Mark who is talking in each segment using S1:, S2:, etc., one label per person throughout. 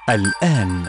S1: الآن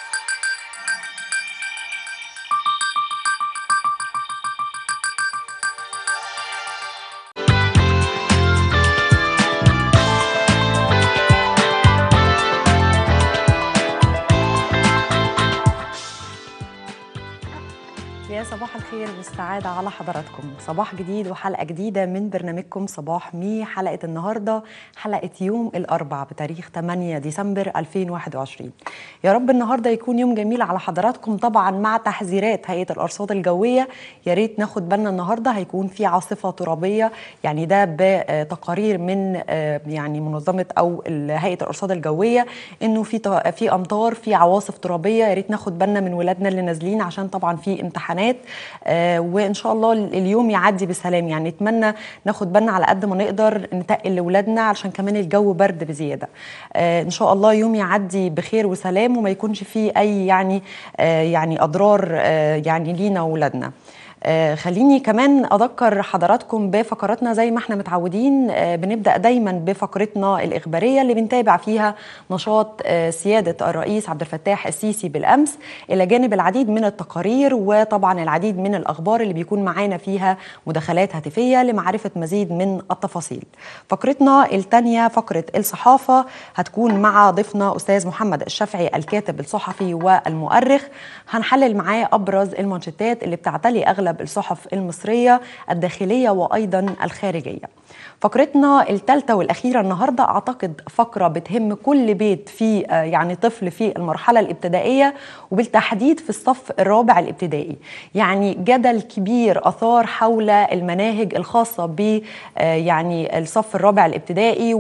S2: يا صباح الخير والسعادة على حضراتكم صباح جديد وحلقة جديدة من برنامجكم صباح مي حلقة النهاردة حلقة يوم الأربع بتاريخ 8 ديسمبر 2021 يا رب النهاردة يكون يوم جميل على حضراتكم طبعا مع تحذيرات هيئة الأرصاد الجوية يا ريت ناخد بالنا النهاردة هيكون في عاصفة ترابية يعني ده بتقارير من يعني منظمة أو هيئة الأرصاد الجوية إنه في في أمطار في عواصف ترابية يا ريت ناخد بالنا من ولادنا اللي نازلين عشان طبعا في امتحانات آه وان شاء الله اليوم يعدي بسلام يعني نتمنى ناخد بالنا على قد ما نقدر نتقل لاولادنا علشان كمان الجو برد بزياده آه ان شاء الله يوم يعدي بخير وسلام وما يكونش فيه اي يعني آه يعني اضرار آه يعني لينا واولادنا آه خليني كمان اذكر حضراتكم بفقراتنا زي ما احنا متعودين آه بنبدا دايما بفقرتنا الاخباريه اللي بنتابع فيها نشاط آه سياده الرئيس عبد الفتاح السيسي بالامس الى جانب العديد من التقارير وطبعا العديد من الاخبار اللي بيكون معانا فيها مداخلات هاتفيه لمعرفه مزيد من التفاصيل. فقرتنا الثانيه فقره الصحافه هتكون مع ضيفنا استاذ محمد الشافعي الكاتب الصحفي والمؤرخ هنحلل معاه ابرز المانشيتات اللي بتعتلي اغلب اغلب الصحف المصريه الداخليه وايضا الخارجيه. فقرتنا الثالثه والاخيره النهارده اعتقد فقره بتهم كل بيت في يعني طفل في المرحله الابتدائيه وبالتحديد في الصف الرابع الابتدائي. يعني جدل كبير اثار حول المناهج الخاصه ب يعني الصف الرابع الابتدائي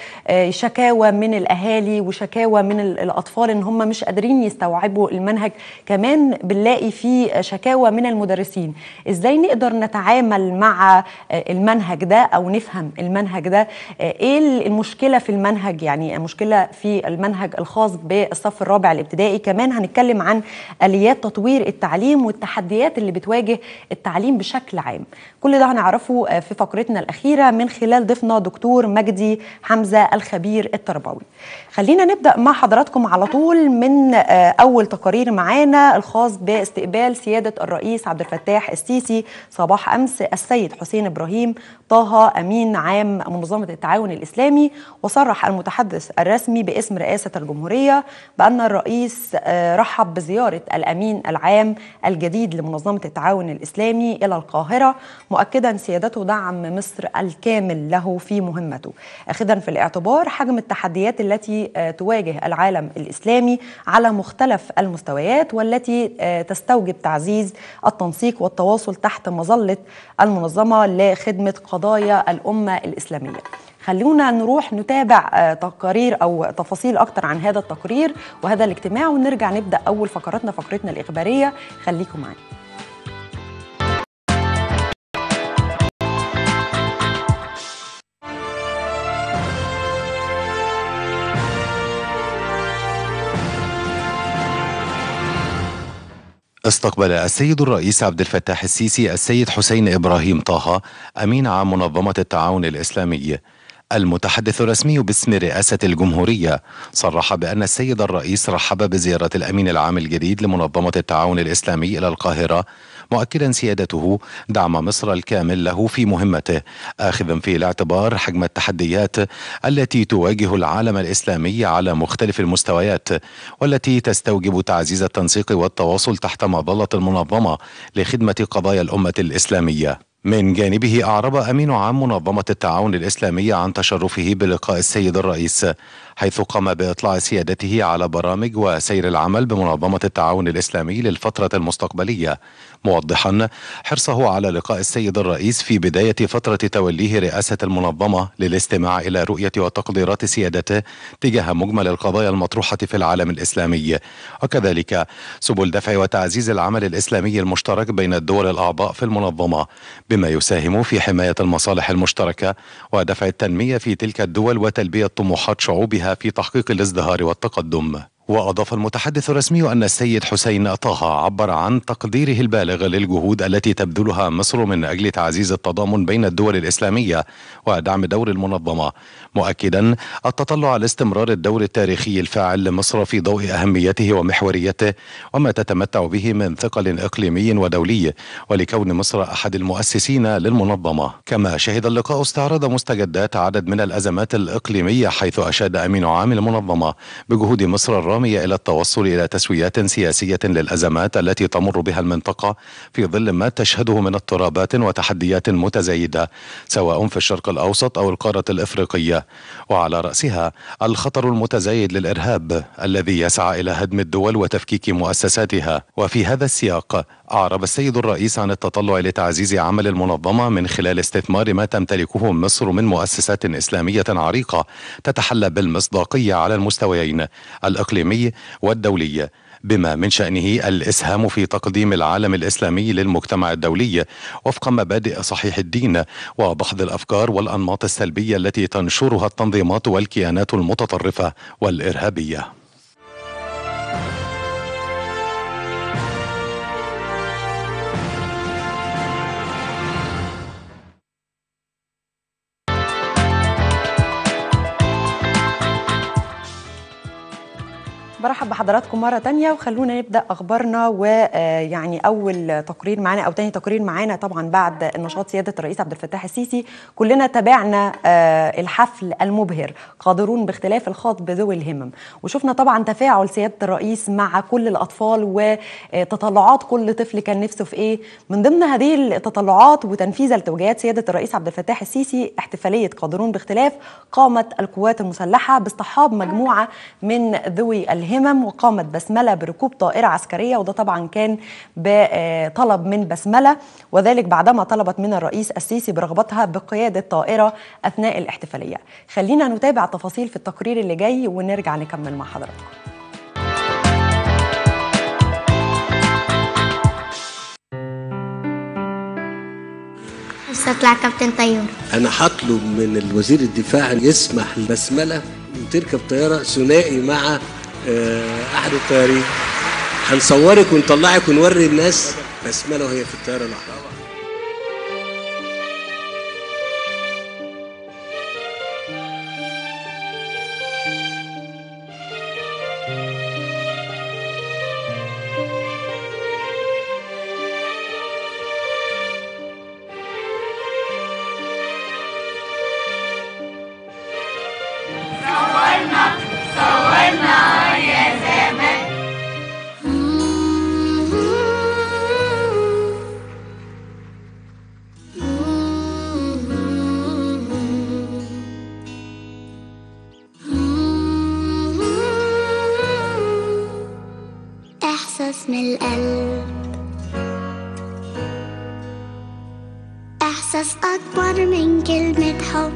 S2: وشكاوى من الاهالي وشكاوى من الاطفال ان هم مش قادرين يستوعبوا المنهج كمان بنلاقي في شكاوى من المدرسين ازاي نقدر نتعامل مع المنهج ده او نفهم المنهج ده ايه المشكله في المنهج يعني المشكله في المنهج الخاص بالصف الرابع الابتدائي كمان هنتكلم عن اليات تطوير التعليم والتحديات اللي بتواجه التعليم بشكل عام كل ده هنعرفه في فقرتنا الاخيره من خلال ضيفنا دكتور مجدي حمزه الخبير التربوي خلينا نبدا مع حضراتكم على طول من اول تقارير معانا الخاص باستقبال سياده الرئيس عبد الفتاح السيسي صباح امس السيد حسين ابراهيم طه امين عام منظمه التعاون الاسلامي وصرح المتحدث الرسمي باسم رئاسه الجمهوريه بان الرئيس رحب بزياره الامين العام الجديد لمنظمه التعاون الاسلامي الى القاهره مؤكدا سيادته دعم مصر الكامل له في مهمته اخذا في الاعتبار حجم التحديات التي تواجه العالم الاسلامي على مختلف المستويات والتي تستوجب تعزيز التنسيق والتواصل تحت مظله المنظمه لخدمه قضايا الامه الاسلاميه. خلونا نروح نتابع تقارير او تفاصيل اكتر عن هذا التقرير وهذا الاجتماع ونرجع نبدا اول فقراتنا فقرتنا الاخباريه خليكم معانا.
S3: استقبل السيد الرئيس عبد الفتاح السيسي السيد حسين ابراهيم طه امين عام منظمه التعاون الاسلامي المتحدث الرسمي باسم رئاسة الجمهورية صرح بأن السيد الرئيس رحب بزيارة الأمين العام الجديد لمنظمة التعاون الإسلامي إلى القاهرة مؤكدا سيادته دعم مصر الكامل له في مهمته آخذا في الاعتبار حجم التحديات التي تواجه العالم الإسلامي على مختلف المستويات والتي تستوجب تعزيز التنسيق والتواصل تحت مظلة المنظمة لخدمة قضايا الأمة الإسلامية من جانبه أعرب أمين عام منظمة التعاون الإسلامي عن تشرفه بلقاء السيد الرئيس حيث قام بإطلاع سيادته على برامج وسير العمل بمنظمة التعاون الإسلامي للفترة المستقبلية موضحا حرصه على لقاء السيد الرئيس في بداية فترة توليه رئاسة المنظمة للاستماع إلى رؤية وتقديرات سيادته تجاه مجمل القضايا المطروحة في العالم الإسلامي وكذلك سبل دفع وتعزيز العمل الإسلامي المشترك بين الدول الأعضاء في المنظمة بما يساهم في حماية المصالح المشتركة ودفع التنمية في تلك الدول وتلبية طموحات شعوبها في تحقيق الازدهار والتقدم وأضاف المتحدث الرسمي أن السيد حسين طه عبر عن تقديره البالغ للجهود التي تبذلها مصر من أجل تعزيز التضامن بين الدول الإسلامية ودعم دور المنظمة مؤكدا التطلع لاستمرار الدور التاريخي الفاعل لمصر في ضوء أهميته ومحوريته وما تتمتع به من ثقل إقليمي ودولي ولكون مصر أحد المؤسسين للمنظمة كما شهد اللقاء استعراض مستجدات عدد من الأزمات الإقليمية حيث أشاد أمين عام المنظمة بجهود مصر الرامية إلى التوصل إلى تسويات سياسية للأزمات التي تمر بها المنطقة في ظل ما تشهده من اضطرابات وتحديات متزايدة سواء في الشرق الأوسط أو القارة الإفريقية وعلى رأسها الخطر المتزايد للإرهاب الذي يسعى إلى هدم الدول وتفكيك مؤسساتها وفي هذا السياق أعرب السيد الرئيس عن التطلع لتعزيز عمل المنظمة من خلال استثمار ما تمتلكه مصر من مؤسسات إسلامية عريقة تتحلى بالمصداقية على المستويين الإقليمي والدولي بما من شأنه الإسهام في تقديم العالم الإسلامي للمجتمع الدولي وفق مبادئ صحيح الدين وبحض الأفكار والأنماط السلبية التي تنشرها التنظيمات والكيانات المتطرفة والإرهابية
S2: برحب بحضراتكم مرة تانية وخلونا نبدأ أخبارنا ويعني أول تقرير معانا أو تاني تقرير معانا طبعا بعد نشاط سيادة الرئيس عبد الفتاح السيسي كلنا تابعنا الحفل المبهر قادرون باختلاف الخاطب ذوي الهمم وشفنا طبعا تفاعل سيادة الرئيس مع كل الأطفال وتطلعات كل طفل كان نفسه في إيه من ضمن هذه التطلعات وتنفيذا لتوجيهات سيادة الرئيس عبد الفتاح السيسي احتفالية قادرون باختلاف قامت القوات المسلحة باصطحاب مجموعة من ذوي الهمم الهمم وقامت بسمله بركوب طائره عسكريه وده طبعا كان بطلب من بسمله وذلك بعدما طلبت من الرئيس السيسي برغبتها بقياده طائره اثناء الاحتفاليه. خلينا نتابع تفاصيل في التقرير اللي جاي ونرجع نكمل مع حضراتكم.
S1: نفسي اطلع كابتن طيور
S4: انا هطلب من الوزير الدفاع يسمح لبسمله وتركب طياره ثنائي مع احد الطيارين هنصورك ونطلعك ونوري الناس بسمله وهي في الطياره لوحدها
S1: إحساس من القلب إحساس أكبر من كلمة حب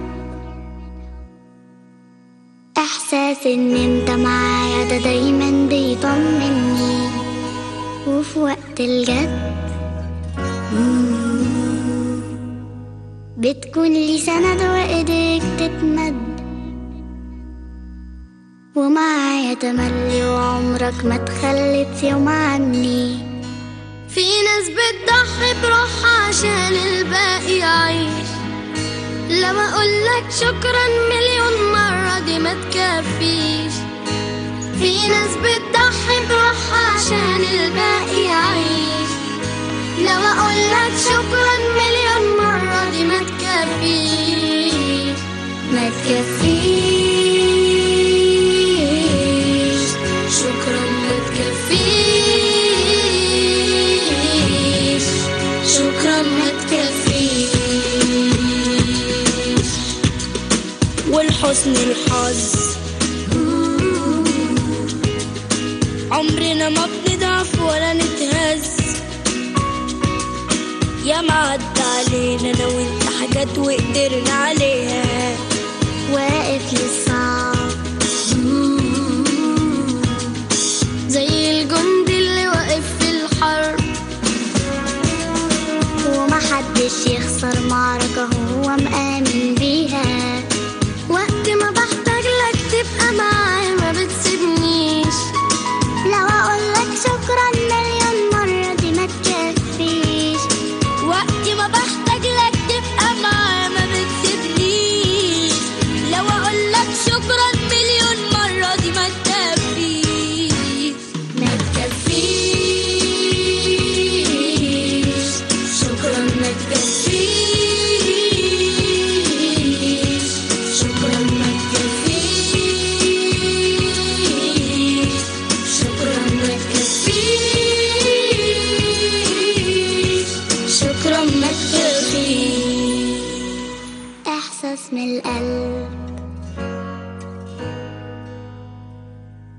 S1: إحساس إن أنت معايا ده دايما بيطمني وفي وقت الجد بتكون لي سند وإيديك تتمد ومعايا تملي وعمرك ما تخلت يوم عني في ناس بتضحي بروحها عشان الباقي يعيش لما اقولك شكرا مليون مرة دي ما تكفيش في ناس بتضحي بروحها عشان الباقي يعيش لما اقولك شكرا مليون مرة دي ما تكفيش ما تكفيش شكرا ما تكفيش شكرا ما تكفيش
S5: والحسن الحظ عمرنا ما بنضعف ولا نتهز يا معدى علينا انا وانت حاجات وقدرنا عليها
S1: واقف للصعب زي الجندي اللي واقف في الحرب ومحدش يخسر معركة هو مآمن بيها وقت ما بحتاج لك تبقى معايا ما بتسيبنيش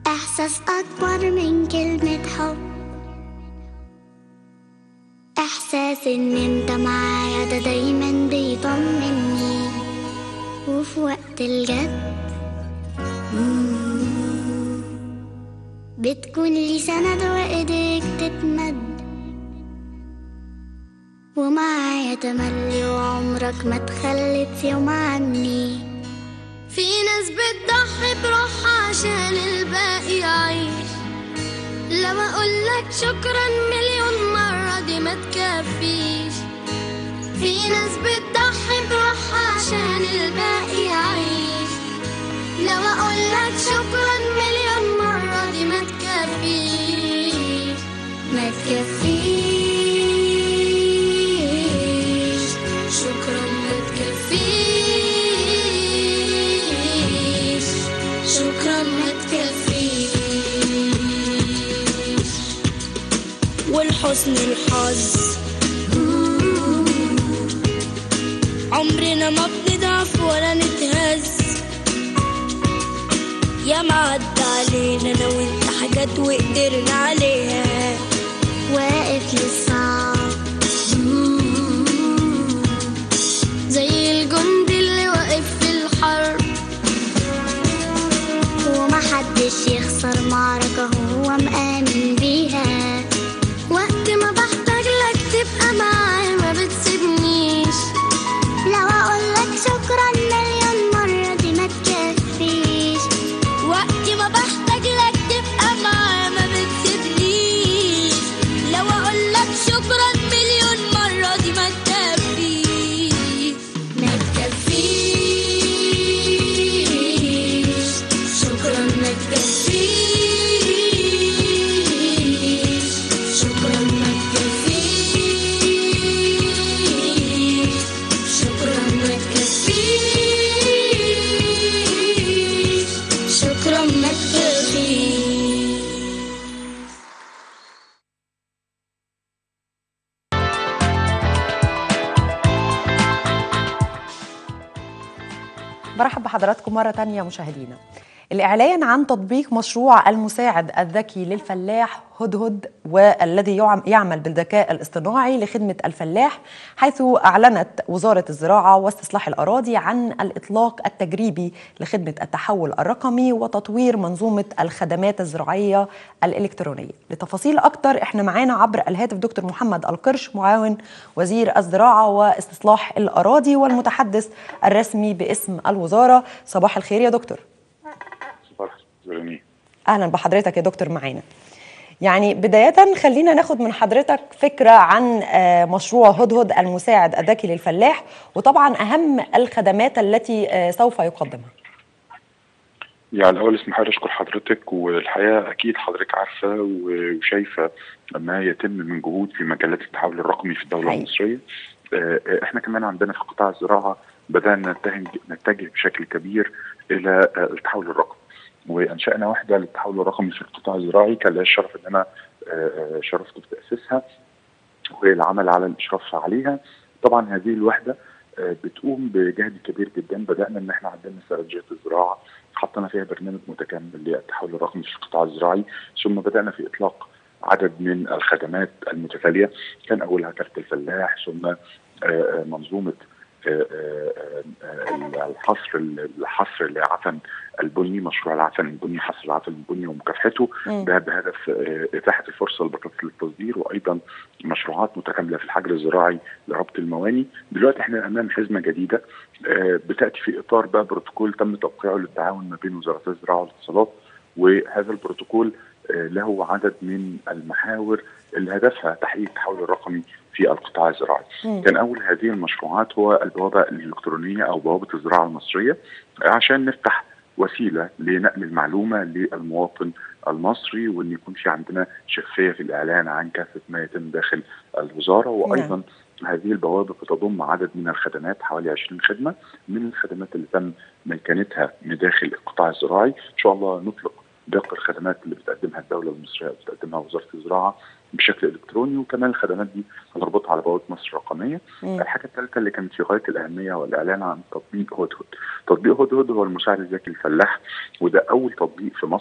S1: إحساس أكبر من كلمة حب إحساس إن أنت معايا ده دايما بيطمني وفي وقت الجد مم، بتكون لي سند وإيديك تتمد ومعايا تملي وعمرك ما تخلت يوم عني في ناس بتضحي بروحها عشان الباقي يعيش لما اقولك شكرا مليون مرة دي ما تكفيش في ناس بتضحي بروحها عشان الباقي يعيش لما اقولك شكرا مليون مرة دي ما تكفيش ما تكفيش شكرا ما تكفيش شكرا ما تكفيش
S5: والحسن الحظ عمرنا ما بنضعف ولا نتهز يا معدى علينا انا وانت حاجات وقدرنا عليها
S1: واقف للصعب زي الجندي اللي واقف في الحرب ومحدش يخسر معركة هو مآمن بيها وقت ما بحتاج لك تبقى معايا ما بتسيبنيش لو أقولك شكرا مليون مرة دي ما تكفيش
S5: وقت ما بحتاج لك تبقى معايا ما بتسيبنيش لو اقول لك شكرا مليون مرة دي ما تكفيش
S1: ما تكفيش شكرا ما تكفيش شكرا ما تكفيش شكرا ما تكفيش شكرا ما تكفيش
S2: برحب بحضراتكم مرة تانية مشاهدينا الإعلان عن تطبيق مشروع المساعد الذكي للفلاح هدهد والذي يعم- يعمل بالذكاء الاصطناعي لخدمة الفلاح حيث أعلنت وزارة الزراعة واستصلاح الأراضي عن الإطلاق التجريبي لخدمة التحول الرقمي وتطوير منظومة الخدمات الزراعية الإلكترونية لتفاصيل أكتر إحنا معانا عبر الهاتف دكتور محمد القرش معاون وزير الزراعة واستصلاح الأراضي والمتحدث الرسمي باسم الوزارة صباح الخير يا دكتور
S6: صباح الخير
S2: اهلا بحضرتك يا دكتور معانا يعني بداية خلينا ناخد من حضرتك فكرة عن آه، مشروع هدهد المساعد الذكي للفلاح وطبعا أهم الخدمات التي آه، سوف يقدمها
S6: يعني الأول اسمح لي أشكر حضرتك والحقيقة أكيد حضرتك عارفة وشايفة ما يتم من جهود في مجالات التحول الرقمي في الدولة
S2: حقيقي.
S6: المصرية آه، آه، احنا كمان عندنا في قطاع الزراعة بدأنا نتجه, نتجه بشكل كبير إلى آه، التحول الرقمي وأنشأنا وحدة للتحول الرقمي في القطاع الزراعي كان لي الشرف إن أنا آه، آه، شرفت بتأسيسها والعمل على الإشراف عليها طبعا هذه الوحدة آه، بتقوم بجهد كبير جدا بدأنا إن احنا عندنا استراتيجية الزراعة حطينا فيها برنامج متكامل للتحول الرقمي في القطاع الزراعي ثم بدأنا في إطلاق عدد من الخدمات المتتالية كان أولها كارت الفلاح ثم آه، آه، منظومة آه، آه، آه، الحصر الحصر لعفن البني مشروع العفن البني حصر العفن البني ومكافحته
S2: مم.
S6: ده بهدف آه، اتاحه الفرصه للبطاطس للتصدير وايضا مشروعات متكامله في الحجر الزراعي لربط المواني دلوقتي احنا امام حزمه جديده آه، بتاتي في اطار بقى بروتوكول تم توقيعه للتعاون ما بين وزارتي الزراعه والاتصالات وهذا البروتوكول آه، له عدد من المحاور اللي هدفها تحقيق التحول الرقمي في القطاع الزراعي.
S2: مم.
S6: كان اول هذه المشروعات هو البوابه الالكترونيه او بوابه الزراعه المصريه عشان نفتح وسيله لنقل المعلومه للمواطن المصري وان يكون في عندنا شفافيه في الاعلان عن كافه ما يتم داخل الوزاره وايضا هذه البوابه بتضم عدد من الخدمات حوالي 20 خدمه من الخدمات اللي تم ميكانتها من داخل القطاع الزراعي ان شاء الله نطلق باقي الخدمات اللي بتقدمها الدوله المصريه وبتقدمها وزاره الزراعه بشكل الكتروني وكمان الخدمات دي هنربطها على بوابه مصر الرقميه.
S2: مم.
S6: الحاجه الثالثه اللي كانت في غايه الاهميه هو الاعلان عن تطبيق هدهد. تطبيق هدهد هو المساعد الذكي للفلاح وده اول تطبيق في مصر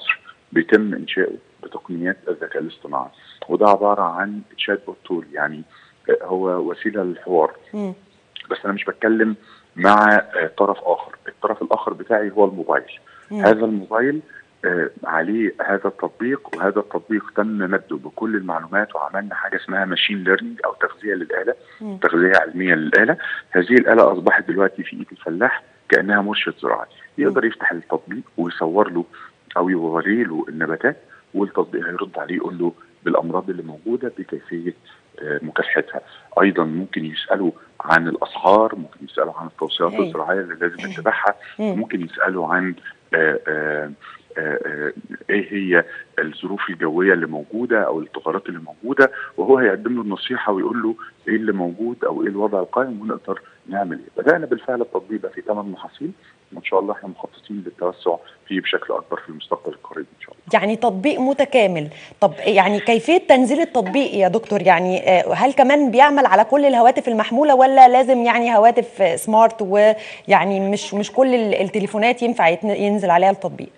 S6: بيتم انشائه بتقنيات الذكاء الاصطناعي وده عباره عن تشات بوت تول يعني آه، هو وسيله للحوار
S2: مم.
S6: بس انا مش بتكلم مع آه، طرف اخر الطرف الاخر بتاعي هو الموبايل
S2: مم.
S6: هذا الموبايل آه، عليه هذا التطبيق وهذا التطبيق تم مده بكل المعلومات وعملنا حاجه اسمها ماشين ليرنينج او تغذيه للاله
S2: مم.
S6: تغذيه علميه للاله هذه الاله اصبحت دلوقتي في ايد الفلاح كانها مرشد زراعي يقدر يفتح التطبيق ويصور له او يوري له النباتات والتطبيق هيرد عليه يقول له بالامراض اللي موجوده بكيفيه آه، مكافحتها ايضا ممكن يسالوا عن الاسعار ممكن يسالوا عن التوصيات
S2: هاي.
S6: الزراعيه اللي لازم نتبعها
S2: مم.
S6: ممكن يسالوا عن آه، آه، آه، آه، ايه هي الظروف الجويه اللي موجوده او التغيرات اللي موجوده وهو هيقدم له النصيحه ويقول له ايه اللي موجود او ايه الوضع القائم ونقدر نعمل ايه. بدانا بالفعل التطبيق ده في ثمان محاصيل وان شاء الله احنا مخططين للتوسع فيه بشكل اكبر في المستقبل القريب ان شاء الله.
S2: يعني تطبيق متكامل طب يعني كيفية تنزيل التطبيق يا دكتور يعني آه، هل كمان بيعمل على كل الهواتف المحمولة ولا لازم يعني هواتف آه، سمارت ويعني مش مش كل ال- التليفونات ينفع يتن- ينزل عليها التطبيق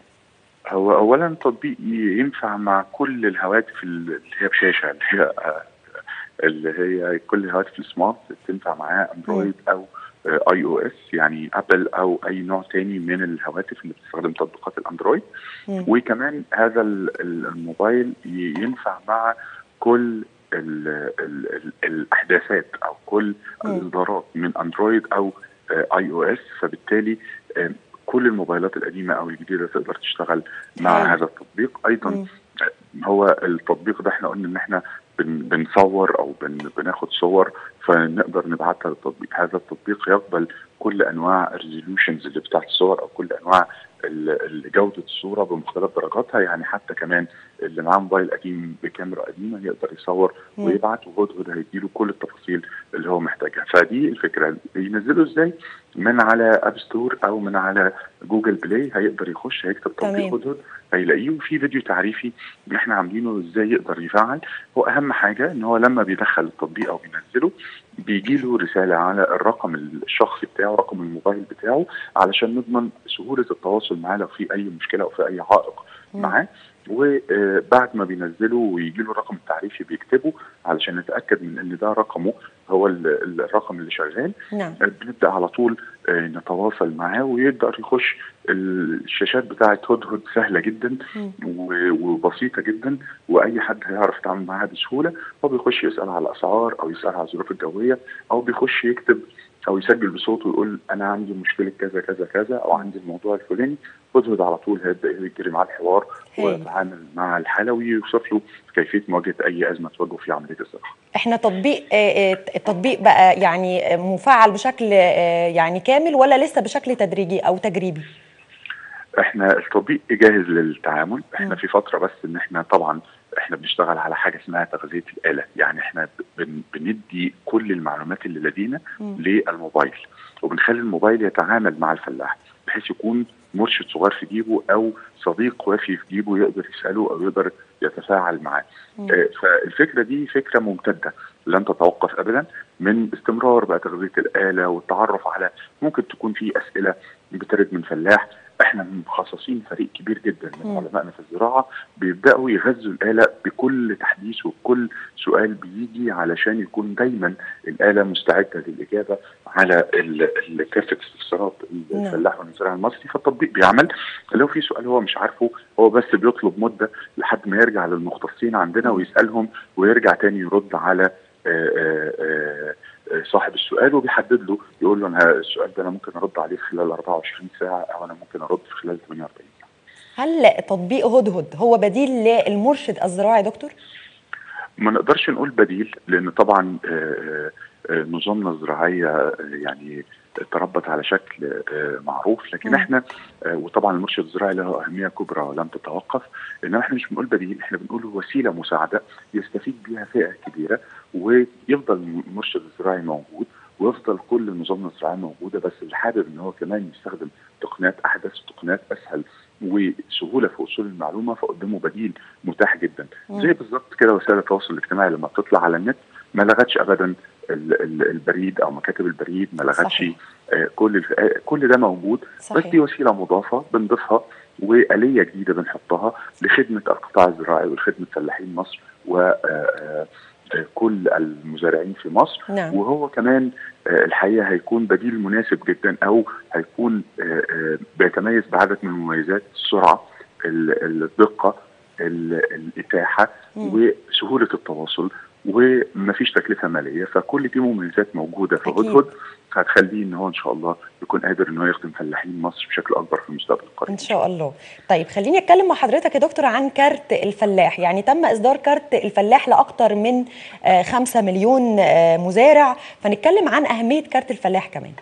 S6: هو اولا التطبيق ينفع مع كل الهواتف اللي هي بشاشه اللي هي آه، اللي هي كل الهواتف السمارت تنفع معاها اندرويد او اي او اس يعني ابل او اي نوع تاني من الهواتف اللي بتستخدم تطبيقات الاندرويد
S2: مم.
S6: وكمان هذا ال- ال- الموبايل ي- ينفع مع كل ال ال ال الاحداثات او كل
S2: مم.
S6: الاصدارات من اندرويد او اي او اس فبالتالي آه، كل الموبايلات القديمه او الجديده تقدر تشتغل مع
S2: حلو.
S6: هذا التطبيق ايضا
S2: مم.
S6: هو التطبيق ده احنا قلنا ان احنا بن بنصور او بن بناخد صور فنقدر نبعتها للتطبيق هذا التطبيق يقبل كل انواع الريزولوشنز اللي بتاعت الصور او كل انواع ال- ال- جوده الصوره بمختلف درجاتها يعني حتى كمان اللي معاه موبايل قديم بكاميرا قديمه يقدر يصور
S2: مم.
S6: ويبعت وهدهد هيديله كل التفاصيل اللي هو محتاجها فدي الفكره ينزله ازاي من على اب ستور او من على جوجل بلاي هيقدر يخش هيكتب
S2: تمام.
S6: تطبيق هدهد هيلاقيه وفي فيديو تعريفي اللي احنا عاملينه ازاي يقدر يفعل هو اهم حاجه ان هو لما بيدخل التطبيق او بينزله بيجي له رساله على الرقم الشخصي بتاعه رقم الموبايل بتاعه علشان نضمن سهوله التواصل معاه لو في اي مشكله او في اي عائق
S2: مم.
S6: معاه وبعد ما بينزله ويجي له الرقم التعريفي بيكتبه علشان نتاكد من ان ده رقمه هو ال- ال- الرقم اللي شغال
S2: نعم
S6: بنبدا على طول آه، نتواصل معاه ويقدر يخش الشاشات بتاعه هدهد سهله جدا
S2: مم.
S6: و- وبسيطه جدا واي حد هيعرف يتعامل معاها بسهوله هو بيخش يسال على الاسعار او يسال على الظروف الجويه او بيخش يكتب او يسجل بصوته ويقول انا عندي مشكله كذا كذا كذا او عندي الموضوع الفلاني هدهد على طول هيبدا يجري معاه الحوار
S2: هايل.
S6: ويتعامل مع الحاله ويوصف له كيفيه مواجهه اي ازمه تواجهه في عمليه الزراعه.
S2: احنا تطبيق آه، آه، التطبيق بقى يعني آه، مفعل بشكل آه، يعني كامل ولا لسه بشكل تدريجي او تجريبي
S6: احنا التطبيق جاهز للتعامل احنا
S2: مم.
S6: في فتره بس ان احنا طبعا احنا بنشتغل على حاجه اسمها تغذيه الاله يعني احنا بن بندي كل المعلومات اللي لدينا
S2: مم.
S6: للموبايل وبنخلي الموبايل يتعامل مع الفلاح بحيث يكون مرشد صغير في جيبه او صديق وافي في جيبه يقدر يساله او يقدر يتفاعل معاه
S2: مم.
S6: آه، فالفكره دي فكره ممتده لن تتوقف ابدا من استمرار بقى تغذيه الاله والتعرف على ممكن تكون في اسئله بترد من فلاح احنا مخصصين فريق كبير جدا من
S2: مم.
S6: علمائنا في الزراعه بيبداوا يغذوا الاله بكل تحديث وكل سؤال بيجي علشان يكون دايما الاله مستعده للاجابه على ال- ال- كافه استفسارات
S2: نعم.
S6: الفلاح والمزارع المصري فالتطبيق بيعمل لو في سؤال هو مش عارفه هو بس بيطلب مده لحد ما يرجع للمختصين عندنا
S2: مم.
S6: ويسالهم ويرجع تاني يرد على آه، آه، آه، آه، صاحب السؤال وبيحدد له يقول له انا السؤال ده انا ممكن ارد عليه في خلال 24 ساعه او انا ممكن ارد في خلال 48 ساعه.
S2: هل تطبيق هدهد هو بديل للمرشد الزراعي يا دكتور؟
S6: ما نقدرش نقول بديل لان طبعا آه، آه، نظامنا الزراعيه آه، يعني تربت على شكل آه، معروف لكن
S2: مم.
S6: احنا آه، وطبعا المرشد الزراعي له اهميه كبرى ولم تتوقف انما احنا مش بنقول بديل احنا بنقول وسيله مساعده يستفيد بها فئه كبيره ويفضل المرشد الزراعي موجود ويفضل كل نظامنا الزراعي موجوده بس اللي حابب ان هو كمان يستخدم تقنيات احدث وتقنيات اسهل وسهوله في وصول المعلومه فقدامه بديل متاح جدا
S2: مم.
S6: زي بالظبط كده وسائل التواصل الاجتماعي لما بتطلع على النت ما لغتش ابدا ال- ال- البريد او مكاتب البريد ما لغتش
S2: صحيح.
S6: آه، كل الف- آه، كل ده موجود بس
S2: صحيح
S6: دي وسيله مضافه بنضيفها واليه جديده بنحطها لخدمه القطاع الزراعي ولخدمه فلاحين مصر و آه، آه، آه، كل المزارعين في مصر
S2: نعم.
S6: وهو كمان آه، الحقيقه هيكون بديل مناسب جدا او هيكون آه، آه، بيتميز بعدد من المميزات السرعه ال- الدقه ال- الاتاحه وسهوله التواصل ومفيش تكلفه ماليه فكل دي مميزات موجوده في
S2: أكيد.
S6: هدهد هتخليه ان هو ان شاء الله يكون قادر ان هو يخدم فلاحين مصر بشكل اكبر في المستقبل القريب
S2: ان شاء الله طيب خليني اتكلم مع حضرتك يا دكتور عن كارت الفلاح يعني تم اصدار كارت الفلاح لاكثر من آه، خمسة مليون آه، مزارع فنتكلم عن اهميه كارت الفلاح كمان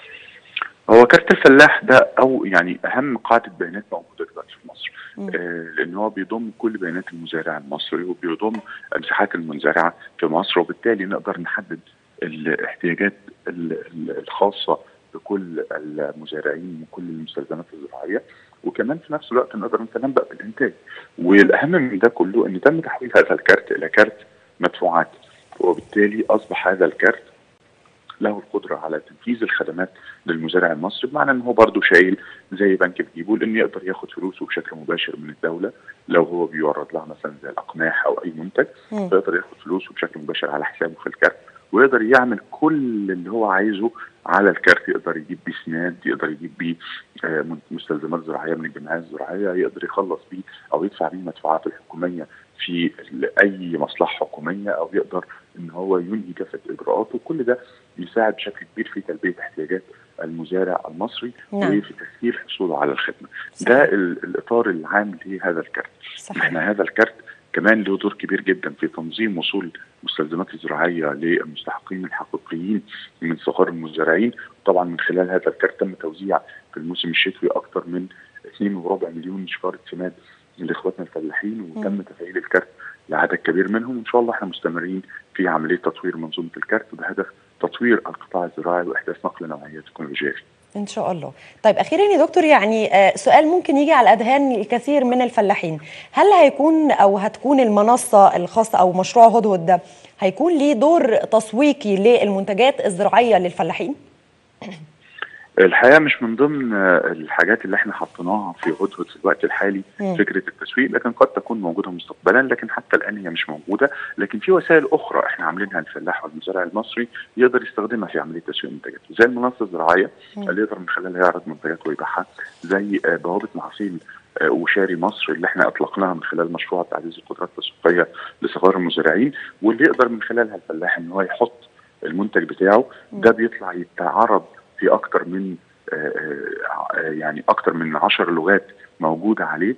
S6: هو كارت الفلاح ده او يعني اهم قاعده بيانات موجوده دلوقتي في مصر آه لان هو بيضم كل بيانات المزارع المصري وبيضم مساحات المنزرعه في مصر وبالتالي نقدر نحدد الاحتياجات ال- ال- الخاصه بكل المزارعين وكل المستلزمات الزراعيه وكمان في نفس الوقت نقدر نتنبأ بالانتاج والاهم من ده كله ان تم تحويل هذا الكارت الى كارت مدفوعات وبالتالي اصبح هذا الكارت له القدره على تنفيذ الخدمات للمزارع المصري بمعنى ان هو برضه شايل زي بنك بيجيبه لانه يقدر ياخد فلوسه بشكل مباشر من الدوله لو هو بيورد لها مثلا زي الاقماح او اي منتج
S2: مم.
S6: فيقدر ياخد فلوسه بشكل مباشر على حسابه في الكارت ويقدر يعمل كل اللي هو عايزه على الكارت يقدر يجيب بيه سناد يقدر يجيب بيه آه، من- مستلزمات زراعيه من الجمعيات الزراعيه يقدر يخلص بيه او يدفع بيه المدفوعات الحكوميه في ال- اي مصلحه حكوميه او يقدر ان هو ينهي كافه اجراءاته كل ده يساعد بشكل كبير في تلبيه احتياجات المزارع المصري
S2: نعم.
S6: وفي تسهيل حصوله على الخدمه
S2: صحيح.
S6: ده ال- الاطار العام لهذا الكارت
S2: صحيح
S6: احنا هذا الكارت كمان له دور كبير جدا في تنظيم وصول المستلزمات الزراعيه للمستحقين الحقيقيين من صغار المزارعين طبعا من خلال هذا الكارت تم توزيع في الموسم الشتوي اكثر من 2.4 مليون شكاره سماد لاخواتنا الفلاحين وتم تفعيل الكارت لعدد كبير منهم وان شاء الله احنا مستمرين في عمليه تطوير منظومه الكارت بهدف تطوير القطاع الزراعي واحداث نقله نوعيه تكنولوجيه فيه.
S2: ان شاء الله طيب اخيرا يا دكتور يعني آه، سؤال ممكن يجي على اذهان الكثير من الفلاحين هل هيكون او هتكون المنصه الخاصه او مشروع هدهد ده هيكون ليه دور تسويقي للمنتجات الزراعيه للفلاحين
S6: الحقيقه مش من ضمن آه، الحاجات اللي احنا حطيناها في هدهد في الوقت الحالي
S2: مم.
S6: فكره التسويق لكن قد تكون موجوده مستقبلا لكن حتى الان هي مش موجوده لكن في وسائل اخرى احنا عاملينها للفلاح والمزارع المصري يقدر يستخدمها في عمليه تسويق منتجاته زي المنصه الزراعيه
S2: مم.
S6: اللي يقدر من خلالها يعرض منتجاته ويبيعها زي آه، بوابه محاصيل آه، وشاري مصر اللي احنا اطلقناها من خلال مشروع تعزيز القدرات التسويقيه لصغار المزارعين واللي يقدر من خلالها الفلاح ان هو يحط المنتج بتاعه ده بيطلع يتعرض في اكتر من آه، آه، يعني اكتر من عشر لغات موجوده عليه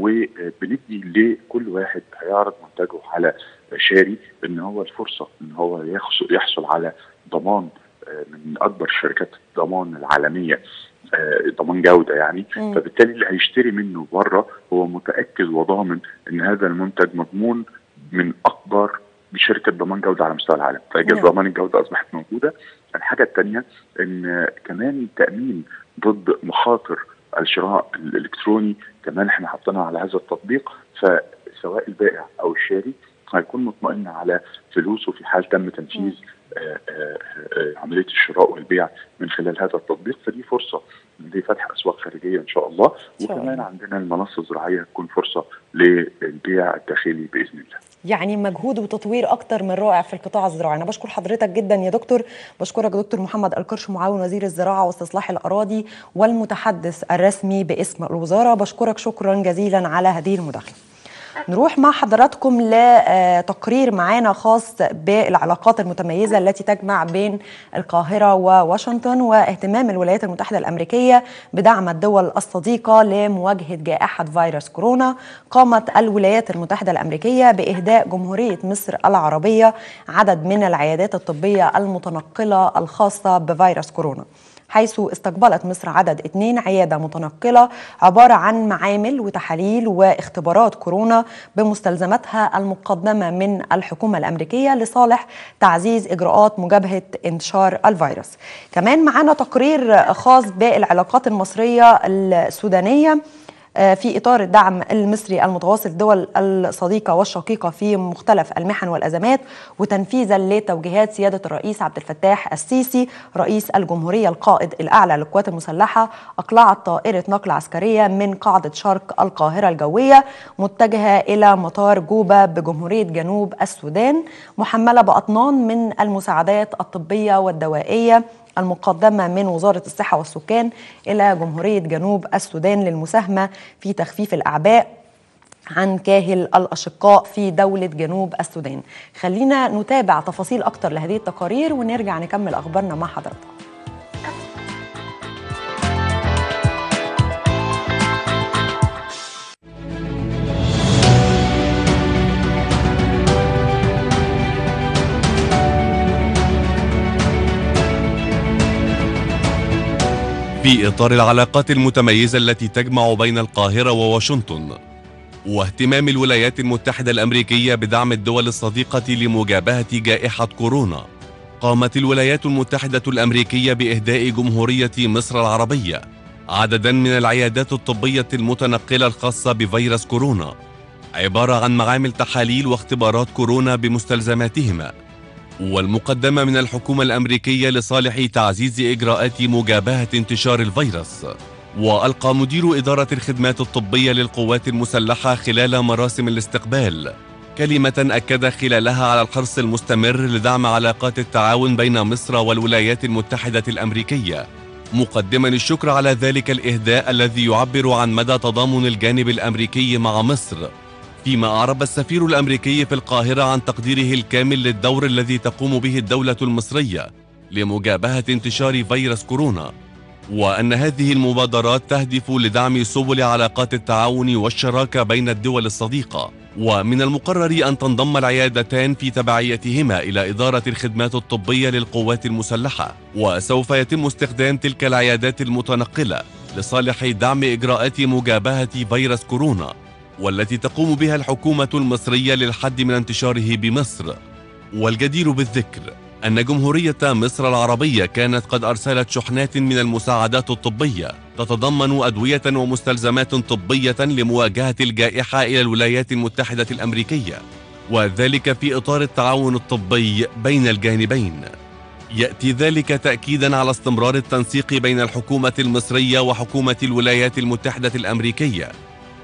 S6: وبندي لكل واحد هيعرض منتجه على شاري ان هو الفرصه ان هو يحصل, يحصل على ضمان آه، من اكبر شركات الضمان العالميه آه، ضمان جوده يعني
S2: مم.
S6: فبالتالي اللي هيشتري منه بره هو متاكد وضامن ان هذا المنتج مضمون من اكبر شركه ضمان جوده على مستوى العالم فاجهزه
S2: نعم.
S6: ضمان الجوده اصبحت موجوده الحاجه الثانيه ان كمان تامين ضد مخاطر الشراء الالكتروني كمان احنا حطيناها على هذا التطبيق فسواء البائع او الشاري هيكون مطمئن على فلوسه في حال تم تنفيذ آه، آه، آه، عمليه الشراء والبيع من خلال هذا التطبيق فدي فرصه لفتح اسواق خارجيه ان شاء الله
S2: شاء
S6: وكمان
S2: الله.
S6: عندنا المنصه الزراعيه هتكون فرصه للبيع الداخلي باذن الله
S2: يعني مجهود وتطوير اكتر من رائع في القطاع الزراعي انا بشكر حضرتك جدا يا دكتور بشكرك دكتور محمد القرش معاون وزير الزراعه واستصلاح الاراضي والمتحدث الرسمي باسم الوزاره بشكرك شكرا جزيلا على هذه المداخله نروح مع حضراتكم لتقرير معانا خاص بالعلاقات المتميزة التي تجمع بين القاهرة وواشنطن واهتمام الولايات المتحدة الأمريكية بدعم الدول الصديقة لمواجهة جائحة فيروس كورونا قامت الولايات المتحدة الأمريكية بإهداء جمهورية مصر العربية عدد من العيادات الطبية المتنقلة الخاصة بفيروس كورونا حيث استقبلت مصر عدد اثنين عيادة متنقلة عبارة عن معامل وتحاليل واختبارات كورونا بمستلزماتها المقدمة من الحكومة الأمريكية لصالح تعزيز إجراءات مجابهة انتشار الفيروس كمان معانا تقرير خاص بالعلاقات المصرية السودانية آه، في إطار الدعم المصري المتواصل الدول الصديقة والشقيقة في مختلف المحن والأزمات وتنفيذا لتوجيهات سيادة الرئيس عبد الفتاح السيسي رئيس الجمهورية القائد الأعلى للقوات المسلحة أقلعت طائرة نقل عسكرية من قاعدة شرق القاهرة الجوية متجهة إلى مطار جوبا بجمهورية جنوب السودان محملة بأطنان من المساعدات الطبية والدوائية المقدمة من وزارة الصحة والسكان إلى جمهورية جنوب السودان للمساهمة في تخفيف الأعباء عن كاهل الأشقاء في دولة جنوب السودان خلينا نتابع تفاصيل أكتر لهذه التقارير ونرجع نكمل أخبارنا مع حضراتكم
S7: في إطار العلاقات المتميزة التي تجمع بين القاهرة وواشنطن واهتمام الولايات المتحدة الأمريكية بدعم الدول الصديقة لمجابهة جائحة كورونا قامت الولايات المتحدة الأمريكية بإهداء جمهورية مصر العربية عددا من العيادات الطبية المتنقلة الخاصة بفيروس كورونا عبارة عن معامل تحاليل واختبارات كورونا بمستلزماتهما والمقدمة من الحكومة الأمريكية لصالح تعزيز إجراءات مجابهة انتشار الفيروس وألقى مدير إدارة الخدمات الطبية للقوات المسلحة خلال مراسم الاستقبال كلمة أكد خلالها على الحرص المستمر لدعم علاقات التعاون بين مصر والولايات المتحدة الأمريكية مقدما الشكر على ذلك الإهداء الذي يعبر عن مدى تضامن الجانب الأمريكي مع مصر فيما أعرب السفير الأمريكي في القاهرة عن تقديره الكامل للدور الذي تقوم به الدولة المصرية لمجابهة انتشار فيروس كورونا وأن هذه المبادرات تهدف لدعم سبل علاقات التعاون والشراكة بين الدول الصديقة ومن المقرر أن تنضم العيادتان في تبعيتهما إلى إدارة الخدمات الطبية للقوات المسلحة وسوف يتم استخدام تلك العيادات المتنقلة لصالح دعم إجراءات مجابهة فيروس كورونا والتي تقوم بها الحكومة المصرية للحد من انتشاره بمصر والجدير بالذكر أن جمهورية مصر العربية كانت قد أرسلت شحنات من المساعدات الطبية تتضمن أدوية ومستلزمات طبية لمواجهة الجائحة إلى الولايات المتحدة الأمريكية وذلك في إطار التعاون الطبي بين الجانبين يأتي ذلك تأكيدا على استمرار التنسيق بين الحكومة المصرية وحكومة الولايات المتحدة الأمريكية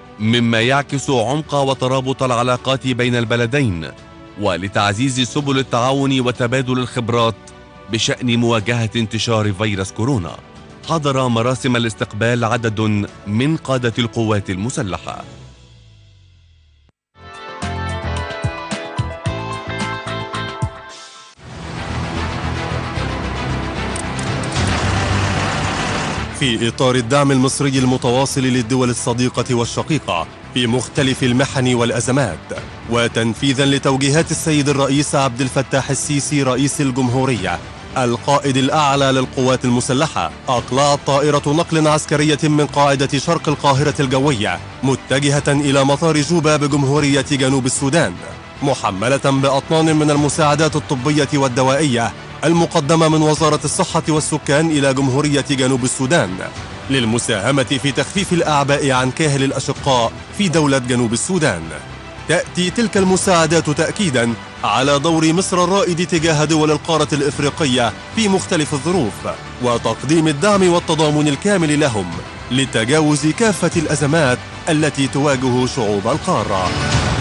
S7: مما يعكس عمق وترابط العلاقات بين البلدين ولتعزيز سبل التعاون وتبادل الخبرات بشأن مواجهة انتشار فيروس كورونا حضر مراسم الاستقبال عدد من قادة القوات المسلحة
S8: في إطار الدعم المصري المتواصل للدول الصديقة والشقيقة في مختلف المحن والأزمات وتنفيذا لتوجيهات السيد الرئيس عبد الفتاح السيسي رئيس الجمهورية القائد الأعلى للقوات المسلحة أقلعت طائرة نقل عسكرية من قاعدة شرق القاهرة الجوية متجهة إلى مطار جوبا بجمهورية جنوب السودان محملة بأطنان من المساعدات الطبية والدوائية المقدمة من وزارة الصحة والسكان إلى جمهورية جنوب السودان للمساهمة في تخفيف الأعباء عن كاهل الأشقاء في دولة جنوب السودان تأتي تلك المساعدات تأكيدا على دور مصر الرائد تجاه دول القارة الإفريقية في مختلف الظروف وتقديم الدعم والتضامن الكامل لهم لتجاوز كافة الأزمات التي تواجه شعوب القارة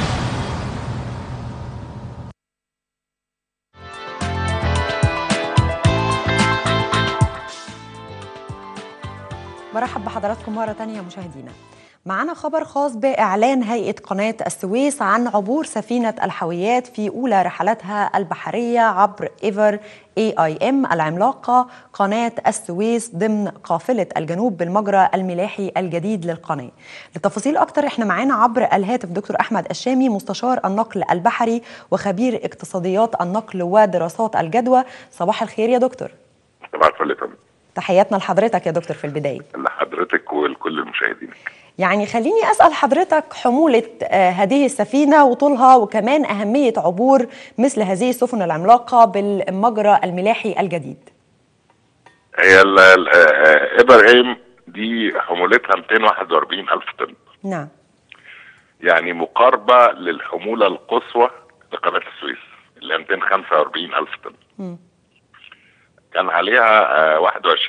S2: برحب بحضراتكم مرة تانية مشاهدينا معنا خبر خاص بإعلان هيئة قناة السويس عن عبور سفينة الحاويات في أولى رحلاتها البحرية عبر إيفر اي اي ام العملاقة قناة السويس ضمن قافلة الجنوب بالمجرى الملاحي الجديد للقناة لتفاصيل أكتر احنا معانا عبر الهاتف دكتور أحمد الشامي مستشار النقل البحري وخبير اقتصاديات النقل ودراسات الجدوى صباح الخير يا دكتور
S6: صباح الفل يا فندم
S2: تحياتنا لحضرتك يا دكتور في البداية
S6: لحضرتك ولكل المشاهدين
S2: يعني خليني أسأل حضرتك حمولة آه، هذه السفينة وطولها وكمان أهمية عبور مثل هذه السفن العملاقة بالمجرى الملاحي الجديد
S6: هي ال- ال- آه، ابراهيم
S9: دي حمولتها 241 ألف طن
S2: نعم
S9: يعني مقاربة للحمولة القصوى لقناة السويس اللي هي 245 ألف طن
S2: مم.
S9: كان عليها آه،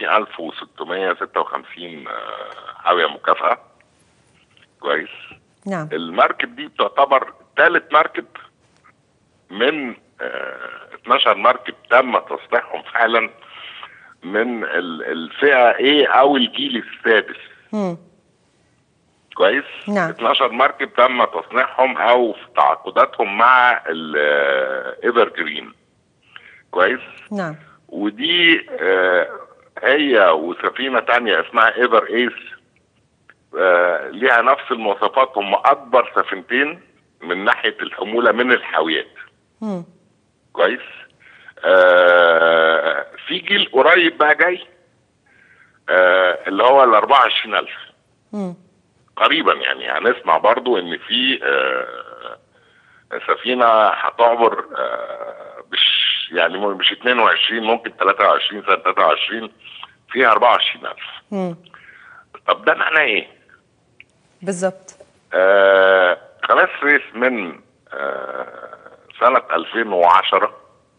S9: 21656 آه، حاوية مكافأة كويس
S2: نعم
S9: المركب دي تعتبر ثالث مركب من آه، 12 مركب تم تصنيعهم فعلا من ال- الفئة A أو الجيل السادس
S2: مم.
S9: كويس
S2: نعم.
S9: 12 مركب تم تصنيعهم او في تعاقداتهم مع الايفر جرين كويس
S2: نعم
S9: ودي آه، هي وسفينه تانية اسمها ايفر ايس آه، ليها نفس المواصفات هم اكبر سفينتين من ناحيه الحموله من الحاويات
S2: مم.
S9: كويس آه في جيل قريب بقى جاي آه اللي هو ال 24000
S2: مم.
S9: قريبا يعني هنسمع برضو ان في آه، سفينه هتعبر آه، مش يعني مش 22 ممكن 23 سنه 23 فيها 24000
S2: مم.
S9: طب ده معناه ايه؟
S2: بالظبط
S9: آه، قناه السويس من آه، سنه 2010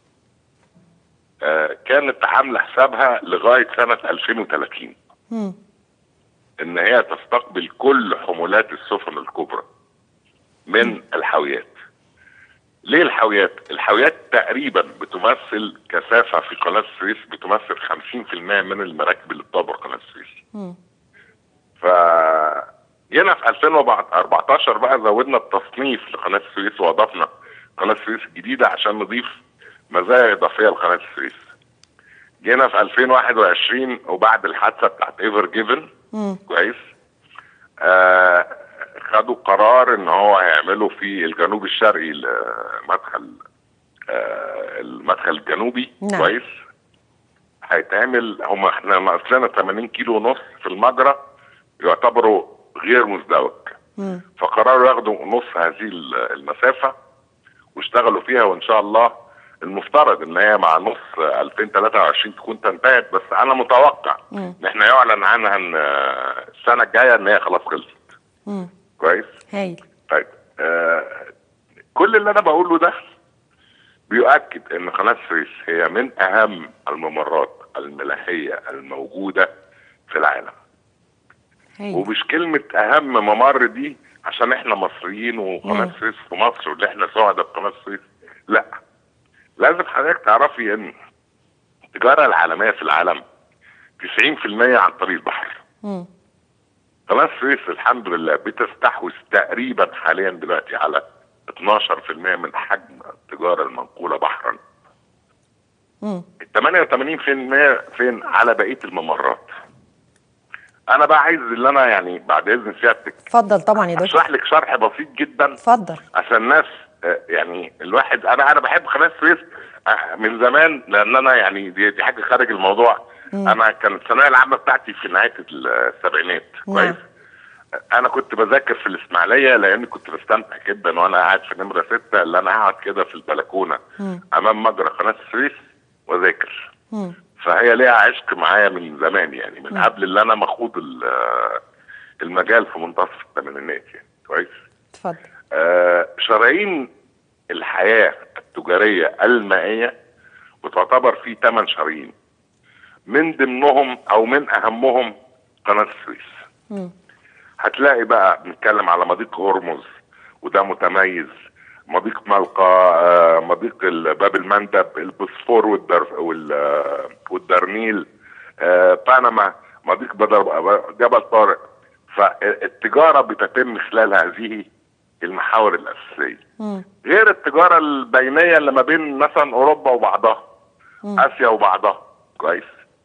S9: آه، كانت عامله حسابها لغايه سنه 2030
S2: مم.
S9: ان هي تستقبل كل حمولات السفن الكبرى من الحاويات ليه الحاويات الحاويات تقريبا بتمثل كثافه في قناه السويس بتمثل 50% من المراكب اللي بتعبر قناه السويس
S2: مم.
S9: ف جينا في 2014 بقى زودنا التصنيف لقناه السويس واضفنا قناه السويس الجديده عشان نضيف مزايا اضافيه لقناه السويس جينا في 2021 وبعد الحادثه بتاعت ايفر جيفن
S2: مم.
S9: كويس آه خدوا قرار ان هو هيعملوا في الجنوب الشرقي المدخل آه المدخل الجنوبي
S2: نعم.
S9: كويس هيتعمل هم احنا ناقص لنا 80 كيلو ونص في المجرى يعتبروا غير مزدوج
S2: مم.
S9: فقرروا ياخدوا نص هذه ال- المسافه واشتغلوا فيها وان شاء الله المفترض ان هي مع نص 2023 تكون تنتهت بس انا متوقع
S2: مم.
S9: ان احنا يعلن عنها ان آه، السنه الجايه ان هي خلاص خلصت
S2: مم.
S9: كويس
S2: هايل
S9: طيب آه كل اللي انا بقوله ده بيؤكد ان قناه السويس هي من اهم الممرات الملاحيه الموجوده في العالم
S2: هايل
S9: ومش كلمه اهم ممر دي عشان احنا مصريين وقناه
S2: مم.
S9: السويس في مصر واللي احنا سعداء بقناه السويس لا لازم حضرتك تعرفي ان التجاره العالميه في العالم 90% عن طريق البحر
S2: مم.
S9: قناة السويس الحمد لله بتستحوذ تقريبا حاليا دلوقتي على 12% من حجم التجارة المنقولة بحرا
S2: مم.
S9: ال 88% فين على بقية الممرات أنا بقى عايز اللي أنا يعني بعد إذن سيادتك
S2: اتفضل طبعا يا دكتور
S9: أشرح لك شرح بسيط جدا
S2: اتفضل
S9: عشان الناس آه، يعني الواحد انا انا بحب قناه السويس آه، من زمان لان انا يعني دي, دي حاجه خارج الموضوع انا كانت الثانويه العامه بتاعتي في نهايه السبعينات
S2: نعم.
S9: كويس انا كنت بذاكر في الاسماعيليه لان كنت بستمتع جدا وانا قاعد في نمره سته اللي انا قاعد كده في البلكونه
S2: مم.
S9: امام مجرى قناه السويس واذاكر
S2: مم.
S9: فهي ليها عشق معايا من زمان يعني من قبل اللي انا مخوض ال- المجال في منتصف الثمانينات يعني كويس
S2: اتفضل
S9: آه، شرايين الحياة التجارية المائية وتعتبر في ثمان شرايين من ضمنهم او من اهمهم قناة السويس
S2: مم.
S9: هتلاقي بقى بنتكلم على مضيق هرمز وده متميز مضيق ملقا آه، مضيق ال- باب المندب البوسفور والدر وال- آه، والدرنيل آه، بنما مضيق بدر جبل طارق فالتجارة بتتم خلال هذه المحاور الأساسية
S2: مم.
S9: غير التجارة البينية اللي ما بين مثلا أوروبا وبعضها آسيا وبعضها كويس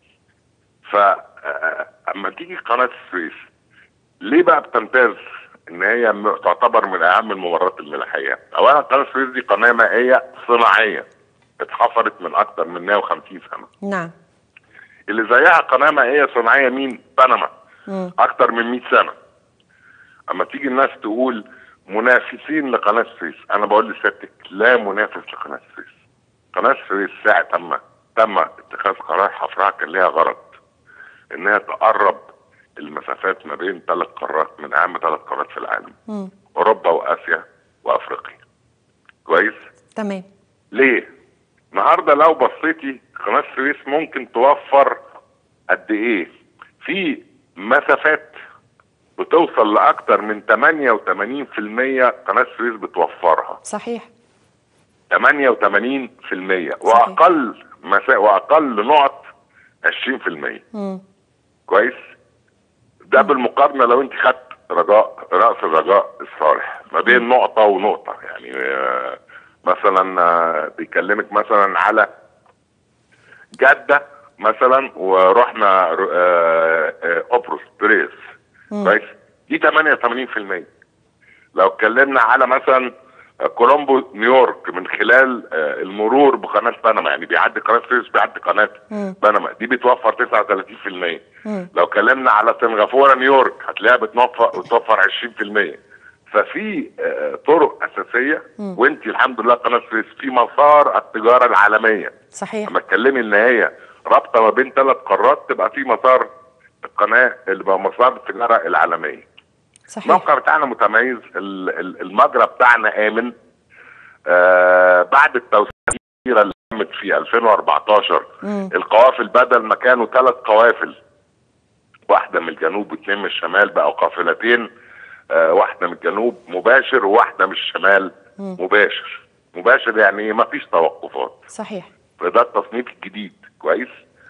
S9: فأما تيجي قناة السويس ليه بقى بتمتاز ان هي م- تعتبر من اهم الممرات الملاحيه اولا قناه السويس دي قناه مائيه صناعيه اتحفرت من اكثر من 150 سنه
S2: نعم
S9: اللي زيها قناه مائيه صناعيه مين بنما
S2: مم.
S9: اكثر من 100 سنه اما تيجي الناس تقول منافسين لقناه السويس انا بقول لسيادتك لا منافس لقناه السويس قناه السويس ساعه تم تم اتخاذ قرار حفرها كان لها غرض انها تقرب المسافات ما بين ثلاث قارات من اهم ثلاث قارات في العالم
S2: مم.
S9: اوروبا واسيا وافريقيا كويس
S2: تمام
S9: ليه النهارده لو بصيتي قناه السويس ممكن توفر قد ايه في مسافات بتوصل لاكتر من 88% قناه السويس بتوفرها
S2: صحيح
S9: 88% واقل مسا... واقل نقط 20%
S2: مم.
S9: كويس ده بالمقارنه لو انت خدت رجاء راس الرجاء الصالح ما بين نقطه ونقطه يعني آه، مثلا آه، بيكلمك مثلا على جده مثلا ورحنا آه، آه، قبرص بريس كويس دي 88% لو اتكلمنا على مثلا كولومبو نيويورك من خلال آه، المرور بقناه بنما يعني بيعدي قناه سويس بيعدي قناه بنما دي بتوفر 39% لو اتكلمنا على سنغافوره نيويورك هتلاقيها بتوفر بتوفر 20% ففي آه، طرق اساسيه وانت الحمد لله قناه سويس في مسار التجاره العالميه
S2: صحيح
S9: لما اتكلمي ان هي رابطه ما بين ثلاث قارات تبقى في مسار القناه اللي بقى مسار التجاره العالميه
S2: صحيح
S9: الموقع بتاعنا متميز ال- ال- المجرى بتاعنا امن آه بعد التوسعه الكبيره اللي تمت في 2014
S2: مم.
S9: القوافل بدل ما كانوا ثلاث قوافل واحده من الجنوب واثنين من الشمال بقوا قافلتين آه واحده من الجنوب مباشر وواحده من الشمال مباشر مباشر يعني ايه ما فيش توقفات
S2: صحيح
S9: فده التصنيف الجديد كويس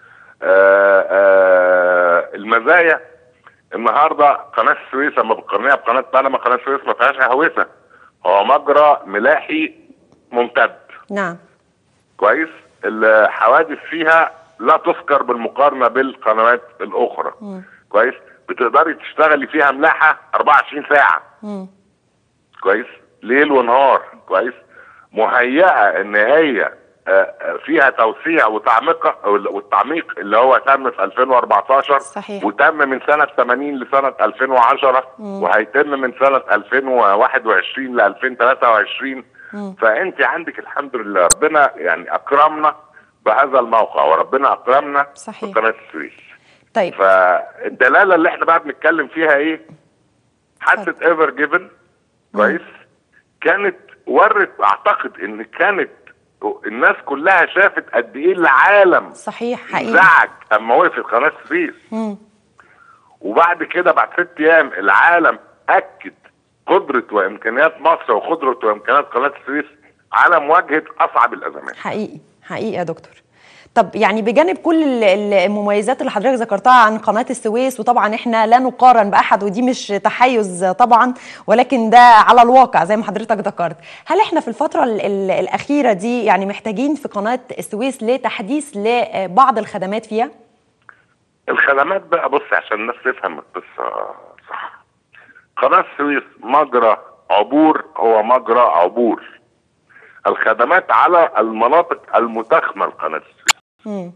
S9: آه آه المزايا النهارده قناه السويس لما بتقارنيها بقناه بنما قناه السويس ما فيهاش هوسه هو مجرى ملاحي ممتد
S2: نعم
S9: كويس الحوادث فيها لا تذكر بالمقارنه بالقنوات الاخرى كويس بتقدري تشتغلي فيها ملاحه 24 ساعه
S2: مم.
S9: كويس ليل ونهار كويس مهيئه ان هي آه، آه، فيها توسيع وتعميق والتعميق اللي هو تم في 2014
S2: صحيح.
S9: وتم من سنه 80 لسنه 2010 وهيتم من سنه 2021 ل 2023 فانت عندك الحمد لله ربنا يعني اكرمنا بهذا الموقع وربنا اكرمنا
S2: صحيح.
S9: بقناه السويس
S2: طيب
S9: فالدلاله اللي احنا بقى بنتكلم فيها ايه؟ حادثه ايفر جيفن كويس كانت ورت اعتقد ان كانت الناس كلها شافت قد ايه العالم
S2: صحيح حقيقي
S9: انزعج اما وقفت قناه السويس
S2: مم.
S9: وبعد كده بعد ست ايام العالم اكد قدره وامكانيات مصر وقدره وامكانيات قناه السويس على مواجهه اصعب الازمات
S2: حقيقي حقيقي يا دكتور طب يعني بجانب كل ال- ال- المميزات اللي حضرتك ذكرتها عن قناة السويس وطبعا احنا لا نقارن بأحد ودي مش تحيز طبعا ولكن ده على الواقع زي ما حضرتك ذكرت هل احنا في الفترة ال- ال- الأخيرة دي يعني محتاجين في قناة السويس لتحديث لبعض الخدمات فيها؟
S9: الخدمات بقى بص عشان الناس تفهم القصه صح قناه السويس مجرى عبور هو مجرى عبور الخدمات على المناطق المتخمه لقناه السويس
S2: مم.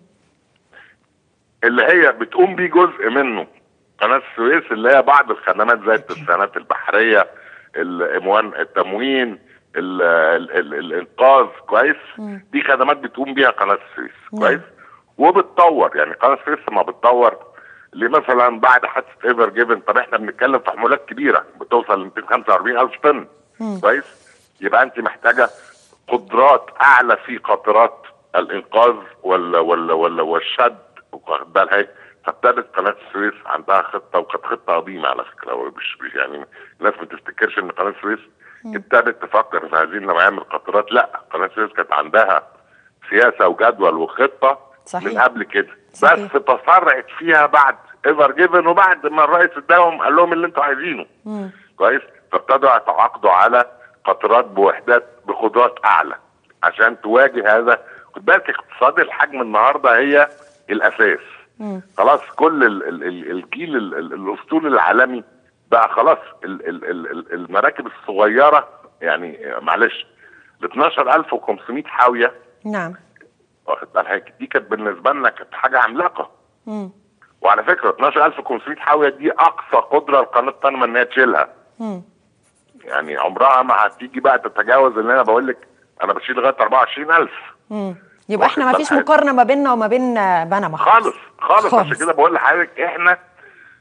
S9: اللي هي بتقوم بيه جزء منه قناه السويس اللي هي بعض الخدمات زي الترسانات البحريه الاموان التموين ال ال ال الانقاذ كويس دي خدمات بتقوم بيها قناه السويس كويس وبتطور يعني قناه السويس لما بتطور لمثلا بعد حادثه ايفر جيفن طب احنا بنتكلم في حمولات كبيره بتوصل ل 245 الف طن كويس يبقى انت محتاجه قدرات اعلى في قطرات الانقاذ وال وال وال والشد واخد بالك فابتدت قناه السويس عندها خطه وكانت خطه قديمه على فكره مش مش يعني الناس ما تفتكرش ان قناه السويس ابتدت تفكر في هذه النوعيه من القطارات لا قناه السويس كانت عندها سياسه وجدول وخطه
S2: صحيح.
S9: من قبل كده
S2: صحيح.
S9: بس تسرعت فيها بعد ايفر جيفن وبعد ما الرئيس اداهم قال لهم اللي انتوا عايزينه كويس فابتدوا يتعاقدوا على قطارات بوحدات بقدرات اعلى عشان تواجه هذا خد بالك اقتصاد الحجم النهارده هي الاساس خلاص كل ال ال ال الجيل ال ال الاسطول العالمي بقى خلاص ال ال ال ال المراكب الصغيره يعني معلش ال 12500 حاويه
S2: نعم
S9: واخد بالك دي كانت بالنسبه لنا كانت حاجه عملاقه
S2: مم.
S9: وعلى فكره 12500 حاويه دي اقصى قدره القناه بنما ان هي تشيلها
S2: مم.
S9: يعني عمرها ما هتيجي بقى تتجاوز اللي انا بقول لك انا بشيل لغايه 24000
S2: مم. يبقى احنا ما
S9: واخد
S2: فيش
S9: بالك؟
S2: مقارنه ما بيننا وما بين بنما
S9: خالص خالص
S2: خالص.
S9: عشان كده بقول لحضرتك احنا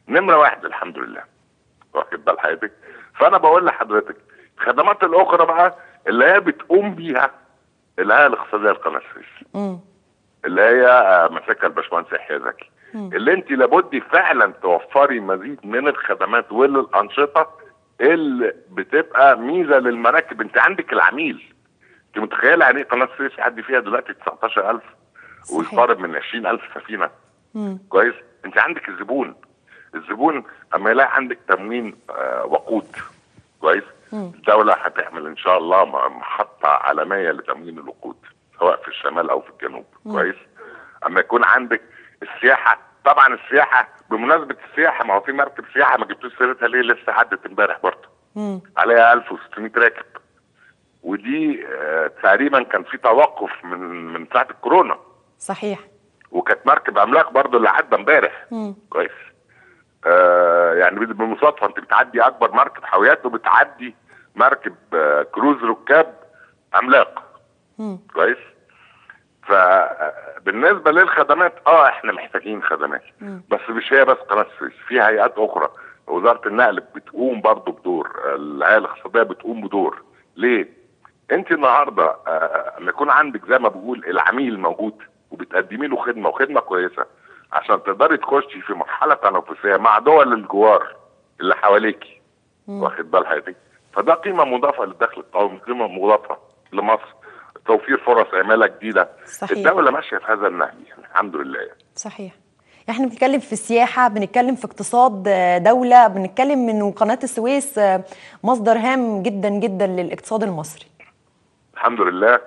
S9: نمره واحد الحمد لله واخد بال حضرتك فانا بقول لحضرتك الخدمات الاخرى بقى اللي هي بتقوم بيها الهيئه الاقتصاديه لقناه السويس
S2: مم.
S9: اللي هي آه، ماسكها الباشمهندس يحيى زكي اللي انت لابد فعلا توفري مزيد من الخدمات والانشطه اللي بتبقى ميزه للمراكب انت عندك العميل انت متخيله يعني ايه قناه السويس يعدي فيها دلوقتي 19000
S2: صحيح.
S9: ويقارب من 20000 سفينه
S2: مم.
S9: كويس انت عندك الزبون الزبون اما يلاقي عندك تموين آه وقود كويس
S2: مم.
S9: الدوله هتعمل ان شاء الله م- محطه عالميه لتموين الوقود سواء في الشمال او في الجنوب كويس اما يكون عندك السياحه طبعا السياحه بمناسبه السياحه ما هو في مركب سياحه ما جبتوش سيرتها ليه لسه عدت امبارح برضه
S2: مم.
S9: عليها 1600 راكب ودي آه تقريبا كان في توقف من من ساعه الكورونا
S2: صحيح
S9: وكانت مركب املاك برضه اللي عدى امبارح
S2: مم.
S9: كويس آه يعني بالمصادفه انت بتعدي اكبر مركب حاويات وبتعدي مركب آه كروز ركاب عملاق
S2: مم.
S9: كويس فبالنسبه للخدمات اه احنا محتاجين خدمات بس مش هي بس قناه السويس في هيئات اخرى وزاره النقل بتقوم برضه بدور الهيئه الاقتصاديه بتقوم بدور ليه انت النهارده آه، لما يكون عندك زي ما بقول العميل موجود وبتقدمي له خدمه وخدمه كويسه عشان تقدري تخشي في مرحله تنافسيه مع دول الجوار اللي حواليكي واخد بال حضرتك فده قيمه مضافه للدخل القومي قيمه مضافه لمصر توفير فرص عماله جديده
S2: صحيح.
S9: الدوله ماشيه في هذا النهج يعني الحمد لله يعني.
S2: صحيح احنا بنتكلم في السياحة بنتكلم في اقتصاد آه، دولة بنتكلم انه قناة السويس آه، مصدر هام جدا جدا للاقتصاد المصري
S9: الحمد لله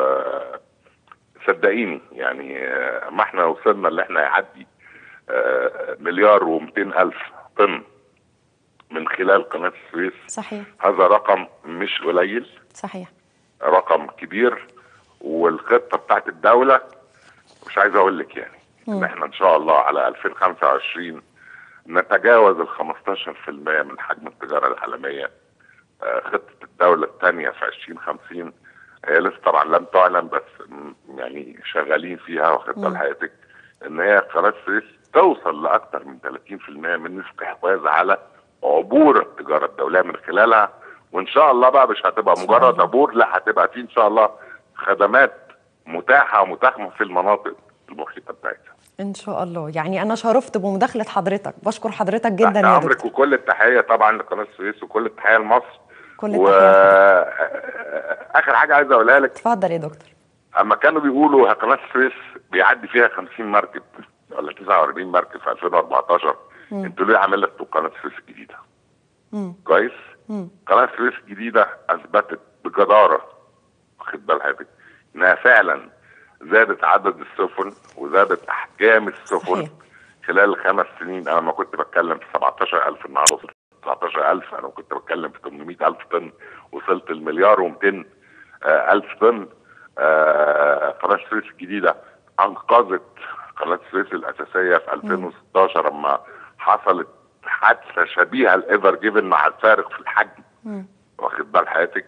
S9: وصدقيني يعني آه، ما احنا وصلنا اللي احنا يعدي آه، مليار و200 الف طن من خلال قناه السويس
S2: صحيح
S9: هذا رقم مش قليل
S2: صحيح
S9: رقم كبير والخطه بتاعت الدوله مش عايز اقول لك يعني ان احنا ان شاء الله على 2025 نتجاوز ال 15% من حجم التجاره العالميه آه، خطه الدوله الثانيه في 2050 هي لسه طبعا لم تعلن بس م- يعني شغالين فيها واخد بال حضرتك ان هي قناه السويس توصل لاكثر من 30% من الاستحواذ على عبور التجاره الدوليه من خلالها وان شاء الله بقى مش هتبقى
S2: شاء
S9: مجرد
S2: الله.
S9: عبور لا هتبقى في ان شاء الله خدمات متاحه ومتاحمه في المناطق المحيطه بتاعتها
S2: ان شاء الله يعني انا شرفت بمداخلة حضرتك بشكر حضرتك جدا
S9: تحت
S2: يا
S9: امرك
S2: دكتور
S9: وكل التحيه طبعا لقناه السويس وكل التحيه لمصر
S2: كل
S9: و
S2: التحية
S9: اخر حاجه عايز اقولها لك
S2: اتفضل يا دكتور
S9: اما كانوا بيقولوا قناه السويس بيعدي فيها 50 مركب ولا 49 مركب في 2014 انتوا ليه عملتوا قناه السويس الجديده؟
S2: مم.
S9: كويس؟
S2: مم.
S9: قناه السويس الجديده اثبتت بجداره واخد بال حضرتك انها فعلا زادت عدد السفن وزادت احجام السفن
S2: صحيح.
S9: خلال الخمس سنين انا ما كنت بتكلم في 17000 النهارده وصلت 19000 انا كنت بتكلم في 800000 طن وصلت المليار و200 الف طن آه، قناه السويس الجديده انقذت قناه السويس الاساسيه في 2016 لما حصلت حادثه شبيهه الايفر جيفن مع الفارق في الحجم واخد بال حياتك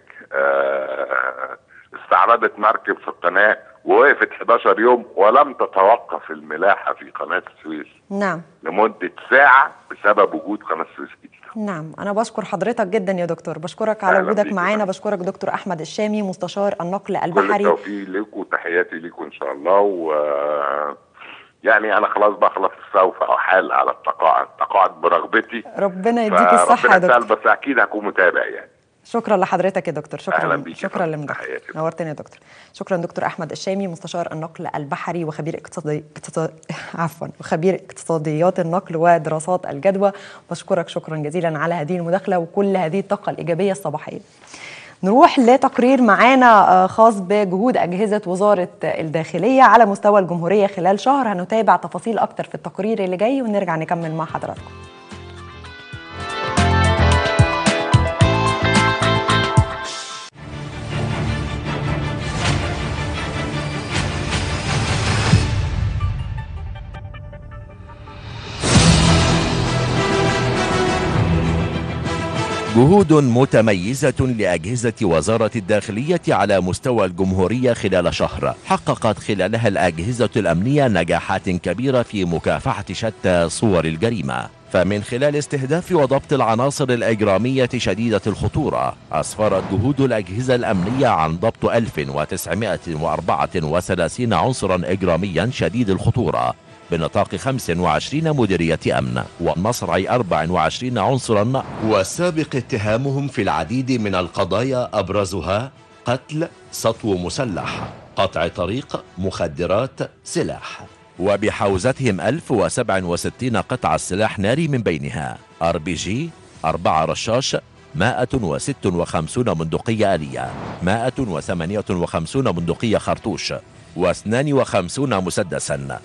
S9: آه، استعرضت مركب في القناه ووقفت 11 يوم ولم تتوقف الملاحه في قناه السويس
S2: نعم
S9: لمده ساعه بسبب وجود قناه السويس الجديده
S2: نعم أنا بشكر حضرتك جدا يا دكتور بشكرك على
S9: أهلا
S2: وجودك
S9: بيك
S2: معانا
S9: يا
S2: بشكرك دكتور أحمد الشامي مستشار النقل
S9: كل
S2: البحري
S9: التوفيق لكم وتحياتي لكم ان شاء الله و يعني انا خلاص بقى خلاص سوف احال على التقاعد التقاعد برغبتي
S2: ربنا يديك الصحة يا
S9: فربنا يسهل،
S2: دكتور
S9: بس اكيد هكون متابع يعني
S2: شكرا لحضرتك يا دكتور
S9: أهلا
S2: شكرا
S9: بيك يا
S2: شكرا
S9: فندم.
S2: لمداخلتك
S9: تحياتي.
S2: نورتني يا دكتور شكرا دكتور احمد الشامي مستشار النقل البحري وخبير اقتصادي اقتصاد... عفوا وخبير اقتصاديات النقل ودراسات الجدوى بشكرك شكرا جزيلا على هذه المداخله وكل هذه الطاقه الايجابيه الصباحيه نروح لتقرير معانا آه، خاص بجهود أجهزة وزارة الداخلية على مستوى الجمهورية خلال شهر هنتابع تفاصيل أكتر في التقرير اللي جاي ونرجع نكمل مع حضراتكم
S10: جهود متميزة لأجهزة وزارة الداخلية على مستوى الجمهورية خلال شهر حققت خلالها الأجهزة الأمنية نجاحات كبيرة في مكافحة شتى صور الجريمة فمن خلال استهداف وضبط العناصر الإجرامية شديدة الخطورة أسفرت جهود الأجهزة الأمنية عن ضبط 1934 عنصرا إجراميا شديد الخطورة بنطاق 25 مديرية أمن ومصرع 24 عنصرا والسابق اتهامهم في العديد من القضايا أبرزها قتل سطو مسلح قطع طريق مخدرات سلاح وبحوزتهم 1067 قطعة سلاح ناري من بينها ار بي جي 4 رشاش 156 بندقية آلية 158 بندقية خرطوش و52 مسدسا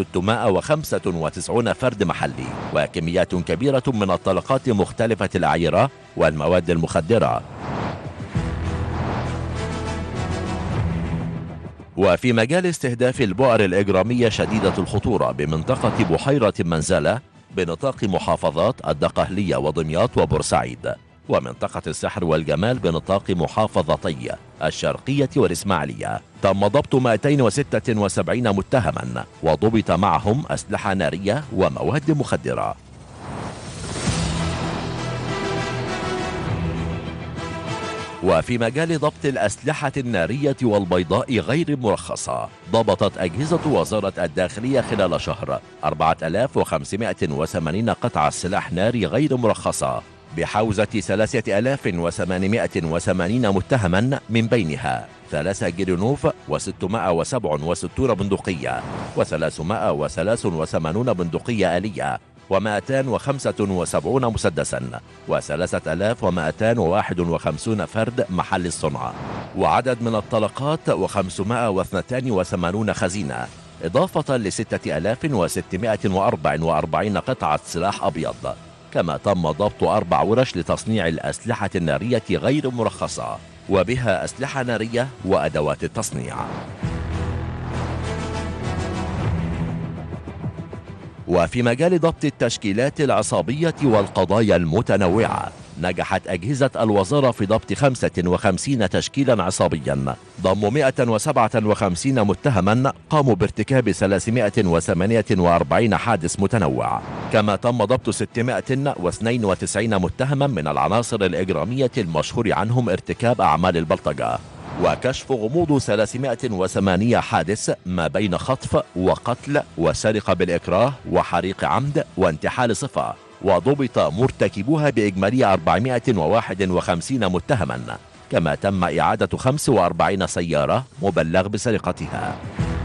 S10: و695 فرد محلي وكميات كبيرة من الطلقات مختلفة الأعيرة والمواد المخدرة وفي مجال استهداف البؤر الإجرامية شديدة الخطورة بمنطقة بحيرة منزلة بنطاق محافظات الدقهلية ودمياط وبورسعيد ومنطقة السحر والجمال بنطاق محافظتي الشرقية والإسماعيلية تم ضبط 276 متهما وضبط معهم أسلحة نارية ومواد مخدرة وفي مجال ضبط الأسلحة النارية والبيضاء غير مرخصة ضبطت أجهزة وزارة الداخلية خلال شهر 4580 قطعة سلاح ناري غير مرخصة بحوزة 3880 متهما من بينها ثلاثة جرينوف و667 بندقية و383 بندقية آلية و275 مسدسا و3251 فرد محل الصنع وعدد من الطلقات و582 خزينة إضافة ل 6644 قطعة سلاح أبيض كما تم ضبط أربع ورش لتصنيع الأسلحة النارية غير مرخصة وبها أسلحة نارية وأدوات التصنيع وفي مجال ضبط التشكيلات العصابية والقضايا المتنوعة نجحت أجهزة الوزارة في ضبط 55 تشكيلا عصابيا ضموا 157 متهما قاموا بارتكاب 348 حادث متنوع كما تم ضبط 692 متهما من العناصر الإجرامية المشهور عنهم ارتكاب أعمال البلطجة وكشف غموض 308 حادث ما بين خطف وقتل وسرقة بالإكراه وحريق عمد وانتحال صفة وضبط مرتكبوها بإجمالي 451 متهما كما تم إعادة 45 سيارة مبلغ بسرقتها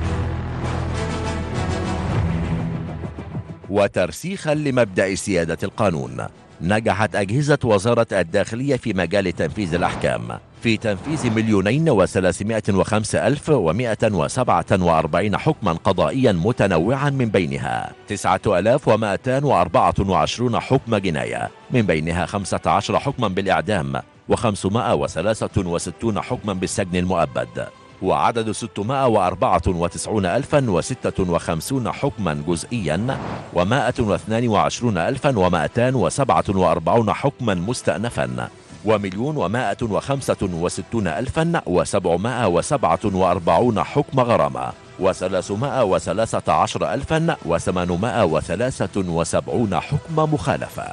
S10: وترسيخا لمبدأ سيادة القانون نجحت أجهزة وزارة الداخلية في مجال تنفيذ الأحكام في تنفيذ مليونين وثلاثمائة وخمسة ألف ومائة وسبعة وأربعين حكما قضائيا متنوعا من بينها تسعة ألاف ومائتان وأربعة وعشرون حكم جناية من بينها خمسة عشر حكما بالإعدام وخمسمائة وثلاثة وستون حكما بالسجن المؤبد وعدد 694 ألفا وستة وخمسون حكما جزئيا ومائة واثنان وعشرون ألفا ومائتان وسبعة وأربعون حكما مستأنفا ومليون ومائة وخمسة وستون ألفا وسبعمائة وسبعة وأربعون حكم غرامة وثلاثمائة وثلاثة عشر ألفا وثمانمائة وثلاثة وسبعون حكم مخالفة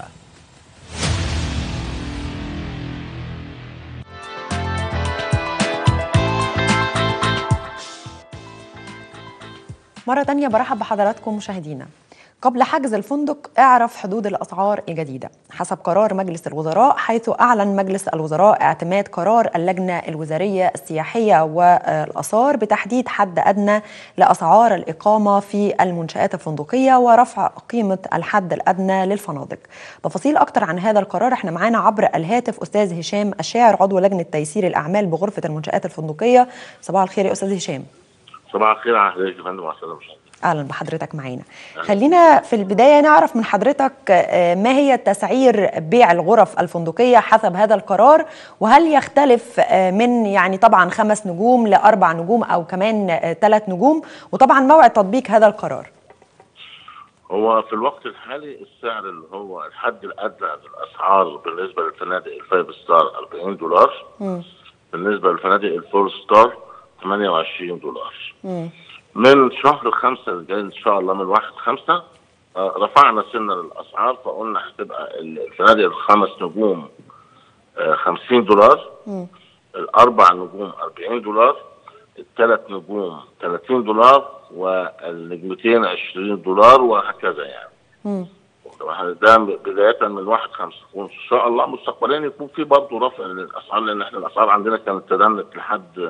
S2: مرة تانية برحب بحضراتكم مشاهدينا قبل حجز الفندق اعرف حدود الأسعار الجديدة حسب قرار مجلس الوزراء حيث أعلن مجلس الوزراء اعتماد قرار اللجنة الوزارية السياحية والآثار بتحديد حد أدنى لأسعار الإقامة في المنشآت الفندقية ورفع قيمة الحد الأدنى للفنادق تفاصيل أكتر عن هذا القرار احنا معانا عبر الهاتف أستاذ هشام الشاعر عضو لجنة تيسير الأعمال بغرفة المنشآت الفندقية صباح الخير يا أستاذ هشام
S11: صباح الخير على حضرتك يا فندم وعلى السلامه
S2: اهلا بحضرتك معانا خلينا في البدايه نعرف من حضرتك آه، ما هي تسعير بيع الغرف الفندقيه حسب هذا القرار وهل يختلف آه، من يعني طبعا خمس نجوم لاربع نجوم او كمان ثلاث نجوم وطبعا موعد تطبيق هذا القرار
S11: هو في الوقت الحالي السعر اللي هو الحد الادنى للاسعار بالنسبه للفنادق الفايف ستار 40 دولار
S2: مم.
S11: بالنسبه للفنادق الفور ستار 28 دولار
S2: مم.
S11: من شهر خمسة الجاي ان شاء الله من واحد خمسة آه، رفعنا سن الاسعار فقلنا هتبقى الفنادق الخمس نجوم آه، 50 دولار
S2: مم.
S11: الاربع نجوم 40 دولار الثلاث نجوم 30 دولار والنجمتين 20 دولار وهكذا يعني
S2: مم.
S11: ده بدايه من 1 5 وان شاء الله مستقبليا يكون في برضه رفع للاسعار لان احنا الاسعار عندنا كانت تدنت لحد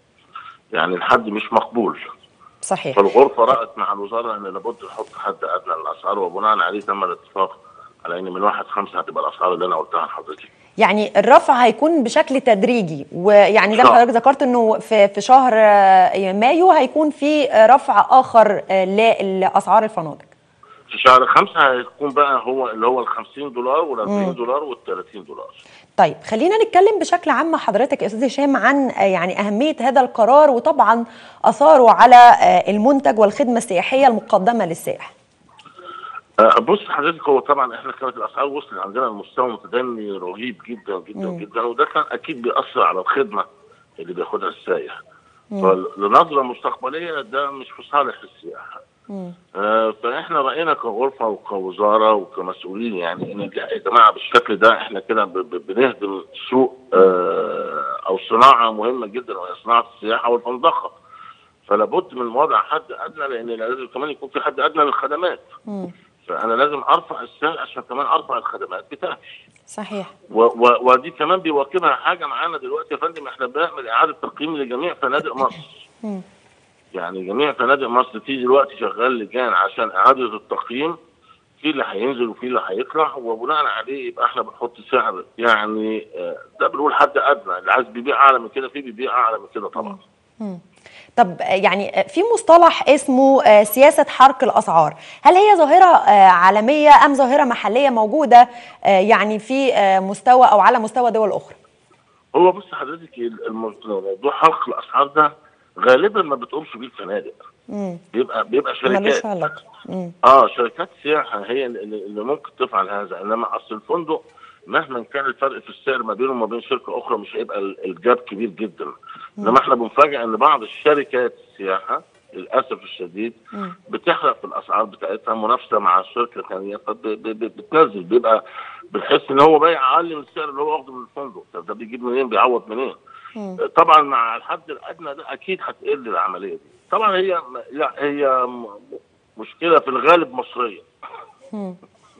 S11: يعني لحد مش مقبول
S2: صحيح
S11: فالغرفه رأت مع الوزاره ان لابد نحط حد ادنى للاسعار وبناء عليه تم الاتفاق على ان من 1 5 هتبقى الاسعار اللي انا قلتها لحضرتك
S2: يعني الرفع هيكون بشكل تدريجي ويعني زي ما
S11: صح.
S2: حضرتك ذكرت انه في في شهر آه، مايو هيكون في آه، رفع اخر آه، لاسعار الفنادق
S11: في شهر خمسة هيكون بقى هو اللي هو ال 50 دولار وال
S2: مم.
S11: 40 دولار وال 30 دولار
S2: طيب خلينا نتكلم بشكل عام مع حضرتك يا استاذ هشام عن آه، يعني اهميه هذا القرار وطبعا اثاره على آه، المنتج والخدمه السياحيه المقدمه للسائح
S11: آه، بص حضرتك هو طبعا احنا كانت الاسعار وصلت عندنا لمستوى متدني رهيب جدا جدا
S2: مم.
S11: جدا وده كان اكيد بيأثر على الخدمه اللي بياخدها السائح
S2: مم.
S11: فلنظره مستقبليه ده مش في صالح السياحه
S2: مم.
S11: آه، فاحنا راينا كغرفه وكوزاره وكمسؤولين يعني ان لا يا جماعه بالشكل ده احنا كده ب- ب- بنهدم سوق آه، او صناعه مهمه جدا وهي صناعه السياحه والفندقه فلا بد من وضع حد ادنى لان لازم كمان يكون في حد ادنى للخدمات
S2: مم.
S11: فانا لازم ارفع السعر عشان كمان ارفع الخدمات بتاعتي
S2: صحيح
S11: و- و- ودي كمان بيواكبها حاجه معانا دلوقتي يا فندم احنا بنعمل اعاده تقييم لجميع فنادق مصر
S2: مم.
S11: يعني جميع فنادق مصر في دلوقتي شغال لجان عشان اعاده التقييم في اللي هينزل وفي اللي هيطلع وبناء عليه يبقى احنا بنحط سعر يعني آه، ده بنقول حد ادنى اللي عايز بيبيع اعلى من كده في بيبيع اعلى من كده طبعا
S2: مم. طب آه، يعني آه، في مصطلح اسمه آه، سياسة حرق الأسعار هل هي ظاهرة آه، عالمية أم ظاهرة محلية موجودة آه، يعني في آه، مستوى أو على مستوى دول أخرى
S11: هو بص حضرتك الم- موضوع حرق الاسعار ده غالبا ما بتقومش بيه الفنادق
S2: مم.
S11: بيبقى بيبقى
S2: ملوش
S11: شركات
S2: علاقة مم.
S11: اه شركات سياحه هي اللي اللي ممكن تفعل هذا انما اصل الفندق مهما كان الفرق في السعر ما بينه وما بين شركه اخرى مش هيبقى ال- الجاب كبير جدا انما احنا بنفاجئ ان بعض الشركات السياحه للاسف الشديد
S2: مم.
S11: بتحرق في الاسعار بتاعتها منافسه مع شركه ثانيه فبتنزل بيبقى بنحس ان هو بايع اقل من السعر اللي هو واخده من الفندق طب ده بيجيب منين بيعوض منين
S2: مم.
S11: طبعا مع الحد الادنى ده اكيد هتقل العمليه دي طبعا هي لا هي م- مشكله في الغالب مصريه
S2: مم.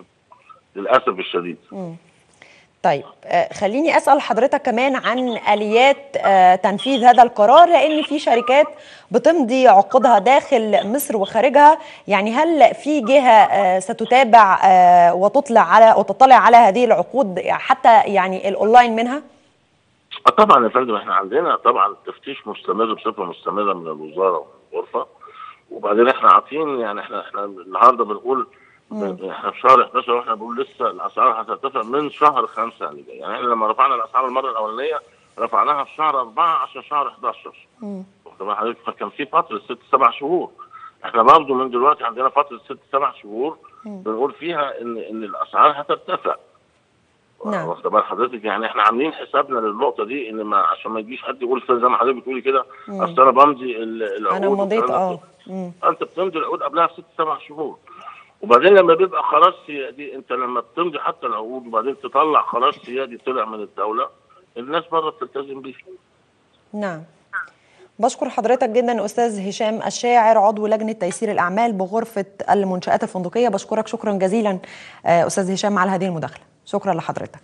S11: للاسف الشديد
S2: مم. طيب آه، خليني اسال حضرتك كمان عن اليات آه، تنفيذ هذا القرار لان في شركات بتمضي عقودها داخل مصر وخارجها يعني هل في جهه آه، ستتابع آه، وتطلع على وتطلع على هذه العقود حتى يعني الاونلاين منها؟
S11: آه طبعا يا فندم احنا عندنا طبعا تفتيش مستمر بصفه مستمره من الوزاره والغرفه وبعدين احنا عاطين يعني احنا احنا النهارده بنقول
S2: مم.
S11: احنا في شهر 11 واحنا بنقول لسه الاسعار هترتفع من شهر 5 اللي جاي يعني احنا لما رفعنا الاسعار المره الاولانيه رفعناها في شهر 4 عشان شهر 11
S2: مم.
S11: واخد بال حضرتك فكان في فتره ست سبع شهور احنا برضه من دلوقتي عندنا فتره ست سبع شهور
S2: مم.
S11: بنقول فيها ان ان الاسعار هترتفع
S2: نعم.
S11: واخد بال حضرتك يعني احنا عاملين حسابنا للنقطه دي ان ما عشان ما يجيش حد يقول زي ما حضرتك بتقولي كده
S2: مم.
S11: اصل انا بمضي ال- العقود
S2: انا مضيت
S11: والكلام ده
S2: اه مم.
S11: انت بتمضي العقود قبلها بست سبع شهور وبعدين لما بيبقى قرار سيادي انت لما بتمضي حتى العقود وبعدين تطلع قرار سيادي طلع من الدوله الناس بره بتلتزم بيه
S2: نعم بشكر حضرتك جدا استاذ هشام الشاعر عضو لجنه تيسير الاعمال بغرفه المنشات الفندقيه بشكرك شكرا جزيلا آه، استاذ هشام على هذه المداخله شكرا لحضرتك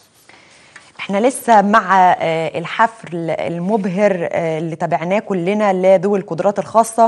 S2: احنا لسه مع آه، الحفل المبهر آه، اللي تابعناه كلنا لذوي القدرات الخاصه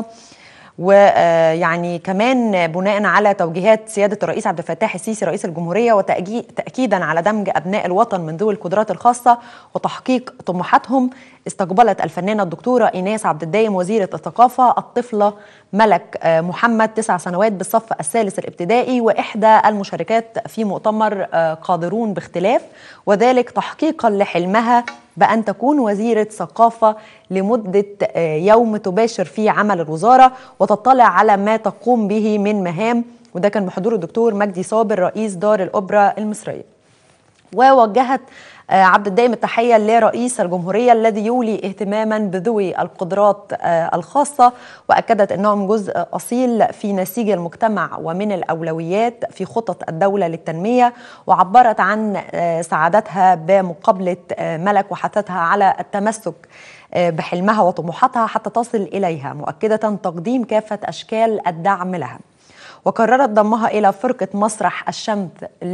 S2: ويعني كمان بناء على توجيهات سياده الرئيس عبد الفتاح السيسي رئيس الجمهوريه وتاكيدا على دمج ابناء الوطن من ذوي القدرات الخاصه وتحقيق طموحاتهم استقبلت الفنانه الدكتوره ايناس عبد الدايم وزيره الثقافه الطفله ملك آه، محمد تسع سنوات بالصف الثالث الابتدائي واحدى المشاركات في مؤتمر آه، قادرون باختلاف وذلك تحقيقا لحلمها بأن تكون وزيرة ثقافة لمدة آه، يوم تباشر فيه عمل الوزارة وتطلع على ما تقوم به من مهام وده كان بحضور الدكتور مجدي صابر رئيس دار الأوبرا المصرية ووجهت آه، عبد الدائم التحية لرئيس الجمهورية الذي يولي اهتماما بذوي القدرات آه، الخاصة وأكدت أنهم جزء أصيل في نسيج المجتمع ومن الأولويات في خطط الدولة للتنمية وعبرت عن آه، سعادتها بمقابلة آه، ملك وحثتها على التمسك آه، بحلمها وطموحاتها حتى تصل إليها مؤكدة تقديم كافة أشكال الدعم لها وقررت ضمها إلى فرقة مسرح الشمس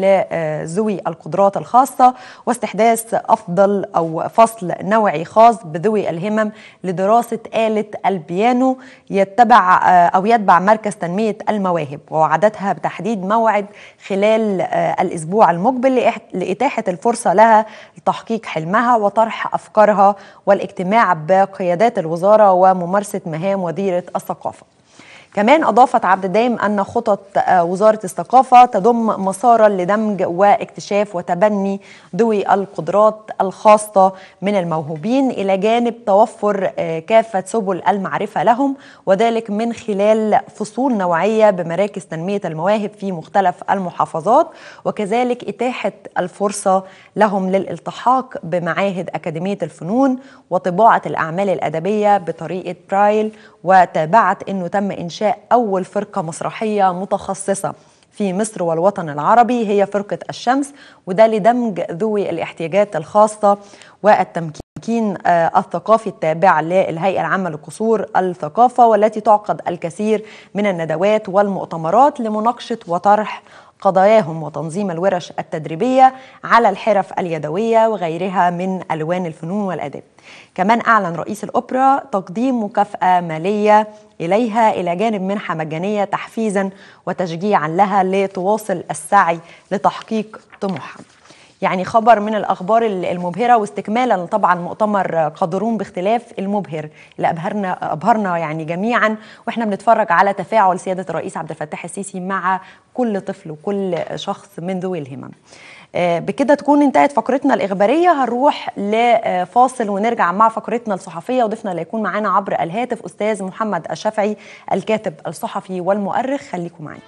S2: لذوي القدرات الخاصة واستحداث أفضل أو فصل نوعي خاص بذوي الهمم لدراسة آلة البيانو يتبع أو يتبع مركز تنمية المواهب ووعدتها بتحديد موعد خلال آه، الأسبوع المقبل لإح- لإتاحة الفرصة لها لتحقيق حلمها وطرح أفكارها والاجتماع بقيادات الوزارة وممارسة مهام وزيرة الثقافة كمان أضافت عبد الدايم أن خطط آه، وزارة الثقافة تضم مسارا لدمج واكتشاف وتبني ذوي القدرات الخاصة من الموهوبين إلى جانب توفر آه، كافة سبل المعرفة لهم وذلك من خلال فصول نوعية بمراكز تنمية المواهب في مختلف المحافظات وكذلك إتاحة الفرصة لهم للالتحاق بمعاهد أكاديمية الفنون وطباعة الأعمال الأدبية بطريقة برايل وتابعت أنه تم إنشاء أول فرقة مسرحية متخصصة في مصر والوطن العربي هي فرقة الشمس وده لدمج ذوي الاحتياجات الخاصة والتمكين آه، الثقافي التابع للهيئة العامة لقصور الثقافة والتي تعقد الكثير من الندوات والمؤتمرات لمناقشة وطرح قضاياهم وتنظيم الورش التدريبية على الحرف اليدوية وغيرها من ألوان الفنون والآداب كمان أعلن رئيس الأوبرا تقديم مكافأة مالية إليها إلى جانب منحة مجانية تحفيزا وتشجيعا لها لتواصل السعي لتحقيق طموحها يعني خبر من الأخبار المبهرة واستكمالا طبعا مؤتمر قادرون باختلاف المبهر اللي أبهرنا, أبهرنا يعني جميعا وإحنا بنتفرج على تفاعل سيادة الرئيس عبد الفتاح السيسي مع كل طفل وكل شخص من ذوي الهمم آه، بكده تكون انتهت فقرتنا الإخبارية هنروح لفاصل ونرجع مع فقرتنا الصحفية وضيفنا اللي يكون معانا عبر الهاتف أستاذ محمد الشافعي الكاتب الصحفي والمؤرخ خليكم معانا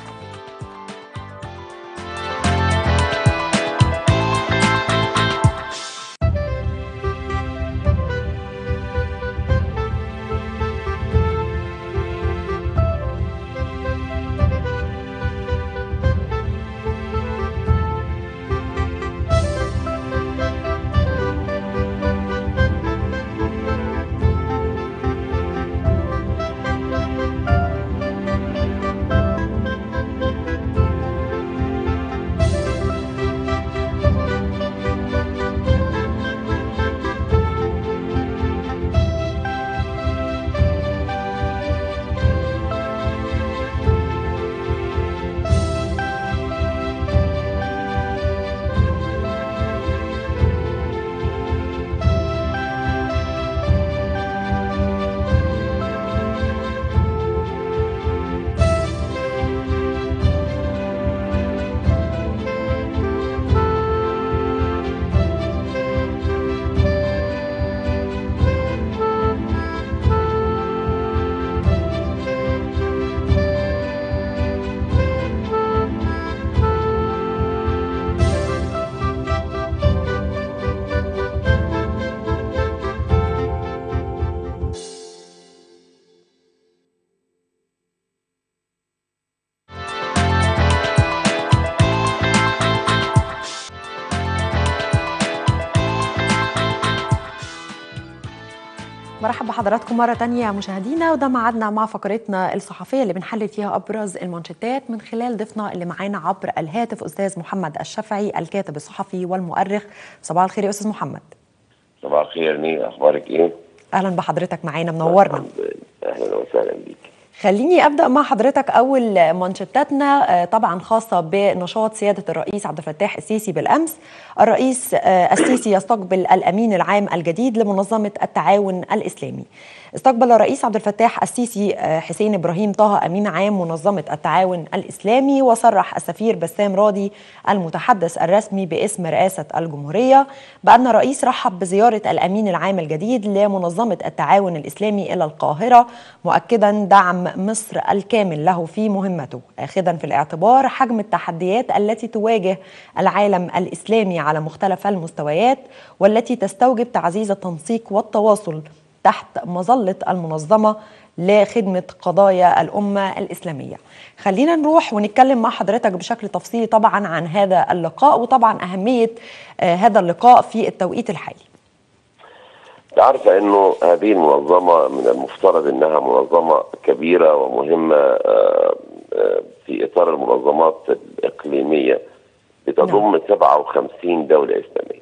S2: مرحبا بحضراتكم مرة تانية مشاهدينا وده ميعادنا مع فقرتنا الصحفية اللي بنحلل فيها أبرز المانشيتات من خلال ضيفنا اللي معانا عبر الهاتف أستاذ محمد الشافعي الكاتب الصحفي والمؤرخ صباح الخير يا أستاذ محمد
S12: صباح الخير مين اخبارك ايه؟
S2: أهلا بحضرتك معانا منورنا
S12: اهلا وسهلا بيك
S2: خليني ابدا مع حضرتك اول مانشيتاتنا آه، طبعا خاصه بنشاط سياده الرئيس عبد الفتاح السيسي بالامس الرئيس آه، السيسي يستقبل الامين العام الجديد لمنظمه التعاون الاسلامي استقبل الرئيس عبد الفتاح السيسي آه، حسين ابراهيم طه امين عام منظمه التعاون الاسلامي وصرح السفير بسام راضي المتحدث الرسمي باسم رئاسه الجمهوريه بان الرئيس رحب بزياره الامين العام الجديد لمنظمه التعاون الاسلامي الى القاهره مؤكدا دعم دعم مصر الكامل له في مهمته اخذا في الاعتبار حجم التحديات التي تواجه العالم الاسلامي على مختلف المستويات والتي تستوجب تعزيز التنسيق والتواصل تحت مظله المنظمه لخدمه قضايا الامه الاسلاميه. خلينا نروح ونتكلم مع حضرتك بشكل تفصيلي طبعا عن هذا اللقاء وطبعا اهميه آه، هذا اللقاء في التوقيت الحالي.
S12: عارفة انه هذه المنظمة من المفترض انها منظمة كبيرة ومهمة آه، آه، في اطار المنظمات الاقليمية بتضم 57 دولة اسلامية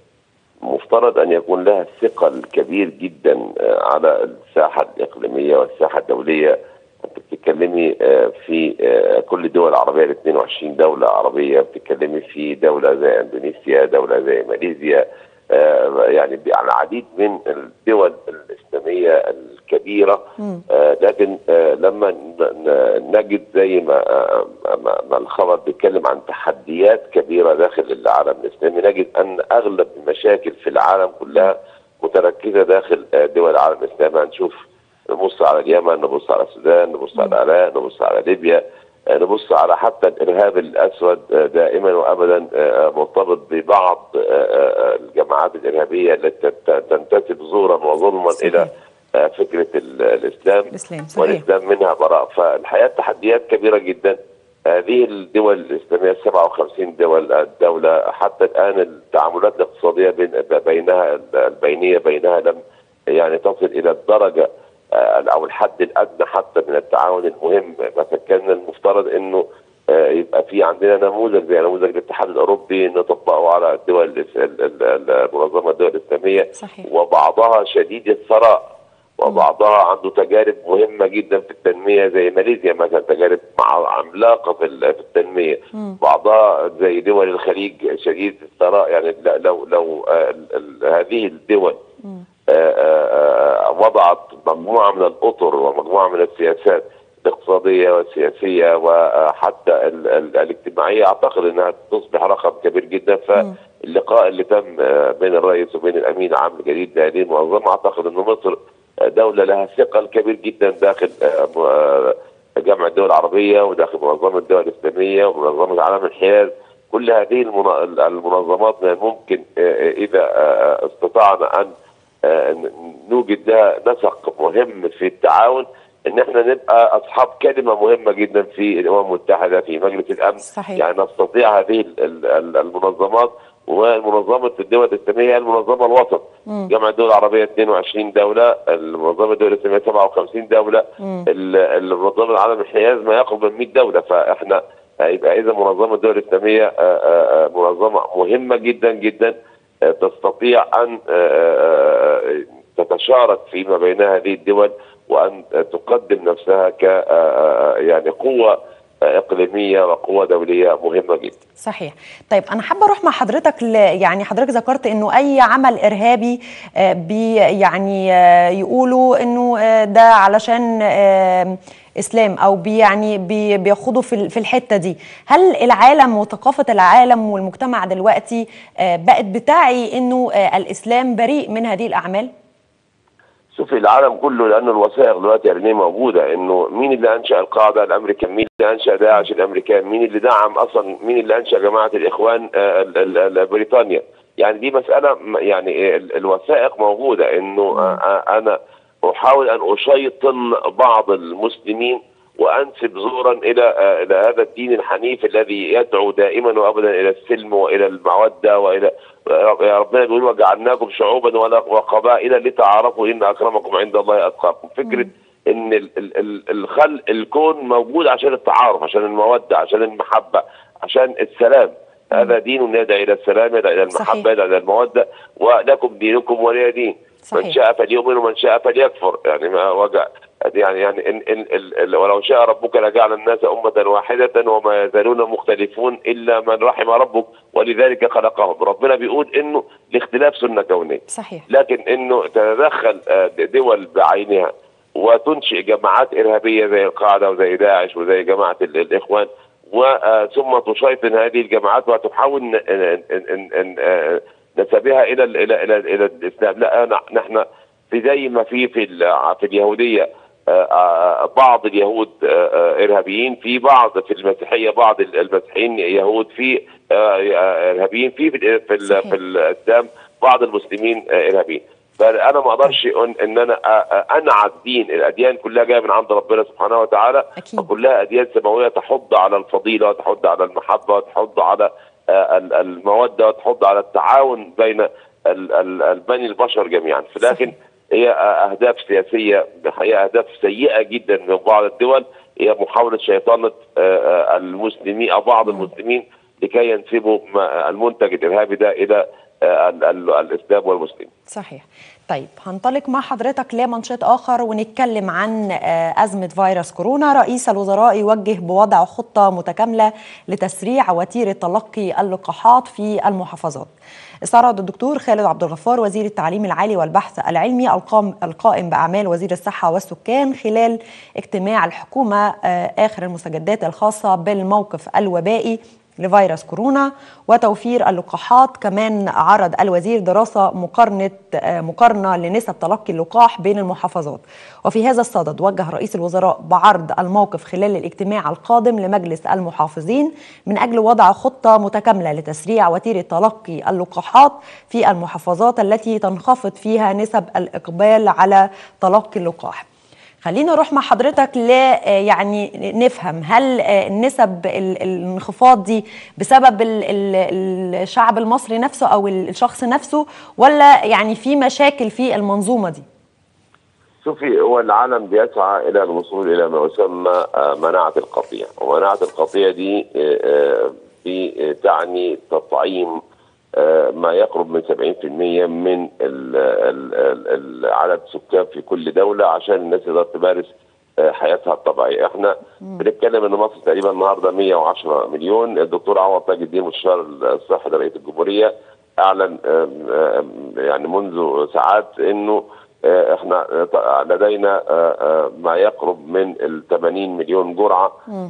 S12: مفترض ان يكون لها ثقل كبير جدا آه، على الساحة الاقليمية والساحة الدولية انت بتتكلمي آه، في آه، كل الدول العربية ال 22 دولة عربية بتتكلمي في دولة زي اندونيسيا دولة زي ماليزيا آه، يعني على العديد من الدول الإسلامية الكبيرة آه، لكن آه، لما ن- ن- نجد زي ما آه، ما- ما الخبر بيتكلم عن تحديات كبيرة داخل العالم الإسلامي نجد أن أغلب المشاكل في العالم كلها متركزة داخل آه، دول العالم الإسلامي هنشوف نبص على اليمن نبص على السودان نبص على العراق نبص على ليبيا آه، نبص على حتى الارهاب الاسود آه، دائما وابدا آه، مرتبط ببعض آه، آه، الجماعات الارهابيه التي تت- تنتسب زورا وظلما الى آه، فكره ال- الاسلام
S2: الاسلام صحيح.
S12: والاسلام منها براء فالحقيقه تحديات كبيره جدا هذه الدول الاسلاميه 57 دول الدوله حتى الان التعاملات الاقتصاديه بين بينها البينيه بينها لم يعني تصل الى الدرجه آه، او الحد الادنى حتى من التعاون المهم مثلا كان المفترض انه آه، يبقى في عندنا نموذج زي نموذج الاتحاد الاوروبي نطبقه على الدول الإس- ال- ال- المنظمه الدول الاسلاميه
S2: صحيح.
S12: وبعضها شديد الثراء وبعضها عنده تجارب مهمه جدا في التنميه زي ماليزيا مثلا تجارب مع عملاقه في ال- في التنميه بعضها زي دول الخليج شديد الثراء يعني ل- لو لو آه، ال- ال- هذه الدول آه، آه، آه، وضعت مجموعه من الاطر ومجموعه من السياسات الاقتصاديه والسياسيه وحتى ال- ال- الاجتماعيه اعتقد انها تصبح رقم كبير جدا فاللقاء اللي تم آه، بين الرئيس وبين الامين العام الجديد لهذه المنظمه اعتقد ان مصر آه، دوله لها ثقل كبير جدا داخل آه، م- آه، جامعه الدول العربيه وداخل منظمه الدول الاسلاميه ومنظمه عالم الحياد كل هذه المن- المنظمات من الممكن آه، اذا آه، استطعنا ان آه، ن- نوجد لها نسق مهم في التعاون ان احنا نبقى اصحاب كلمه مهمه جدا في الامم المتحده في مجلس الامن
S2: صحيح.
S12: يعني نستطيع هذه ال- ال- ال- المنظمات ومنظمه الدول الاسلاميه هي المنظمه الوسط
S2: مم.
S12: جامعه الدول العربيه 22 دوله المنظمه الدول الاسلاميه 57 دوله
S2: مم.
S12: ال- المنظمه العالم الحياز ما يقرب من 100 دوله فاحنا هيبقى اذا منظمه الدول الاسلاميه آه، آه، آه، منظمه مهمه جدا جدا آه، تستطيع ان آه، آه، تتشارك فيما بين هذه الدول وان آه، تقدم نفسها ك آه، آه، يعني قوه آه، اقليميه وقوه دوليه مهمه جدا.
S2: صحيح طيب انا حابه اروح مع حضرتك ل... يعني حضرتك ذكرت انه اي عمل ارهابي آه، بي يعني آه، يقولوا انه آه، ده علشان آه، اسلام او بي يعني بي بياخدوا في ال- في الحته دي هل العالم وثقافه العالم والمجتمع دلوقتي آه، بقت بتعي انه آه، الاسلام بريء من هذه الاعمال
S12: شوفي العالم كله لان الوثائق دلوقتي يعني موجوده انه مين اللي انشا القاعده الامريكان مين اللي انشا داعش الامريكان مين اللي دعم اصلا مين اللي انشا جماعه الاخوان آه، ال- ال- ال- بريطانيا يعني دي مساله م- يعني ال- الوثائق موجوده انه آه، آه، انا احاول ان اشيطن بعض المسلمين وانسب زورا الى آه، الى هذا الدين الحنيف الذي يدعو دائما وابدا الى السلم والى الموده والى يا ربنا بيقول وجعلناكم شعوبا ولا- وقبائل لتعارفوا ان اكرمكم عند الله اتقاكم فكره ان ال- ال- ال- الخلق الكون موجود عشان التعارف عشان الموده عشان المحبه عشان السلام هذا دين يدعي الى السلام يدعي الى المحبه
S2: صحيح.
S12: يدعي الى الموده ولكم دينكم ولي دين
S2: صحيح.
S12: من شاء فليؤمن ومن شاء فليكفر يعني ما وجع يعني يعني إن إن ال ال ولو شاء ربك لجعل الناس أمة واحدة وما يزالون مختلفون إلا من رحم ربك ولذلك خلقهم ربنا بيقول إنه لاختلاف سنة كونية
S2: صحيح
S12: لكن انه تتدخل آه، دول بعينها وتنشئ جماعات ارهابيه زي القاعده وزي داعش وزي جماعه ال- الاخوان وثم تشيطن هذه الجماعات وتحاول ن- ن- ن- ن- آه، نسبها الى ال- الى الى الى الاسلام لا نح- نحن في زي ما في في ال- في اليهوديه آه، آه، بعض اليهود آه، آه، ارهابيين في بعض في المسيحيه بعض المسيحيين يهود في آه، آه، ارهابيين في في ال- في, ال- في الاسلام بعض المسلمين آه، ارهابيين فانا ما اقدرش أن, ان انا آه، آه، انعت دين الاديان كلها جايه من عند ربنا سبحانه وتعالى وكلها اديان سماويه تحض على الفضيله وتحض على المحبه وتحض على آه، ال- الموده وتحض على التعاون بين ال- ال- ال- بني البشر جميعا لكن هي اهداف سياسيه هي اهداف سيئه جدا من بعض الدول هي محاوله شيطنه آه، آه، المسلمين او بعض المسلمين لكي ينسبوا ما- المنتج الارهابي ده الى آه، ال- ال- الاسلام والمسلمين.
S2: صحيح طيب هنطلق مع حضرتك لمنشط آخر ونتكلم عن آه، أزمة فيروس كورونا رئيس الوزراء يوجه بوضع خطة متكاملة لتسريع وتيرة تلقي اللقاحات في المحافظات استعرض الدكتور خالد عبد الغفار وزير التعليم العالي والبحث العلمي القام القائم بأعمال وزير الصحة والسكان خلال اجتماع الحكومة آه، آخر المستجدات الخاصة بالموقف الوبائي لفيروس كورونا وتوفير اللقاحات كمان عرض الوزير دراسة مقارنة آه، مقارنة لنسب تلقي اللقاح بين المحافظات وفي هذا الصدد وجه رئيس الوزراء بعرض الموقف خلال الاجتماع القادم لمجلس المحافظين من أجل وضع خطة متكاملة لتسريع وتيرة تلقي اللقاحات في المحافظات التي تنخفض فيها نسب الإقبال على تلقي اللقاح خلينا نروح مع حضرتك ل آه، يعني نفهم هل آه، النسب ال- الانخفاض دي بسبب ال- ال- الشعب المصري نفسه او ال- الشخص نفسه ولا يعني في مشاكل في المنظومه دي؟
S12: شوفي هو العالم بيسعى الى الوصول الى ما يسمى آه، مناعه القطيع ومناعه القطيع دي آه، آه، بتعني تطعيم آه، ما يقرب من 70% من ال- ال- ال- ال- عدد السكان في كل دوله عشان الناس تقدر تمارس آه، حياتها الطبيعيه احنا بنتكلم ان مصر تقريبا النهارده 110 مليون الدكتور عوض تاج الدين مستشار الصحه لرئيس الجمهوريه اعلن آم، آم، يعني منذ ساعات انه آه، احنا آه، لدينا آه، آه، ما يقرب من ال 80 مليون جرعه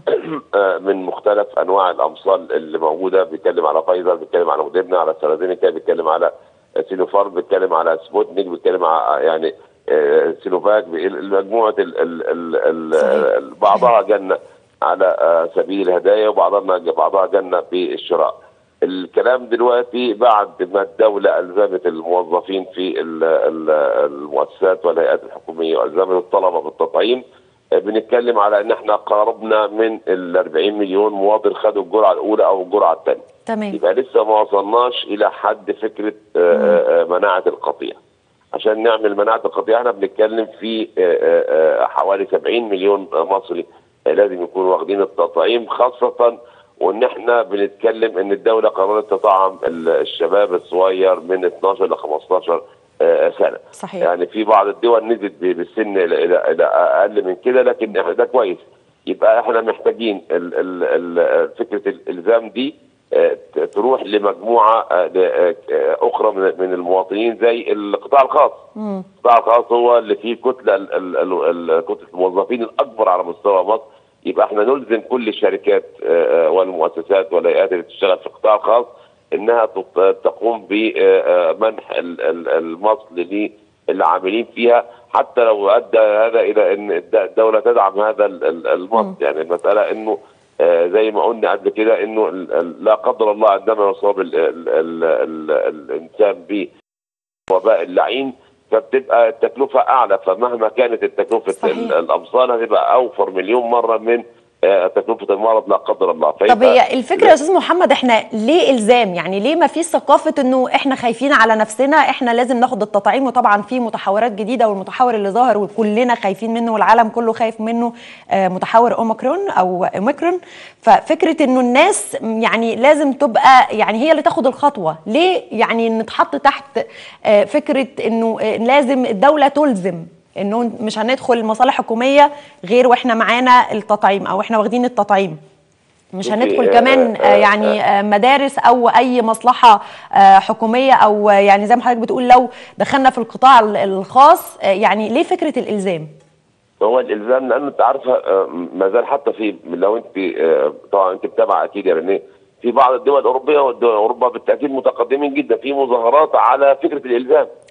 S12: آه، من مختلف انواع الامصال اللي موجوده بيتكلم على فايزر بيتكلم على موديرنا على سيرازينيكا بيتكلم على سينوفارم بيتكلم على سبوتنيك بيتكلم على يعني آه، سينوفاك مجموعه ال ال ال ال بعضها جنه على آه، سبيل الهدايا وبعضها بعضها جنه بالشراء الكلام دلوقتي بعد ما الدولة ألزمت الموظفين في ال- ال- المؤسسات والهيئات الحكومية وألزمت الطلبة بالتطعيم آه، بنتكلم على ان احنا قربنا من ال 40 مليون مواطن خدوا الجرعه الاولى او الجرعه الثانيه
S2: تمام
S12: يبقى لسه ما وصلناش الى حد فكره آه، آه، مناعه القطيع عشان نعمل مناعه القطيع احنا بنتكلم في آه، آه، آه، حوالي 70 مليون مصري آه، لازم يكونوا واخدين التطعيم خاصه وان احنا بنتكلم ان الدوله قررت تطعم ال- الشباب الصغير من 12 ل 15 آه، سنه
S2: صحيح
S12: يعني في بعض الدول نزلت ب- بالسن الى الى إلى اقل من كده لكن إحنا ده كويس يبقى احنا محتاجين ال ال ال فكره الالزام دي آه، ت- تروح لمجموعه آه، ل- آه، آه، اخرى من من المواطنين زي القطاع الخاص القطاع الخاص هو اللي فيه كتله ال- ال- ال- ال- كتله الموظفين الاكبر على مستوى مصر يبقى احنا نلزم كل الشركات آه، آه، والمؤسسات والهيئات اللي بتشتغل في القطاع الخاص انها تط- تقوم بمنح ال- ال- المصل للعاملين فيها حتى لو ادى هذا الى ان الد- الدوله تدعم هذا ال- ال- المصل يعني المساله انه آه، زي ما قلنا قبل كده انه ال- ال- لا قدر الله عندما يصاب ال- ال- ال- ال- الانسان بوباء اللعين فبتبقى التكلفه اعلى فمهما كانت التكلفه ال- الامصال هتبقى اوفر مليون مره من آه، تكلفه المرض لا قدر الله
S2: طب
S12: فيبقى-
S2: هي الفكره يا استاذ محمد احنا ليه الزام يعني ليه ما فيش ثقافه انه احنا خايفين على نفسنا احنا لازم ناخد التطعيم وطبعا في متحورات جديده والمتحور اللي ظاهر وكلنا خايفين منه والعالم كله خايف منه آه، متحور اوميكرون او اوميكرون ففكره انه الناس يعني لازم تبقى يعني هي اللي تاخد الخطوه ليه يعني نتحط تحت آه، فكره انه آه، لازم الدوله تلزم انه مش هندخل مصالح حكوميه غير واحنا معانا التطعيم او احنا واخدين التطعيم مش
S12: شوفي،
S2: هندخل
S12: آه،
S2: كمان
S12: آه،
S2: آه، يعني آه، مدارس او اي مصلحه آه، حكوميه او آه، يعني زي ما حضرتك بتقول لو دخلنا في القطاع ال- الخاص آه، يعني ليه فكره الالزام
S12: هو الالزام لانه انت عارفه آه، ما زال حتى في لو انت آه، طبعا انت متابعه اكيد يا رنيه في بعض الدول الاوروبيه والدول اوروبا بالتاكيد متقدمين جدا في مظاهرات على فكره الالزام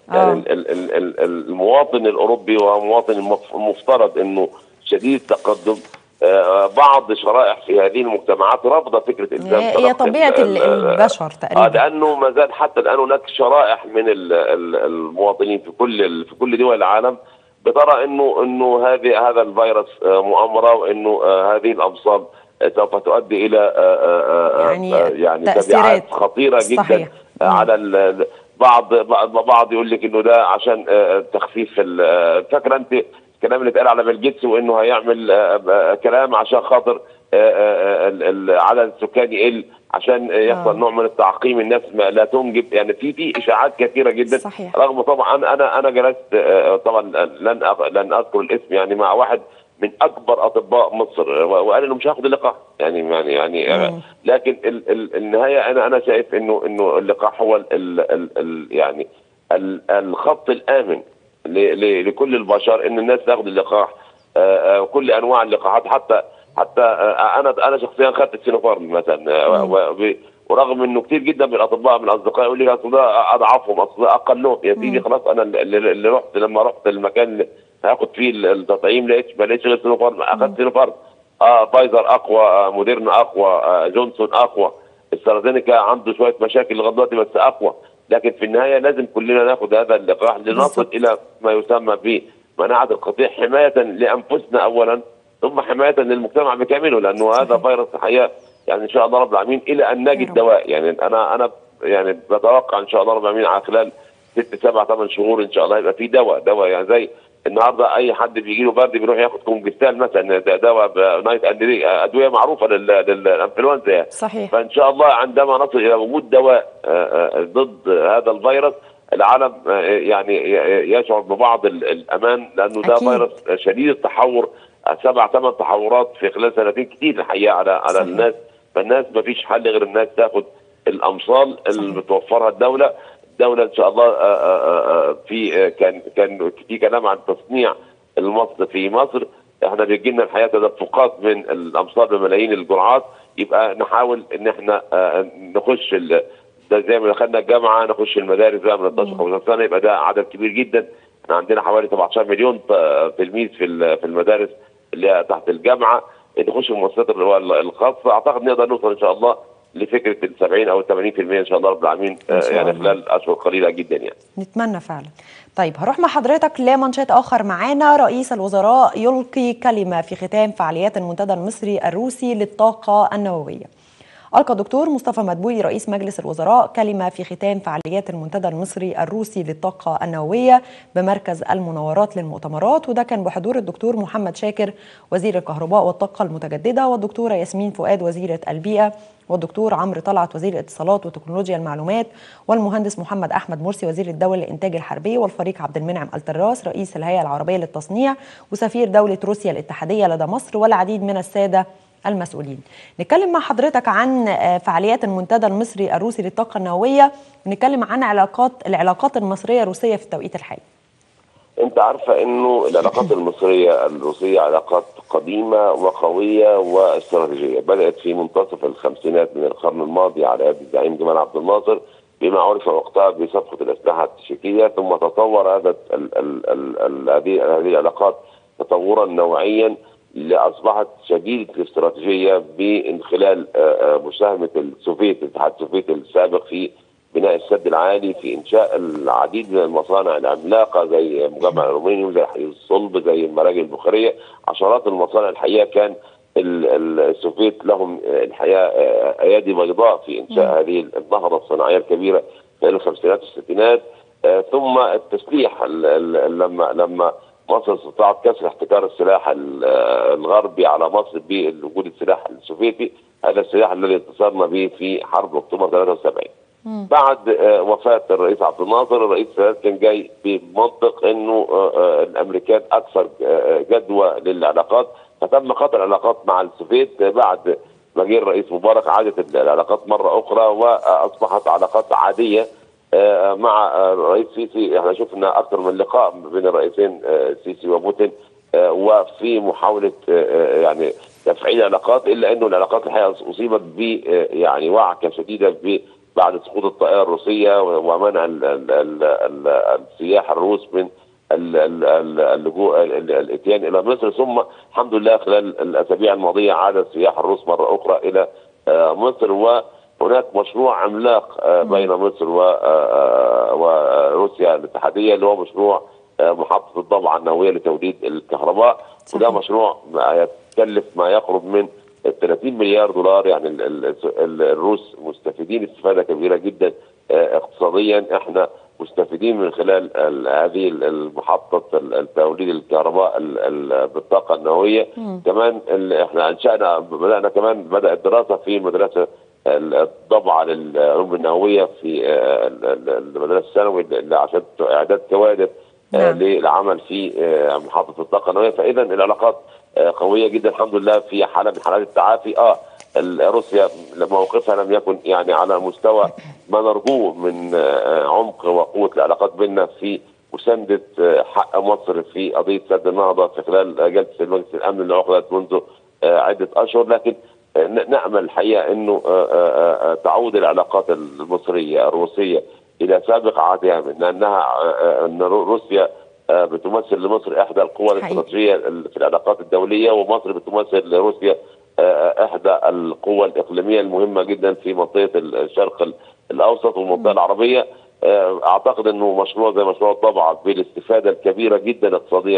S12: يعني
S2: آه.
S12: ال- ال- ال- ال- المواطن الاوروبي ومواطن المف- المفترض انه شديد التقدم آه، بعض شرائح في هذه المجتمعات رافضه فكره الزام
S2: هي هي
S12: تلقي
S2: طبيعه
S12: ال-
S2: ال- البشر
S12: آه
S2: تقريبا
S12: لانه ما زال حتى الان هناك شرائح من ال- ال- المواطنين في كل ال- في كل دول العالم بترى انه انه هذه هذا الفيروس آه، مؤامره وانه آه، هذه الامصال آه، سوف تؤدي الى آه، آه، آه،
S2: يعني
S12: آه، يعني
S2: تأثيرات.
S12: تبعات خطيره
S2: صحيح.
S12: جدا آه، على ال- ال- بعض بعض بعض يقول لك انه ده عشان آه، تخفيف ال- آه، فاكره انت الكلام اللي اتقال على بلجيتس وانه هيعمل آه، آه، كلام عشان خاطر آه، آه، ال- ال- عدد السكان يقل عشان آه، يحصل
S2: آه.
S12: نوع من التعقيم الناس ما لا تنجب يعني في في اشاعات كثيره جدا
S2: صحيح.
S12: رغم طبعا انا انا انا جلست آه، طبعا لن أق- لن اذكر الاسم يعني مع واحد من اكبر اطباء مصر آه، وقال انه مش هاخد اللقاح يعني يعني يعني آه،
S2: مم.
S12: لكن ال ال النهايه انا انا شايف انه انه اللقاح هو ال ال ال ال يعني ال الخط الامن ل- ل- لكل البشر ان الناس تاخد اللقاح آه، آه، كل انواع اللقاحات حتى حتى آه، انا انا شخصيا خدت السينوفارم مثلا آه، و- و- ورغم انه كتير جدا من الاطباء من الاصدقاء يقول لي اصل ده اضعفهم اصل ده اقلهم يا سيدي خلاص انا اللي, اللي رحت لما رحت المكان اللي هاخد فيه التطعيم لقيت ما لقيتش غير سينوفارم اخدت سينوفارم اه فايزر اقوى آه موديرنا اقوى آه جونسون اقوى استرازينيكا عنده شويه مشاكل لغايه دلوقتي بس اقوى لكن في النهايه لازم كلنا ناخد هذا اللقاح لنصل الى ما يسمى بمناعه القطيع حمايه لانفسنا اولا ثم حمايه للمجتمع بكامله لانه هذا فيروس الحقيقه يعني ان شاء الله رب العالمين الى ان نجد دواء يعني انا انا يعني بتوقع ان شاء الله رب العالمين على خلال ست سبع ثمان شهور ان شاء الله يبقى في دواء دواء يعني زي النهارده اي حد بيجي له برد بيروح ياخد كونجستال مثلا ده دواء نايت اندري ادويه معروفه لل- للانفلونزا يعني
S2: صحيح
S12: فان شاء الله عندما نصل الى وجود دواء آه، آه، ضد هذا الفيروس العالم آه، يعني ي- يشعر ببعض ال- الامان لانه ده
S2: أكيد.
S12: فيروس شديد التحور آه، سبع ثمان تحورات في خلال سنتين كتير الحقيقه على على
S2: صحيح.
S12: الناس فالناس ما فيش حل غير الناس تاخد الامصال اللي بتوفرها الدوله الدوله ان شاء الله آه، آه، آه، في آه، كان كان في كلام عن تصنيع المصل في مصر احنا بيجي لنا الحقيقه تدفقات من الامصار بملايين الجرعات يبقى نحاول ان احنا آه، نخش ال- ده زي ما دخلنا الجامعه نخش المدارس بقى من 12 15 سنه يبقى ده عدد كبير جدا احنا عندنا حوالي 17 مليون ط- تلميذ في ال- في المدارس اللي هي تحت الجامعه نخش المؤسسات اللي هو الخاصه اعتقد نقدر نوصل ان شاء الله لفكره ال 70 او ال 80% ان شاء الله رب العالمين
S2: إن
S12: آه،
S2: شاء
S12: يعني
S2: الله.
S12: خلال اشهر قليله جدا يعني
S2: نتمنى فعلا طيب هروح مع حضرتك لمنشات آخر معانا رئيس الوزراء يلقي كلمة في ختام فعاليات المنتدى المصري الروسي للطاقة النووية ألقى الدكتور مصطفى مدبولي رئيس مجلس الوزراء كلمة في ختام فعاليات المنتدى المصري الروسي للطاقة النووية بمركز المناورات للمؤتمرات وده كان بحضور الدكتور محمد شاكر وزير الكهرباء والطاقة المتجددة والدكتورة ياسمين فؤاد وزيرة البيئة والدكتور عمرو طلعت وزير الاتصالات وتكنولوجيا المعلومات والمهندس محمد احمد مرسي وزير الدوله للانتاج الحربي والفريق عبد المنعم التراس رئيس الهيئه العربيه للتصنيع وسفير دوله روسيا الاتحاديه لدى مصر والعديد من الساده المسؤولين. نتكلم مع حضرتك عن آه، فعاليات المنتدى المصري الروسي للطاقه النوويه ونتكلم عن علاقات العلاقات المصريه الروسيه في التوقيت الحالي.
S12: انت عارفه انه العلاقات المصريه الروسيه علاقات قديمه وقويه واستراتيجيه بدات في منتصف الخمسينات من القرن الماضي على يد الزعيم جمال عبد الناصر بما عرف وقتها بصفقه الاسلحه التشيكيه ثم تطور هذا ال- ال- ال- ال- هذه هذه العلاقات تطورا نوعيا لاصبحت شديده الاستراتيجيه من خلال آه، آه، مساهمه السوفيت الاتحاد السوفيتي السابق في بناء السد العالي في انشاء العديد من المصانع العملاقه زي مجمع الالومنيوم زي حديد الصلب زي المراجل البخاريه عشرات المصانع الحقيقه كان ال- ال- السوفيت لهم آه، الحقيقه آه، ايادي بيضاء في انشاء هذه النهضه الصناعيه الكبيره خلال الخمسينات والستينات آه، ثم التسليح ال- ال- لما لما مصر استطاعت كسر احتكار السلاح ال- آه، الغربي على مصر بوجود السلاح السوفيتي هذا السلاح الذي انتصرنا به في حرب اكتوبر 73 بعد آه، وفاه الرئيس عبد الناصر الرئيس السادات كان جاي بمنطق انه آه، آه، الامريكان اكثر آه، جدوى للعلاقات فتم قطع العلاقات مع السوفيت بعد ما جه الرئيس مبارك عادت العلاقات مره اخرى واصبحت علاقات عاديه آه، مع آه، الرئيس سيسي احنا شفنا اكثر من لقاء بين الرئيسين آه، سيسي وبوتين آه، وفي محاوله آه، آه، يعني تفعيل العلاقات الا انه العلاقات الحقيقه اصيبت ب آه، يعني وعكه شديده بعد سقوط الطائره الروسيه ومنع ال- ال- ال- ال- السياح الروس من ال- ال- ال- اللجوء ال- ال- الاتيان الى مصر ثم الحمد لله خلال الاسابيع الماضيه عاد السياح الروس مره اخرى الى آه، مصر وهناك مشروع عملاق آه، بين مصر و- آه، وروسيا الاتحاديه اللي هو مشروع آه، محطه الضبعه النوويه لتوليد الكهرباء وده مشروع ما يتكلف ما يقرب من 30 مليار دولار يعني ال- ال- ال- الروس مستفيدين استفاده كبيره جدا آه، اقتصاديا احنا مستفيدين من خلال ال- هذه ال- المحطه ال- التوليد الكهرباء ال- ال- بالطاقه النوويه كمان ال- احنا انشانا بدانا كمان بدات الدراسه في المدرسه الضبعه للعلوم النوويه في آه، ال- ال- المدرسه الثانوي اللي عشان اعداد كوادر آه،
S13: نعم.
S12: للعمل في آه، محطه الطاقه النوويه فاذا العلاقات آه، قويه جدا الحمد لله في حاله من حالات التعافي اه ال- روسيا موقفها لم يكن يعني على مستوى ما نرجوه من آه، عمق وقوه العلاقات بيننا في مسانده آه، حق مصر في قضيه سد النهضه في خلال جلسه مجلس الامن اللي عقدت منذ آه، عده اشهر لكن آه، ن- نامل الحقيقه انه آه، آه، آه، تعود العلاقات المصريه الروسيه الى سابق عهدها من انها آه، آه، ان رو- روسيا آه، بتمثل لمصر احدى القوى الاستراتيجيه ال- في العلاقات الدوليه ومصر بتمثل لروسيا آه، احدى القوى الاقليميه المهمه جدا في منطقه الشرق ال- الاوسط والمنطقه العربيه آه، اعتقد انه مشروع زي مشروع الطبعه بالاستفاده الكبيره جدا اقتصاديا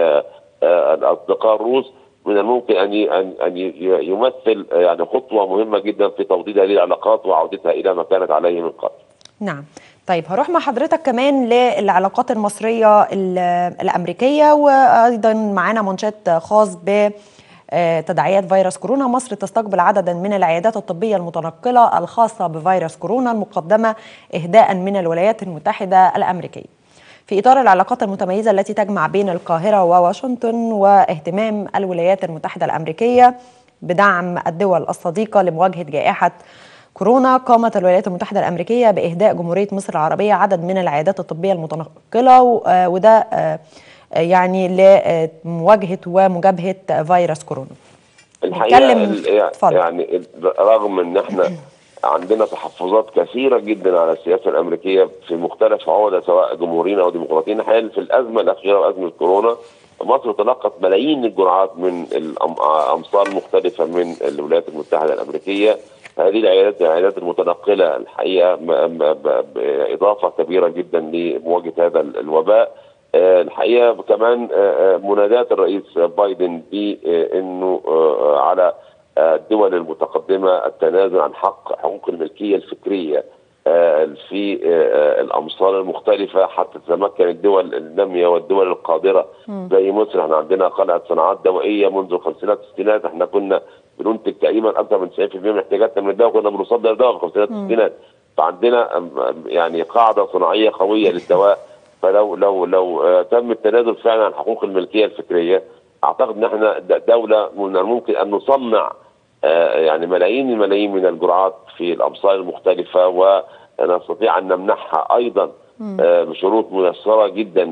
S12: للاصدقاء الروس من الممكن ان ي- ان ان ي- يمثل آه، يعني خطوه مهمه جدا في توطيد هذه العلاقات وعودتها الى ما كانت عليه من قبل.
S2: نعم طيب هروح مع حضرتك كمان للعلاقات المصرية ال- الأمريكية وأيضا معانا منشات خاص ب آه، تداعيات فيروس كورونا مصر تستقبل عددا من العيادات الطبية المتنقلة الخاصة بفيروس كورونا المقدمة إهداء من الولايات المتحدة الأمريكية في إطار العلاقات المتميزة التي تجمع بين القاهرة وواشنطن واهتمام الولايات المتحدة الأمريكية بدعم الدول الصديقة لمواجهة جائحة كورونا قامت الولايات المتحدة الأمريكية بإهداء جمهورية مصر العربية عدد من العيادات الطبية المتنقلة و- آه، وده آه، آه، يعني لمواجهة ومجابهة فيروس كورونا
S12: الحقيقه
S2: نتكلم-
S12: ال-
S2: اتفضل.
S12: يعني ال- رغم ان احنا عندنا تحفظات كثيره جدا على السياسه الامريكيه في مختلف عقدها سواء جمهوريين او ديمقراطيين حال في الازمه الاخيره وازمه كورونا مصر تلقت ملايين الجرعات من الامصار المختلفه من الولايات المتحده الامريكيه هذه العيادات العيادات المتنقله الحقيقه م- م- ب- باضافه كبيره جدا لمواجهه هذا ال- الوباء آه، الحقيقه كمان آه، آه، منادات الرئيس بايدن بانه على آه، الدول المتقدمه التنازل عن حق حقوق الملكيه الفكريه آه، في آه، الامصار المختلفه حتى تتمكن الدول الناميه والدول القادره زي مصر احنا عندنا قلعه صناعات دوائيه منذ الخمسينات والستينات احنا كنا بننتج تقريبا اكثر من 90% من احتياجاتنا من الدواء كنا بنصدر دواء في الخمسينات والستينات فعندنا أم- أم- يعني قاعده صناعيه قويه للدواء فلو لو لو آه، تم التنازل فعلا عن حقوق الملكيه الفكريه اعتقد ان احنا د- دوله من الممكن ان نصنع آه، يعني ملايين الملايين من الجرعات في الامصار المختلفه ونستطيع ان نمنحها ايضا آه، بشروط ميسره جدا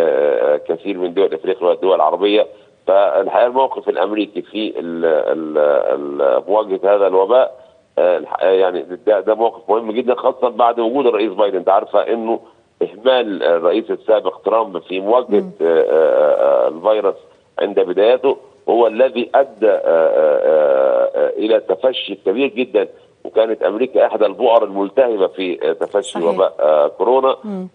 S12: لكثير من دول افريقيا والدول العربيه فالحقيقه الموقف الامريكي في ال- ال- ال- مواجهه هذا الوباء آه، الحقيقة يعني ده, ده موقف مهم جدا خاصه بعد وجود الرئيس بايدن انت عارفه انه اهمال الرئيس السابق ترامب في مواجهه آه، آه، آه، الفيروس عند بدايته هو الذي ادى آه، آه، آه، الى تفشي كبير جدا وكانت امريكا احدى البؤر الملتهبه في آه، تفشي
S13: صحيح.
S12: وباء آه، كورونا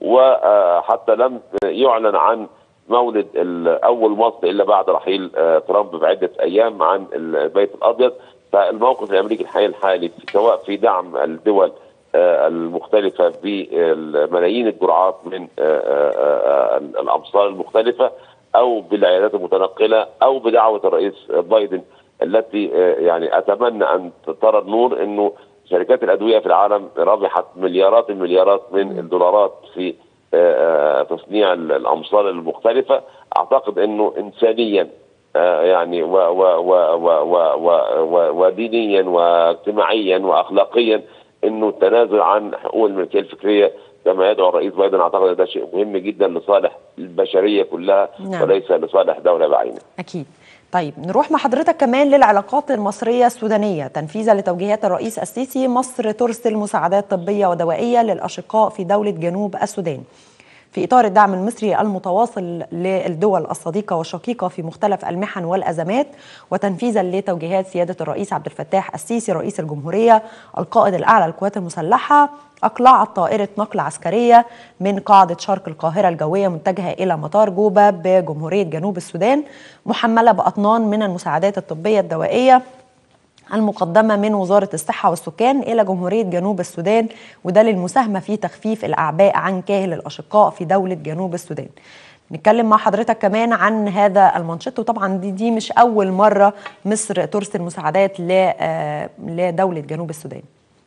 S12: وحتى لم يعلن عن مولد ال- اول مصر الا بعد رحيل آه، ترامب بعده ايام عن البيت الابيض فالموقف الامريكي الحالي الحالي في- سواء في دعم الدول آه، المختلفه بملايين الجرعات من آه، آه، آه، الامصار المختلفه او بالعيادات المتنقله او بدعوه الرئيس بايدن التي آه، يعني اتمنى ان ترى النور انه شركات الادويه في العالم ربحت مليارات المليارات من الدولارات في آه، آه، تصنيع ال- الامصار المختلفه اعتقد انه انسانيا آه، يعني و و و و و و و ودينيا واجتماعيا واخلاقيا انه التنازل عن حقوق الملكيه الفكريه كما يدعو الرئيس بايدن اعتقد ان ده شيء مهم جدا لصالح البشريه كلها
S2: نعم.
S12: وليس لصالح دوله بعينها.
S2: أكيد طيب نروح مع حضرتك كمان للعلاقات المصرية السودانية تنفيذا لتوجيهات الرئيس السيسي مصر ترسل مساعدات طبية ودوائية للأشقاء في دولة جنوب السودان في إطار الدعم المصري المتواصل للدول الصديقة والشقيقة في مختلف المحن والأزمات وتنفيذا لتوجيهات سيادة الرئيس عبد الفتاح السيسي رئيس الجمهورية القائد الأعلى للقوات المسلحة أقلعت طائرة نقل عسكرية من قاعدة شرق القاهرة الجوية متجهة إلى مطار جوبا بجمهورية جنوب السودان محملة بأطنان من المساعدات الطبية الدوائية المقدمة من وزارة الصحة والسكان إلى جمهورية جنوب السودان وده للمساهمة في تخفيف الأعباء عن كاهل الأشقاء في دولة جنوب السودان نتكلم مع حضرتك كمان عن هذا المانشيت وطبعا دي, دي مش أول مرة مصر ترسل مساعدات ل- آه، لدولة جنوب السودان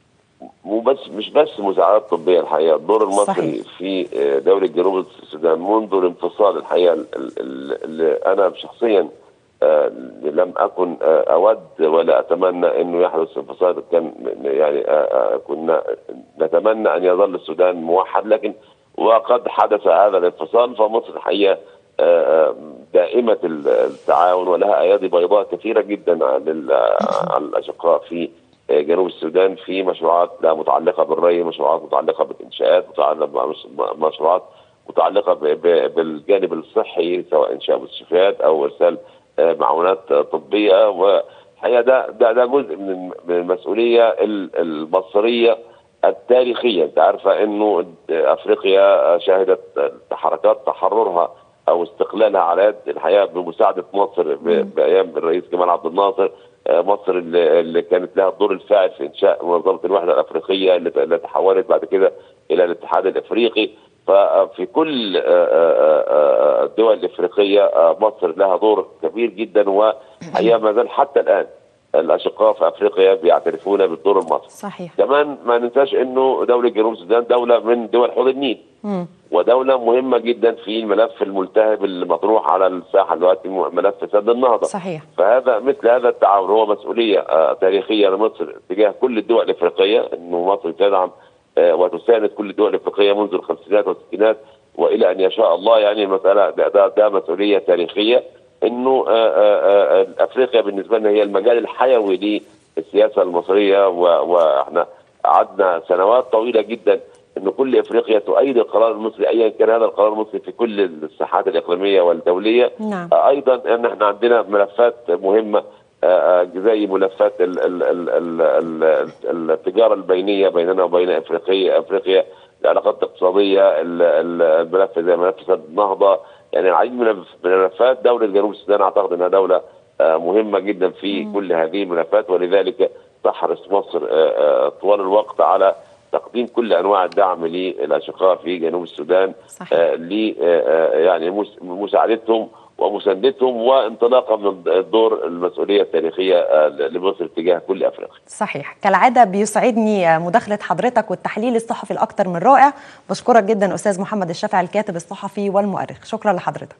S12: مو بس مش بس مساعدات طبيه الحقيقه الدور المصري
S2: صحيح.
S12: في آه، دوله جنوب السودان منذ الانفصال الحقيقه ال- ال- اللي انا شخصيا آه، لم اكن آه، اود ولا اتمنى انه يحدث انفصال كان يعني آه، آه، كنا نتمنى ان يظل السودان موحد لكن وقد حدث هذا الانفصال فمصر الحقيقه آه، آه، دائمه التعاون ولها ايادي بيضاء كثيره جدا لل- على الاشقاء في جنوب السودان في مشروعات لا متعلقه بالري مشروعات متعلقه بالانشاءات متعلقه مشروعات متعلقه ب- ب- بالجانب الصحي سواء انشاء مستشفيات او ارسال آه، معونات آه، طبيه والحقيقه ده ده ده جزء من من المسؤوليه ال- المصريه التاريخيه انت عارفه انه افريقيا شهدت حركات تحررها او استقلالها على يد الحقيقه بمساعده مصر ب- بايام الرئيس جمال عبد الناصر آه، مصر اللي, اللي كانت لها الدور الفاعل في انشاء منظمه الوحده الافريقيه اللي اللي تحولت بعد كده الى الاتحاد الافريقي ففي كل آه، آه، آه، الدول الافريقيه آه، مصر لها دور كبير جدا وحقيقه ما زال حتى الان الاشقاء في افريقيا بيعترفون بالدور المصري
S2: صحيح
S12: كمان ما ننساش انه دوله جنوب السودان دوله من دول حوض النيل
S2: مم.
S12: ودوله مهمه جدا في الملف الملتهب اللي مطروح على الساحه دلوقتي ملف سد النهضه
S2: صحيح
S12: فهذا مثل هذا التعاون هو مسؤوليه آه، تاريخيه لمصر تجاه كل الدول الافريقيه انه مصر تدعم آه، وتساند كل الدول الافريقيه منذ الخمسينات والستينات والى ان يشاء الله يعني المساله ده, ده, ده مسؤوليه تاريخيه انه آه، آه، آه، افريقيا بالنسبه لنا هي المجال الحيوي للسياسه المصريه و- واحنا قعدنا سنوات طويله جدا ان كل افريقيا تؤيد القرار المصري ايا كان هذا القرار المصري في كل الساحات الاقليميه والدوليه
S2: نعم
S12: آه، ايضا ان احنا عندنا ملفات مهمه آه، آه، زي ملفات ال ال ال ال ال ال التجاره البينيه بيننا وبين افريقيا افريقيا العلاقات الاقتصاديه ال- ال- الملف زي ملف سد النهضه يعني العديد من الملف- من الملفات دوله جنوب السودان اعتقد انها دوله آه، مهمه جدا في كل هذه الملفات ولذلك تحرص مصر آه، آه، طوال الوقت على تقديم كل انواع الدعم للاشقاء في جنوب السودان آه، ل آه، آه، يعني مس- مساعدتهم ومساندتهم وانطلاقا من الدور المسؤوليه التاريخيه آه، لمصر تجاه كل افريقيا.
S2: صحيح كالعادة بيسعدني مداخلة حضرتك والتحليل الصحفي الأكثر من رائع بشكرك جدا أستاذ محمد الشافعي الكاتب الصحفي والمؤرخ شكرا لحضرتك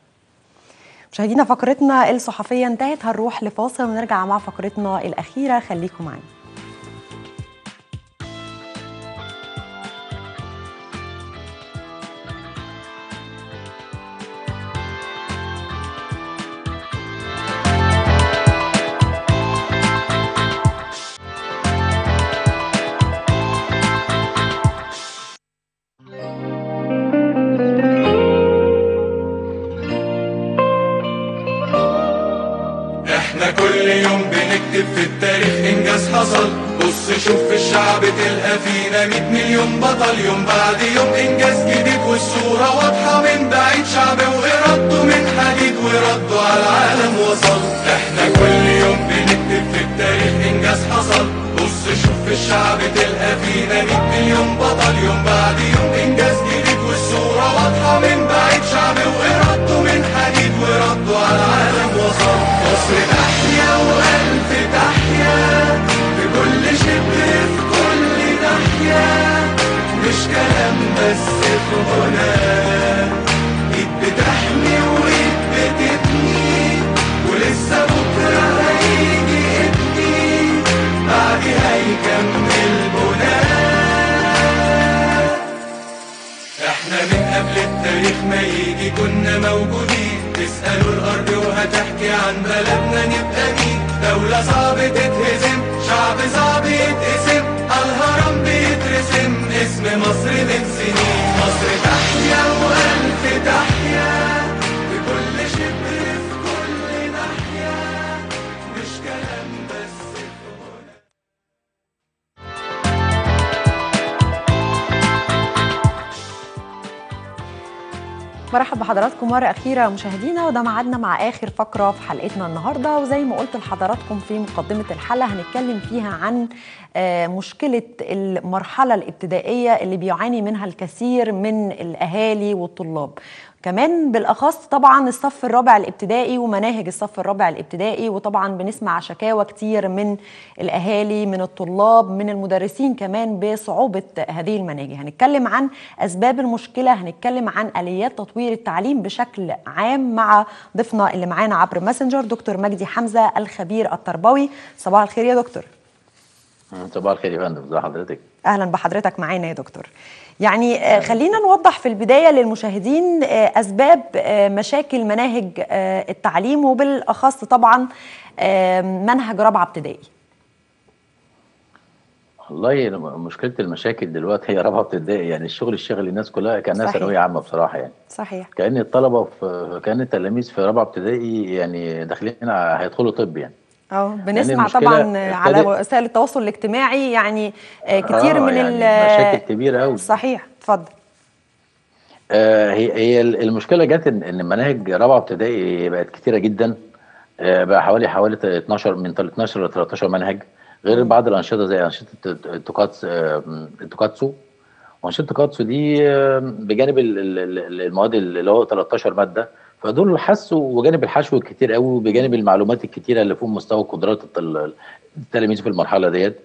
S2: مشاهدينا فقرتنا الصحفية انتهت هنروح لفاصل ونرجع مع فقرتنا الأخيرة خليكم معانا
S13: احنا كل يوم بنكتب في التاريخ انجاز حصل بص شوف في الشعب تلقى فينا 100 مليون بطل يوم بعد يوم انجاز جديد والصورة واضحة من بعيد شعب وإرادته من حديد وردوا على العالم وصل احنا كل يوم بنكتب في التاريخ انجاز حصل بص شوف في الشعب تلقى فينا 100 مليون بطل يوم بعد يوم انجاز جديد والصورة واضحة من بعيد شعب وإرادته من حديد وردوا على العالم وصل مصر تحيا وألف تحيا في كل شبر في كل ناحية مش كلام بس في غنى ايد بتحمي وايد بتبني ولسه بكرة هيجي ابني بعدها هيكمل بناء احنا من قبل التاريخ ما يجي كنا موجودين تسألوا الأرض وهل تحكي عن بلدنا نبقى مين دولة صعب تتهزم شعب صعب يتقسم الهرم بيترسم اسم مصر من سنين مصر تحيا وألف تحيا في كل شبر في كل ناحية مش كلام بس
S2: مرحب بحضراتكم مرة أخيرة مشاهدينا وده ميعادنا مع آخر فقرة في حلقتنا النهاردة وزي ما قلت لحضراتكم في مقدمة الحلقة هنتكلم فيها عن آه، مشكلة المرحلة الابتدائية اللي بيعاني منها الكثير من الأهالي والطلاب كمان بالأخص طبعا الصف الرابع الابتدائي ومناهج الصف الرابع الابتدائي وطبعا بنسمع شكاوى كتير من الأهالي من الطلاب من المدرسين كمان بصعوبة هذه المناهج هنتكلم عن أسباب المشكلة هنتكلم عن آليات تطوير التعليم بشكل عام مع ضيفنا اللي معانا عبر ماسنجر دكتور مجدي حمزة الخبير التربوي صباح الخير يا دكتور
S14: صباح الخير يا فندم ازي حضرتك
S2: اهلا بحضرتك معانا يا دكتور يعني آه، خلينا نوضح في البدايه للمشاهدين آه، اسباب آه، مشاكل مناهج آه، التعليم وبالاخص طبعا آه، منهج رابعه ابتدائي
S14: والله مشكله المشاكل دلوقتي هي رابعه ابتدائي يعني الشغل الشاغل الناس كلها كانها
S2: صحيح.
S14: ثانويه عامه بصراحه يعني
S2: صحيح
S14: كان الطلبه في كان التلاميذ في رابعه ابتدائي يعني داخلين ع- هيدخلوا طب يعني
S2: اه بنسمع
S14: المشكلة
S2: طبعا آه، على
S14: ابتدت-
S2: وسائل التواصل الاجتماعي يعني آه، كتير
S14: آه،
S2: من
S14: يعني
S2: ال
S14: مشاكل كبيره قوي
S2: صحيح اتفضل
S14: آه هي هي المشكله جت ان إن مناهج رابعه ابتدائي بقت كتيره جدا آه بقى حوالي حوالي 12 من 12 ل 13 منهج غير بعض الانشطه زي انشطه التوكاتس آه، التوكاتسو وانشطه التوكاتسو دي آه، بجانب ال- ال- ال- المواد اللي هو 13 ماده فدول حسوا وجانب الحشو الكتير قوي وبجانب المعلومات الكتيره اللي فوق مستوى قدرات التل- التلاميذ في المرحله ديت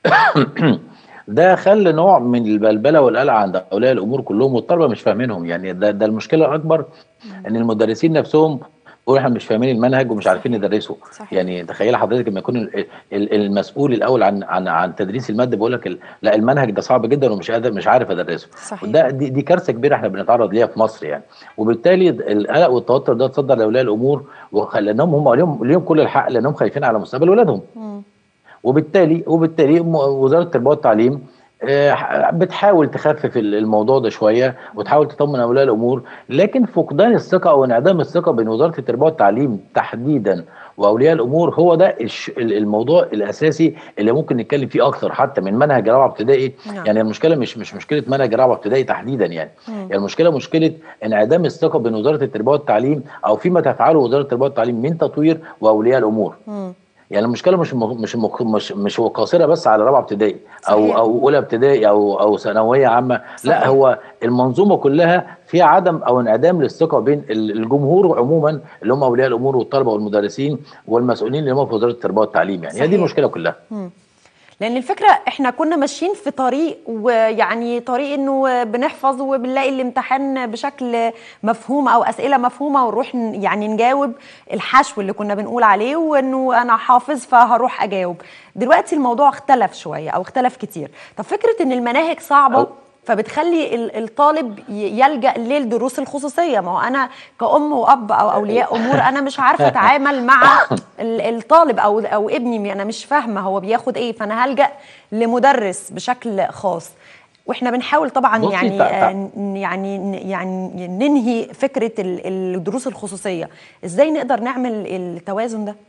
S14: ده خلى نوع من البلبله والقلق عند اولياء الامور كلهم والطلبه مش فاهمينهم يعني ده ده المشكله الاكبر ان المدرسين نفسهم بيقولوا احنا مش فاهمين المنهج ومش عارفين ندرسه
S2: صحيح.
S14: يعني تخيل حضرتك لما يكون ال- ال- المسؤول الاول عن عن عن تدريس الماده بيقول لك ال- لا المنهج ده صعب جدا ومش قادر مش عارف ادرسه
S2: صحيح.
S14: ده دي, دي كارثه كبيره احنا بنتعرض ليها في مصر يعني وبالتالي القلق والتوتر ده تصدر لاولياء الامور وخلانهم هم ليهم ليهم كل الحق لانهم خايفين على مستقبل اولادهم وبالتالي وبالتالي م- وزاره التربيه والتعليم آه، بتحاول تخفف ال- الموضوع ده شويه وتحاول تطمن اولياء الامور لكن فقدان الثقه او انعدام الثقه بين وزاره التربيه والتعليم تحديدا واولياء الامور هو ده الش- ال- الموضوع الاساسي اللي ممكن نتكلم فيه اكتر حتى من منهج رابعه ابتدائي
S15: نعم.
S14: يعني المشكله مش مش مشكله منهج رابعه ابتدائي تحديدا يعني
S15: مم.
S14: يعني المشكله مشكله انعدام الثقه بين وزاره التربيه والتعليم او فيما تفعله وزاره التربيه والتعليم من تطوير واولياء الامور يعني المشكله مش مخ- مش مخ- مش مش قاصره بس على رابعه ابتدائي او
S15: صحيح.
S14: او اولى ابتدائي او او ثانويه عامه لا
S15: صحيح.
S14: هو المنظومه كلها فيها عدم او انعدام للثقه بين ال- الجمهور عموما اللي هم اولياء الامور والطلبه والمدرسين والمسؤولين اللي هم في وزاره التربيه والتعليم يعني هي دي
S2: صحيح.
S14: المشكله كلها
S2: مم. لان الفكره احنا كنا ماشيين في طريق ويعني طريق انه بنحفظ وبنلاقي الامتحان بشكل مفهوم او اسئله مفهومه ونروح ن- يعني نجاوب الحشو اللي كنا بنقول عليه وانه انا حافظ فهروح اجاوب دلوقتي الموضوع اختلف شويه او اختلف كتير طب فكره ان المناهج صعبه فبتخلي ال- الطالب ي- يلجا للدروس الخصوصيه ما هو انا كأم وأب أو أولياء أمور أنا مش عارفة أتعامل مع ال- الطالب أو أو ابني أنا مش فاهمة هو بياخد إيه فأنا هلجأ لمدرس بشكل خاص واحنا بنحاول طبعا
S14: بصي،
S2: يعني
S14: تع- تع-
S2: آه، ن- يعني ن- يعني ننهي فكره ال- الدروس الخصوصيه ازاي نقدر نعمل التوازن ده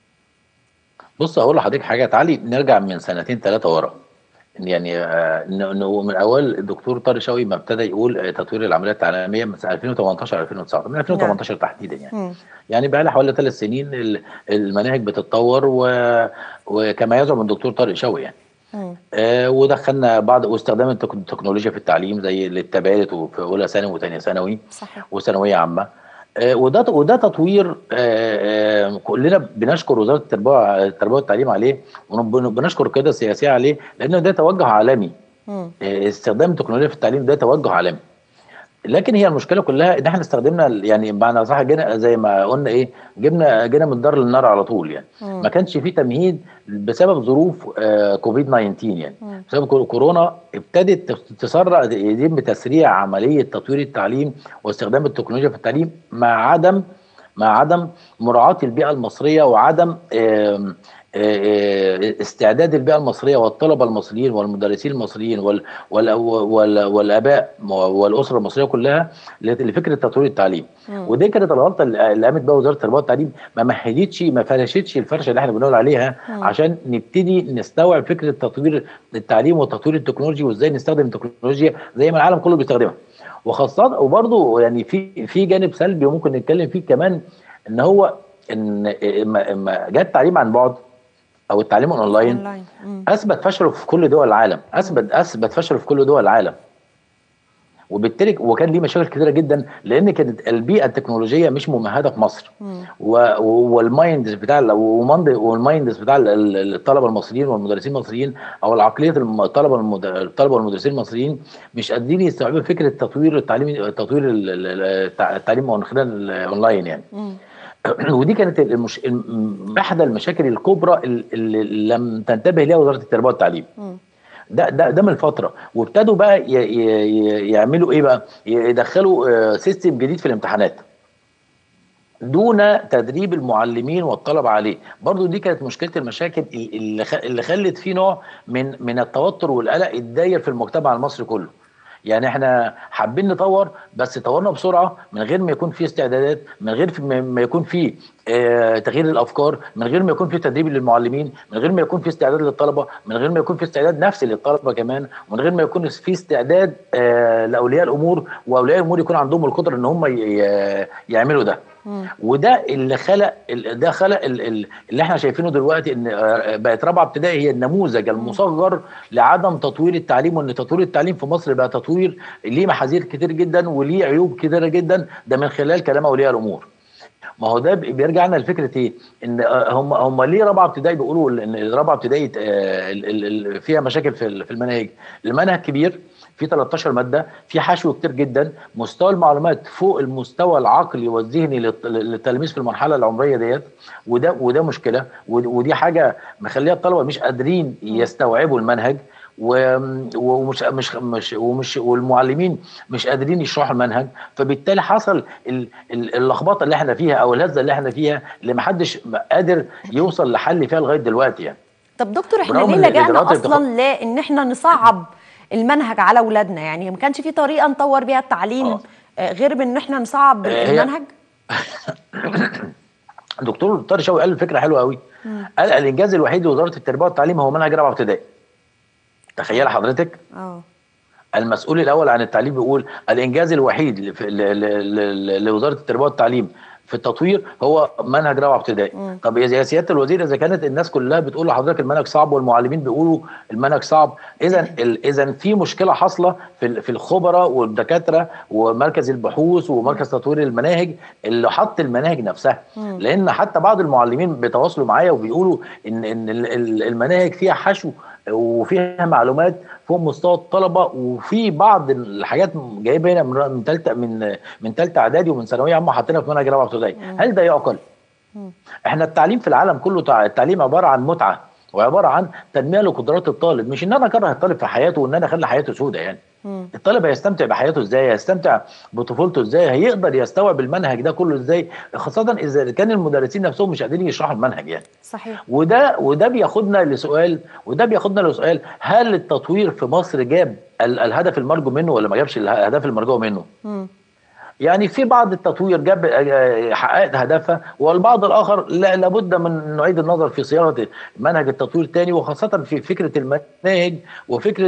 S14: بص اقول لحضرتك حاجه تعالي نرجع من سنتين ثلاثه ورا يعني آه، إنه إنه من اول الدكتور طارق شوقي ما ابتدى يقول آه، تطوير العمليات التعليميه من سنة 2018 2019 من 2018 تحديدا يعني يعني بقى لها حوالي ثلاث سنين ال- المناهج بتتطور و... وكما يزعم الدكتور طارق شوقي يعني آه ودخلنا بعض واستخدام التك- التكنولوجيا في التعليم زي التابلت وفي اولى ثانوي وثانيه ثانوي
S2: صحيح
S14: وثانويه عامه آه، وده وده تطوير آه، آه، كلنا بنشكر وزاره التربيه التربيه والتعليم عليه وبنشكر القياده السياسيه عليه لانه ده توجه عالمي آه، استخدام التكنولوجيا في التعليم ده توجه عالمي لكن هي المشكله كلها ان احنا استخدمنا ال- يعني بمعنى صح جينا زي ما قلنا ايه جبنا جينا من الدار للنار على طول يعني
S15: مم.
S14: ما كانش في تمهيد بسبب ظروف آه كوفيد 19 يعني بسبب كو- كورونا ابتدت تس- تسرع يتم تسريع عمليه تطوير التعليم واستخدام التكنولوجيا في التعليم مع عدم مع عدم مراعاه البيئه المصريه وعدم آم، آه، آه، استعداد البيئه المصريه والطلبه المصريين والمدرسين المصريين وال وال وال والاباء والاسره المصريه كلها لفكره تطوير التعليم
S15: مم.
S14: ودي كانت الغلطه اللي قامت بها وزاره التربيه والتعليم ما مهدتش ما فرشتش الفرشه اللي احنا بنقول عليها
S15: مم.
S14: عشان نبتدي نستوعب فكره تطوير التعليم وتطوير التكنولوجيا وازاي نستخدم التكنولوجيا زي ما العالم كله بيستخدمها وخاصه وبرضه يعني في في جانب سلبي وممكن نتكلم فيه كمان ان هو ان اما اما جاء التعليم عن بعد او التعليم اونلاين
S2: اونلاين مم.
S14: اثبت فشله في كل دول العالم اثبت اثبت فشله في كل دول العالم وبالتالي وكان ليه مشاكل كثيره جدا لان كانت البيئه التكنولوجيه مش ممهده في مصر و- والمايندز بتاع ال- ومند- والمايندز بتاع ال- ال- الطلبه المصريين والمدرسين المصريين او العقليه الم- الطلبه المد- الطلبه والمدرسين المصريين مش قادرين يستوعبوا فكره تطوير التعليم تطوير ال- ال- التع- التعليم من خلال الاونلاين يعني ودي كانت المش... الم- احدى المشاكل الكبرى ال- اللي لم تنتبه لها وزاره التربيه والتعليم ده ده ده من فتره وابتدوا بقى ي... ي... ي- يعملوا ايه بقى يدخلوا آه، سيستم جديد في الامتحانات دون تدريب المعلمين والطلبه عليه برضو دي كانت مشكله المشاكل اللي خ- اللي خلت في نوع من من التوتر والقلق الداير في المجتمع المصري كله يعني احنا حابين نطور بس طورنا بسرعه من غير ما يكون في استعدادات من غير في- ما يكون في آه، تغيير الافكار من غير ما يكون في تدريب للمعلمين من غير ما يكون في استعداد للطلبه من غير ما يكون في استعداد نفسي للطلبه كمان ومن غير ما يكون في استعداد آه، لاولياء الامور واولياء الامور يكون عندهم القدره ان هم ي- ي- يعملوا ده وده اللي خلق ال- ده خلق ال- ال- اللي احنا شايفينه دلوقتي ان آه، بقت رابعه ابتدائي هي النموذج المصغر لعدم تطوير التعليم وان تطوير التعليم في مصر بقى تطوير ليه محاذير كتير جدا وليه عيوب كتيره جدا ده من خلال كلام اولياء الامور ما هو ده بيرجعنا لفكره ايه؟ ان آه، هم هم ليه رابعه ابتدائي بيقولوا ان رابعه ابتدائي آه، ال- ال- ال- فيها مشاكل في ال- في المناهج؟ المنهج كبير في 13 ماده في حشو كتير جدا مستوى المعلومات فوق المستوى العقلي والذهني للت- للتلميذ في المرحله العمريه ديت وده وده مشكله ود- ودي حاجه مخليه الطلبه مش قادرين يستوعبوا المنهج و- ومش مش مش ومش والمعلمين مش قادرين يشرحوا المنهج فبالتالي حصل ال- ال- اللخبطه اللي احنا فيها او الهزه اللي احنا فيها اللي محدش قادر يوصل لحل فيها لغايه دلوقتي يعني
S2: طب دكتور احنا
S14: برغم
S2: ليه
S14: إن
S2: لجأنا
S14: الإجراءات اللي
S2: اصلا لان احنا نصعب المنهج على اولادنا يعني ما كانش في طريقه نطور بيها التعليم آه، غير بان احنا نصعب
S14: آه، هي-
S2: المنهج
S14: دكتور طارق شوقي قال فكره حلوه قوي قال الانجاز الوحيد لوزاره التربيه والتعليم هو منهج رابعه ابتدائي تخيل حضرتك
S2: اه
S14: المسؤول الاول عن التعليم بيقول الانجاز الوحيد لف- ل- ل- ل- لوزاره التربيه والتعليم في التطوير هو منهج رابعه ابتدائي طب يا يا سياده الوزير اذا كانت الناس كلها بتقول لحضرتك المنهج صعب والمعلمين بيقولوا المنهج صعب اذا ال- اذا في مشكله حاصله في ال- في الخبراء والدكاتره ومركز البحوث ومركز تطوير المناهج اللي حط المناهج نفسها
S15: مم.
S14: لان حتى بعض المعلمين بيتواصلوا معايا وبيقولوا ان ان ال- ال- المناهج فيها حشو وفيها معلومات فوق مستوى الطلبه وفي بعض الحاجات جايبه هنا من من ثالثه من من ثالثه اعدادي ومن ثانويه عامه حاطينها في منهج رابعه ابتدائي هل ده يعقل؟ احنا التعليم في العالم كله تع- التعليم عباره عن متعه وعباره عن تنميه لقدرات الطالب مش ان انا اكره الطالب في حياته وان انا اخلي حياته سودة يعني الطالب هيستمتع بحياته ازاي هيستمتع بطفولته ازاي هيقدر يستوعب المنهج ده كله ازاي خاصه اذا كان المدرسين نفسهم مش قادرين يشرحوا المنهج يعني
S2: صحيح
S14: وده وده بياخدنا لسؤال وده بياخدنا لسؤال هل التطوير في مصر جاب ال- الهدف المرجو منه ولا ما جابش الاهداف المرجوه منه؟
S2: مم.
S14: يعني في بعض التطوير جاب آه، حققت هدفها والبعض الاخر لا لابد من نعيد النظر في صياغه منهج التطوير تاني وخاصه في فكره المناهج وفكره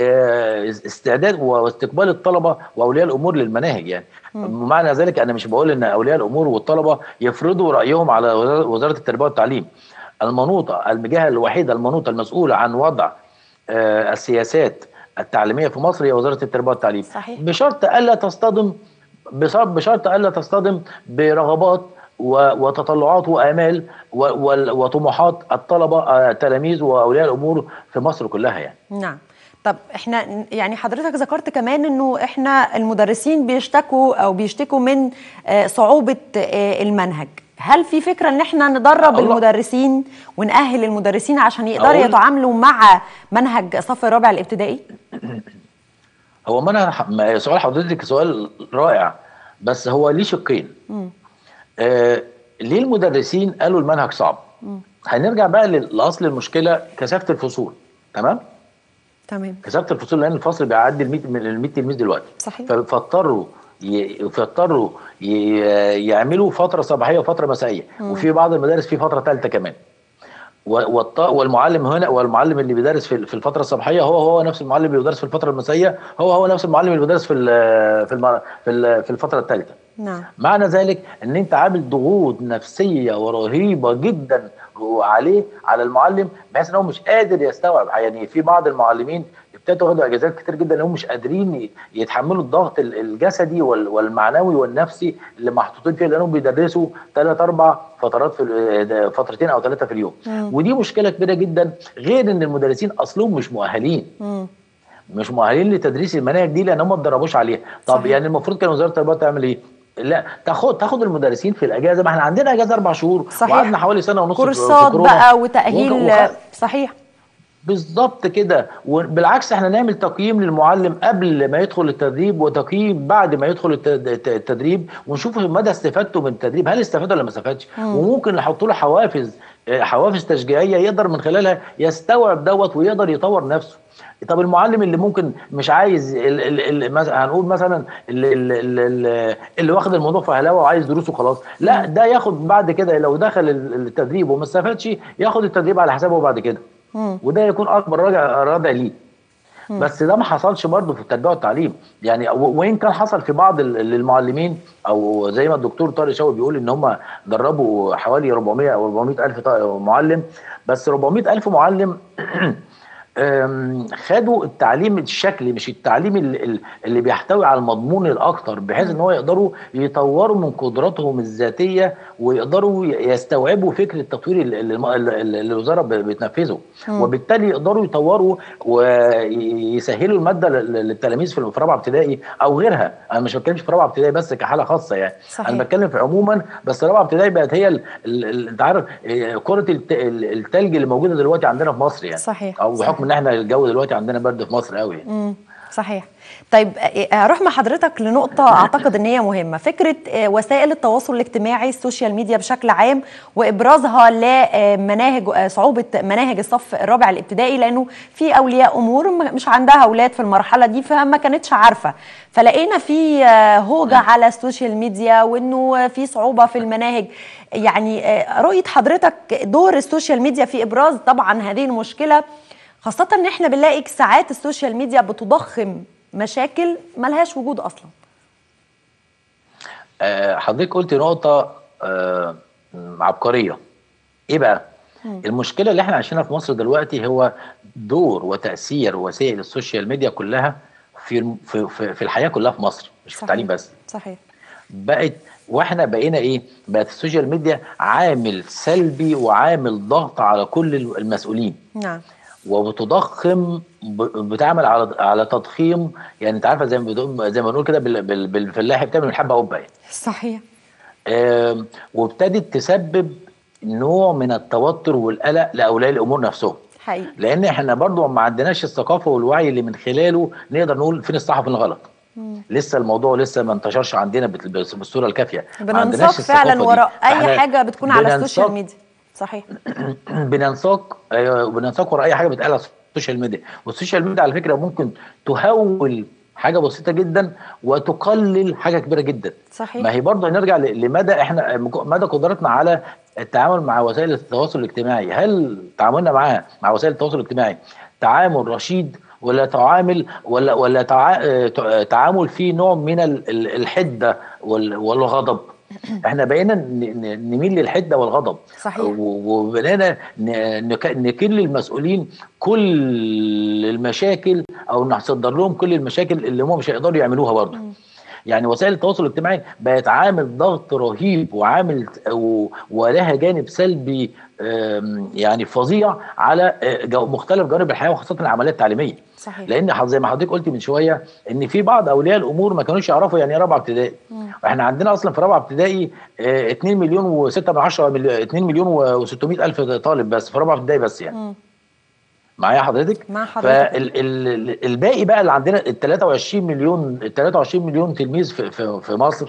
S14: آه، استعداد واستقبال الطلبه واولياء الامور للمناهج يعني معنى ذلك انا مش بقول ان اولياء الامور والطلبه يفرضوا رايهم على وزارة- وزاره التربيه والتعليم المنوطه الجهه الوحيده المنوطه المسؤوله عن وضع آه، السياسات التعليميه في مصر هي وزاره التربيه والتعليم
S2: صحيح.
S14: بشرط الا تصطدم بشرط بشرط الا تصطدم برغبات و- وتطلعات وامال و- وال- وطموحات الطلبه آه، التلاميذ واولياء الامور في مصر كلها يعني
S2: نعم طب احنا ن- يعني حضرتك ذكرت كمان انه احنا المدرسين بيشتكوا او بيشتكوا من آه، صعوبة آه، المنهج هل في فكرة ان احنا ندرب
S14: الله.
S2: المدرسين ونأهل المدرسين عشان يقدروا
S14: أقول-
S2: يتعاملوا مع منهج الصف الرابع الابتدائي؟
S14: هو ما انا ح- ما- سؤال حضرتك سؤال رائع بس هو ليه شقين
S2: مم.
S14: آه ليه المدرسين قالوا المنهج صعب هنرجع بقى لل- لاصل المشكله كثافه الفصول تمام
S2: تمام
S14: كثافه الفصول لان الفصل بيعدي ال 100 من ال 100 تلميذ دلوقتي
S2: صحيح
S14: ف- فاضطروا ي- فاضطروا ي- يعملوا فتره صباحيه وفتره مسائيه
S2: مم.
S14: وفي بعض المدارس في فتره ثالثه كمان و- والط- والمعلم هنا والمعلم اللي بيدرس في في الفتره الصباحيه هو هو نفس المعلم اللي بيدرس في الفتره المسائيه هو هو نفس المعلم اللي بيدرس في ال- في المر- في ال- في الفتره الثالثه
S2: نعم
S14: معنى ذلك ان انت عامل ضغوط نفسيه ورهيبه جدا عليه على المعلم بحيث ان هو مش قادر يستوعب يعني في بعض المعلمين ابتدوا ياخدوا اجازات كتير جدا لانهم مش قادرين ي- يتحملوا الضغط ال- الجسدي وال- والمعنوي والنفسي اللي محطوطين فيه لانهم بيدرسوا ثلاث اربع فترات في ال- فترتين او ثلاثه في اليوم
S2: مم.
S14: ودي مشكله كبيره جدا غير ان المدرسين اصلهم مش مؤهلين
S2: مم.
S14: مش مؤهلين لتدريس المناهج دي لان هم ما اتدربوش عليها طب
S2: صحيح.
S14: يعني المفروض كان وزاره التربيه تعمل ايه لا تاخد تاخد المدرسين في الاجازه ما احنا عندنا اجازه اربع شهور
S2: صحيح.
S14: وقعدنا حوالي سنه ونص في- في
S2: كورسات
S14: كورونا.
S2: بقى
S14: وك-
S2: وتاهيل
S14: وخ-
S2: صحيح
S14: بالظبط كده وبالعكس احنا نعمل تقييم للمعلم قبل ما يدخل التدريب وتقييم بعد ما يدخل الت- الت- التدريب ونشوف مدى استفادته من التدريب هل استفاد ولا ما استفادش
S2: مم.
S14: وممكن نحط له حوافز اه، حوافز تشجيعيه يقدر من خلالها يستوعب دوت ويقدر يطور نفسه طب المعلم اللي ممكن مش عايز ال ال ال مثلا هنقول مثلا اللي, اللي, اللي واخد الموضوع في هلاوه وعايز دروسه خلاص لا ده ياخد بعد كده لو دخل ال- التدريب وما استفادش ياخد التدريب على حسابه بعد كده
S2: مم.
S14: وده يكون اكبر راجع رادع ليه
S2: مم.
S14: بس ده ما حصلش برضه في التربيه والتعليم يعني و- وان كان حصل في بعض ال- المعلمين او زي ما الدكتور طارق شوقي بيقول ان هم دربوا حوالي 400 او 400 الف ط- معلم بس 400 الف معلم أم، خدوا التعليم الشكلي مش التعليم ال- ال- اللي بيحتوي على المضمون الاكتر بحيث ان هو يقدروا يطوروا من قدراتهم الذاتيه ويقدروا يستوعبوا فكر التطوير اللي الم- اللي اللي الوزاره ب- بتنفذه
S2: مم.
S14: وبالتالي يقدروا يطوروا ويسهلوا الماده لل- للتلاميذ في في رابعه ابتدائي او غيرها انا مش بتكلمش في رابعه ابتدائي بس كحاله خاصه يعني
S2: صحيح.
S14: انا بتكلم في عموما بس رابعه ابتدائي بقت هي ال- ال- ال- انت عارف إيه، كره الت- ال- التلج اللي موجوده دلوقتي عندنا في مصر يعني
S2: صحيح
S14: او
S2: صحيح.
S14: بحكم ان احنا الجو دلوقتي عندنا برد في مصر قوي يعني.
S2: مم. صحيح طيب آه، هروح مع حضرتك لنقطة أعتقد إن هي مهمة فكرة آه، وسائل التواصل الاجتماعي السوشيال ميديا بشكل عام وإبرازها لمناهج صعوبة مناهج الصف الرابع الابتدائي لأنه في أولياء أمور م- مش عندها أولاد في المرحلة دي فما كانتش عارفة فلقينا في آه، هوجة على السوشيال ميديا وإنه في صعوبة في المناهج يعني آه، رؤية حضرتك دور السوشيال ميديا في إبراز طبعا هذه المشكلة خاصة ان احنا بنلاقي ساعات السوشيال ميديا بتضخم مشاكل ملهاش وجود اصلا
S14: آه، حضرتك قلت نقطة آه، عبقرية ايه بقى؟
S2: مم.
S14: المشكلة اللي احنا عايشينها في مصر دلوقتي هو دور وتأثير وسائل السوشيال ميديا كلها في في في, في الحياة كلها في مصر مش في
S2: صحيح.
S14: التعليم بس
S2: صحيح
S14: بقت واحنا بقينا ايه؟ بقت السوشيال ميديا عامل سلبي وعامل ضغط على كل المسؤولين
S2: نعم
S14: وبتضخم ب- بتعمل على على تضخيم يعني انت عارفه زي ما بتقول زي ما بنقول كده بال- بال- بالفلاحي بتعمل من حبه قبه يعني.
S2: صحيح
S14: آم، وابتدت تسبب نوع من التوتر والقلق لاولياء الامور نفسهم
S2: حقيقي
S14: لان احنا برضو ما عندناش الثقافه والوعي اللي من خلاله نقدر نقول فين الصح وفين الغلط
S2: مم.
S14: لسه الموضوع لسه ما انتشرش عندنا بت- بس- بالصوره الكافيه ما عندناش
S2: بننساق
S14: الثقافة
S2: فعلا
S14: دي.
S2: وراء اي
S14: فإحنا
S2: حاجه بتكون على السوشيال
S14: بننساق-
S2: ميديا صحيح
S14: بننساق ايوه بننساق ورا اي حاجه بتقال على السوشيال ميديا والسوشيال ميديا على فكره ممكن تهول حاجه بسيطه جدا وتقلل حاجه كبيره جدا
S2: صحيح
S14: ما هي برضه هنرجع ل- لمدى احنا مدى قدرتنا على التعامل مع وسائل التواصل الاجتماعي هل تعاملنا معاها مع وسائل التواصل الاجتماعي تعامل رشيد ولا تعامل ولا ولا تع... آه، تع- تعامل فيه نوع من ال- ال- الحده وال- والغضب احنا بقينا ن- ن- نميل للحده والغضب
S2: صحيح.
S14: و- وبقينا ن- نك- نكل للمسؤولين كل المشاكل او نصدر لهم كل المشاكل اللي هم مش هيقدروا يعملوها برضه يعني وسائل التواصل الاجتماعي بقت عامل ضغط رهيب وعامل و- ولها جانب سلبي آم، يعني فظيع على آه، جو- مختلف جوانب الحياه وخاصه العمليات التعليميه
S2: صحيح
S14: لان ح- زي ما حضرتك قلت من شويه ان في بعض اولياء الامور ما كانوش يعرفوا يعني ايه رابعه ابتدائي
S2: مم.
S14: احنا عندنا اصلا في رابعه ابتدائي آه، 2 مليون و6 من 10 مليون 2 مليون و600 الف طالب بس في رابعه ابتدائي بس يعني
S2: مم.
S14: معايا حضرتك
S2: مع حضرتك
S14: فالباقي بقى اللي عندنا ال 23 مليون ال 23 مليون تلميذ في في, في مصر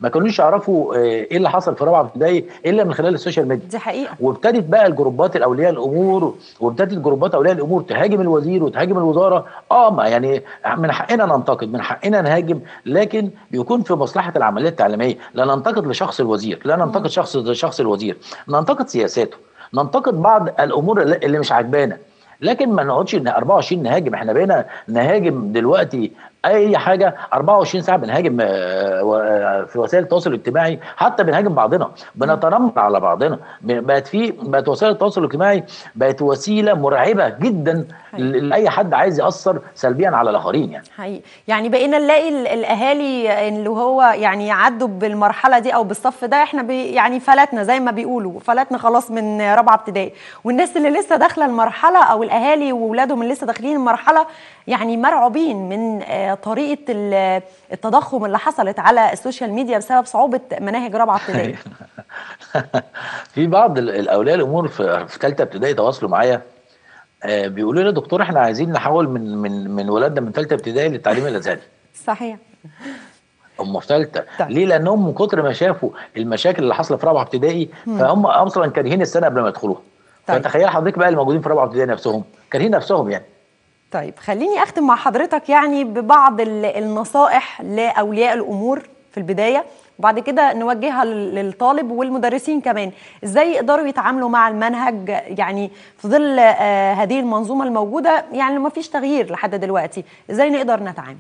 S14: ما كانوش يعرفوا آه، ايه اللي حصل في رابعه ابتدائي الا من خلال السوشيال ميديا
S2: دي حقيقه
S14: وابتدت بقى الجروبات الاولياء الامور وابتدت جروبات اولياء الامور تهاجم الوزير وتهاجم الوزاره اه ما يعني من حقنا ننتقد من حقنا نهاجم لكن بيكون في مصلحه العمليه التعليميه لا ننتقد لشخص الوزير لا ننتقد شخص شخص الوزير ننتقد سياساته ننتقد بعض الامور اللي اللي مش عاجبانا لكن ما نقعدش إن 24 نهاجم احنا بقينا نهاجم دلوقتي اي حاجه 24 ساعه بنهاجم آه، و- آه، في وسائل التواصل الاجتماعي حتى بنهاجم بعضنا بنتنمر على بعضنا ب- بقت في بقت وسائل التواصل الاجتماعي بقت وسيله مرعبه جدا ل- لاي حد عايز ياثر سلبيا على الاخرين يعني
S2: حقيقي يعني بقينا نلاقي ال- الاهالي اللي هو يعني يعدوا بالمرحله دي او بالصف ده احنا بي يعني فلتنا زي ما بيقولوا فلتنا خلاص من رابعه ابتدائي والناس اللي لسه داخله المرحله او الاهالي واولادهم اللي لسه داخلين المرحله يعني مرعوبين من آه، طريقه ال- التضخم اللي حصلت على السوشيال ميديا بسبب صعوبه مناهج رابعه ابتدائي
S14: في بعض ال- الاولياء الامور في في ثالثه ابتدائي تواصلوا معايا آه، بيقولوا لي يا دكتور احنا عايزين نحول من من من ولادنا من ثالثه ابتدائي للتعليم الازهري
S2: صحيح
S14: هم في ثالثه ليه لانهم من كتر ما شافوا المشاكل اللي حاصله في رابعه ابتدائي
S2: مم.
S14: فهم اصلا كارهين السنه قبل ما يدخلوها فتخيل حضرتك بقى الموجودين في رابعه ابتدائي نفسهم كارهين نفسهم يعني
S2: طيب خليني اختم مع حضرتك يعني ببعض ال- النصائح لاولياء الامور في البدايه وبعد كده نوجهها لل- للطالب والمدرسين كمان ازاي يقدروا يتعاملوا مع المنهج يعني في ظل آه، هذه المنظومه الموجوده يعني ما فيش تغيير لحد دلوقتي ازاي نقدر نتعامل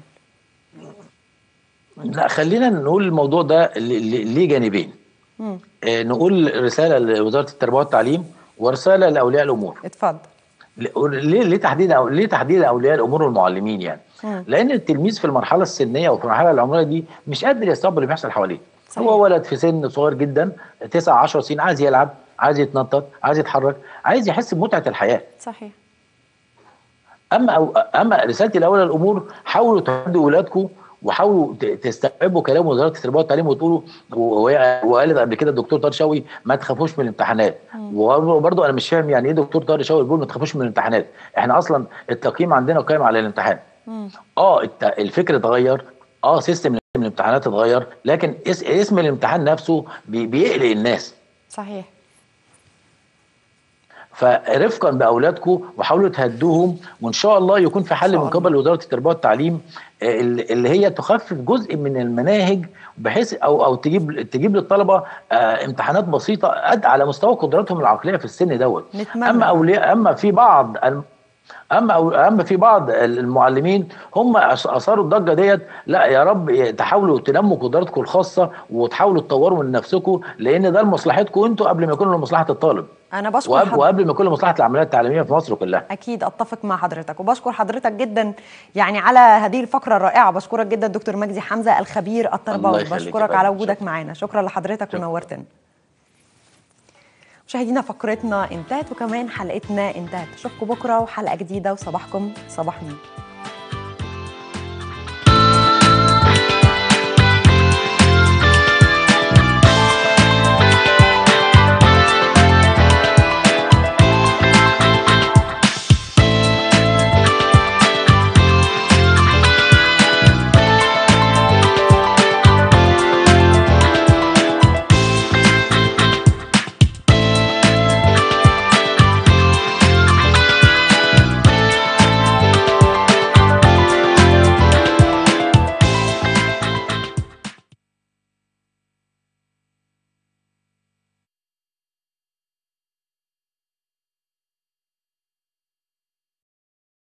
S14: لا خلينا نقول الموضوع ده ليه ليه جانبين
S2: مم.
S14: آه، نقول رساله لوزاره التربيه والتعليم ورساله لاولياء الامور
S2: اتفضل
S14: ليه ليه تحديد ليه تحديد اولياء الامور والمعلمين يعني
S2: مم.
S14: لان التلميذ في المرحله السنيه وفي المرحله العمريه دي مش قادر يستوعب اللي بيحصل حواليه هو ولد في سن صغير جدا 9 10 سنين عايز يلعب عايز يتنطط عايز يتحرك عايز يحس بمتعه الحياه
S2: صحيح
S14: اما أو اما رسالتي الاولى للامور حاولوا تهدوا اولادكم وحاولوا ت- تستوعبوا كلام وزاره التربيه والتعليم وتقولوا وهي- وقالت قبل كده الدكتور طارق شوقي ما تخافوش من الامتحانات وبرضه انا مش فاهم يعني ايه دكتور طارق شوقي بيقول ما تخافوش من الامتحانات احنا اصلا التقييم عندنا قائم على الامتحان اه الت- الفكر اتغير اه سيستم الامتحانات اتغير لكن اس- اسم الامتحان نفسه بي- بيقلق الناس
S2: صحيح
S14: فرفقا باولادكم وحاولوا تهدوهم وان شاء الله يكون في حل من قبل وزاره التربيه والتعليم آه، اللي اللي هي تخفف جزء من المناهج بحيث او او تجيب تجيب للطلبه آه، امتحانات بسيطه قد على مستوى قدراتهم العقليه في السن دوت
S2: نتمنى.
S14: اما اولياء اما في بعض الم- اما أو- اما في بعض المعلمين هم أث- اثاروا الضجه ديت لا يا رب تحاولوا تنموا قدراتكم الخاصه وتحاولوا تطوروا من نفسكم لان ده لمصلحتكم انتوا قبل ما يكون لمصلحه الطالب
S2: انا بشكر
S14: وقبل,
S2: حضرتك
S14: وقبل ما يكون لمصلحه العمليات التعليميه في مصر كلها
S2: اكيد اتفق مع حضرتك وبشكر حضرتك جدا يعني على هذه الفقره الرائعه بشكرك جدا دكتور مجدي حمزه الخبير التربوي
S14: يخليك يا
S2: بشكرك
S14: فندم.
S2: على وجودك معانا شكرا لحضرتك ونورتنا مشاهدينا فقرتنا انتهت وكمان حلقتنا انتهت اشوفكم بكره وحلقه جديده وصباحكم صباح نور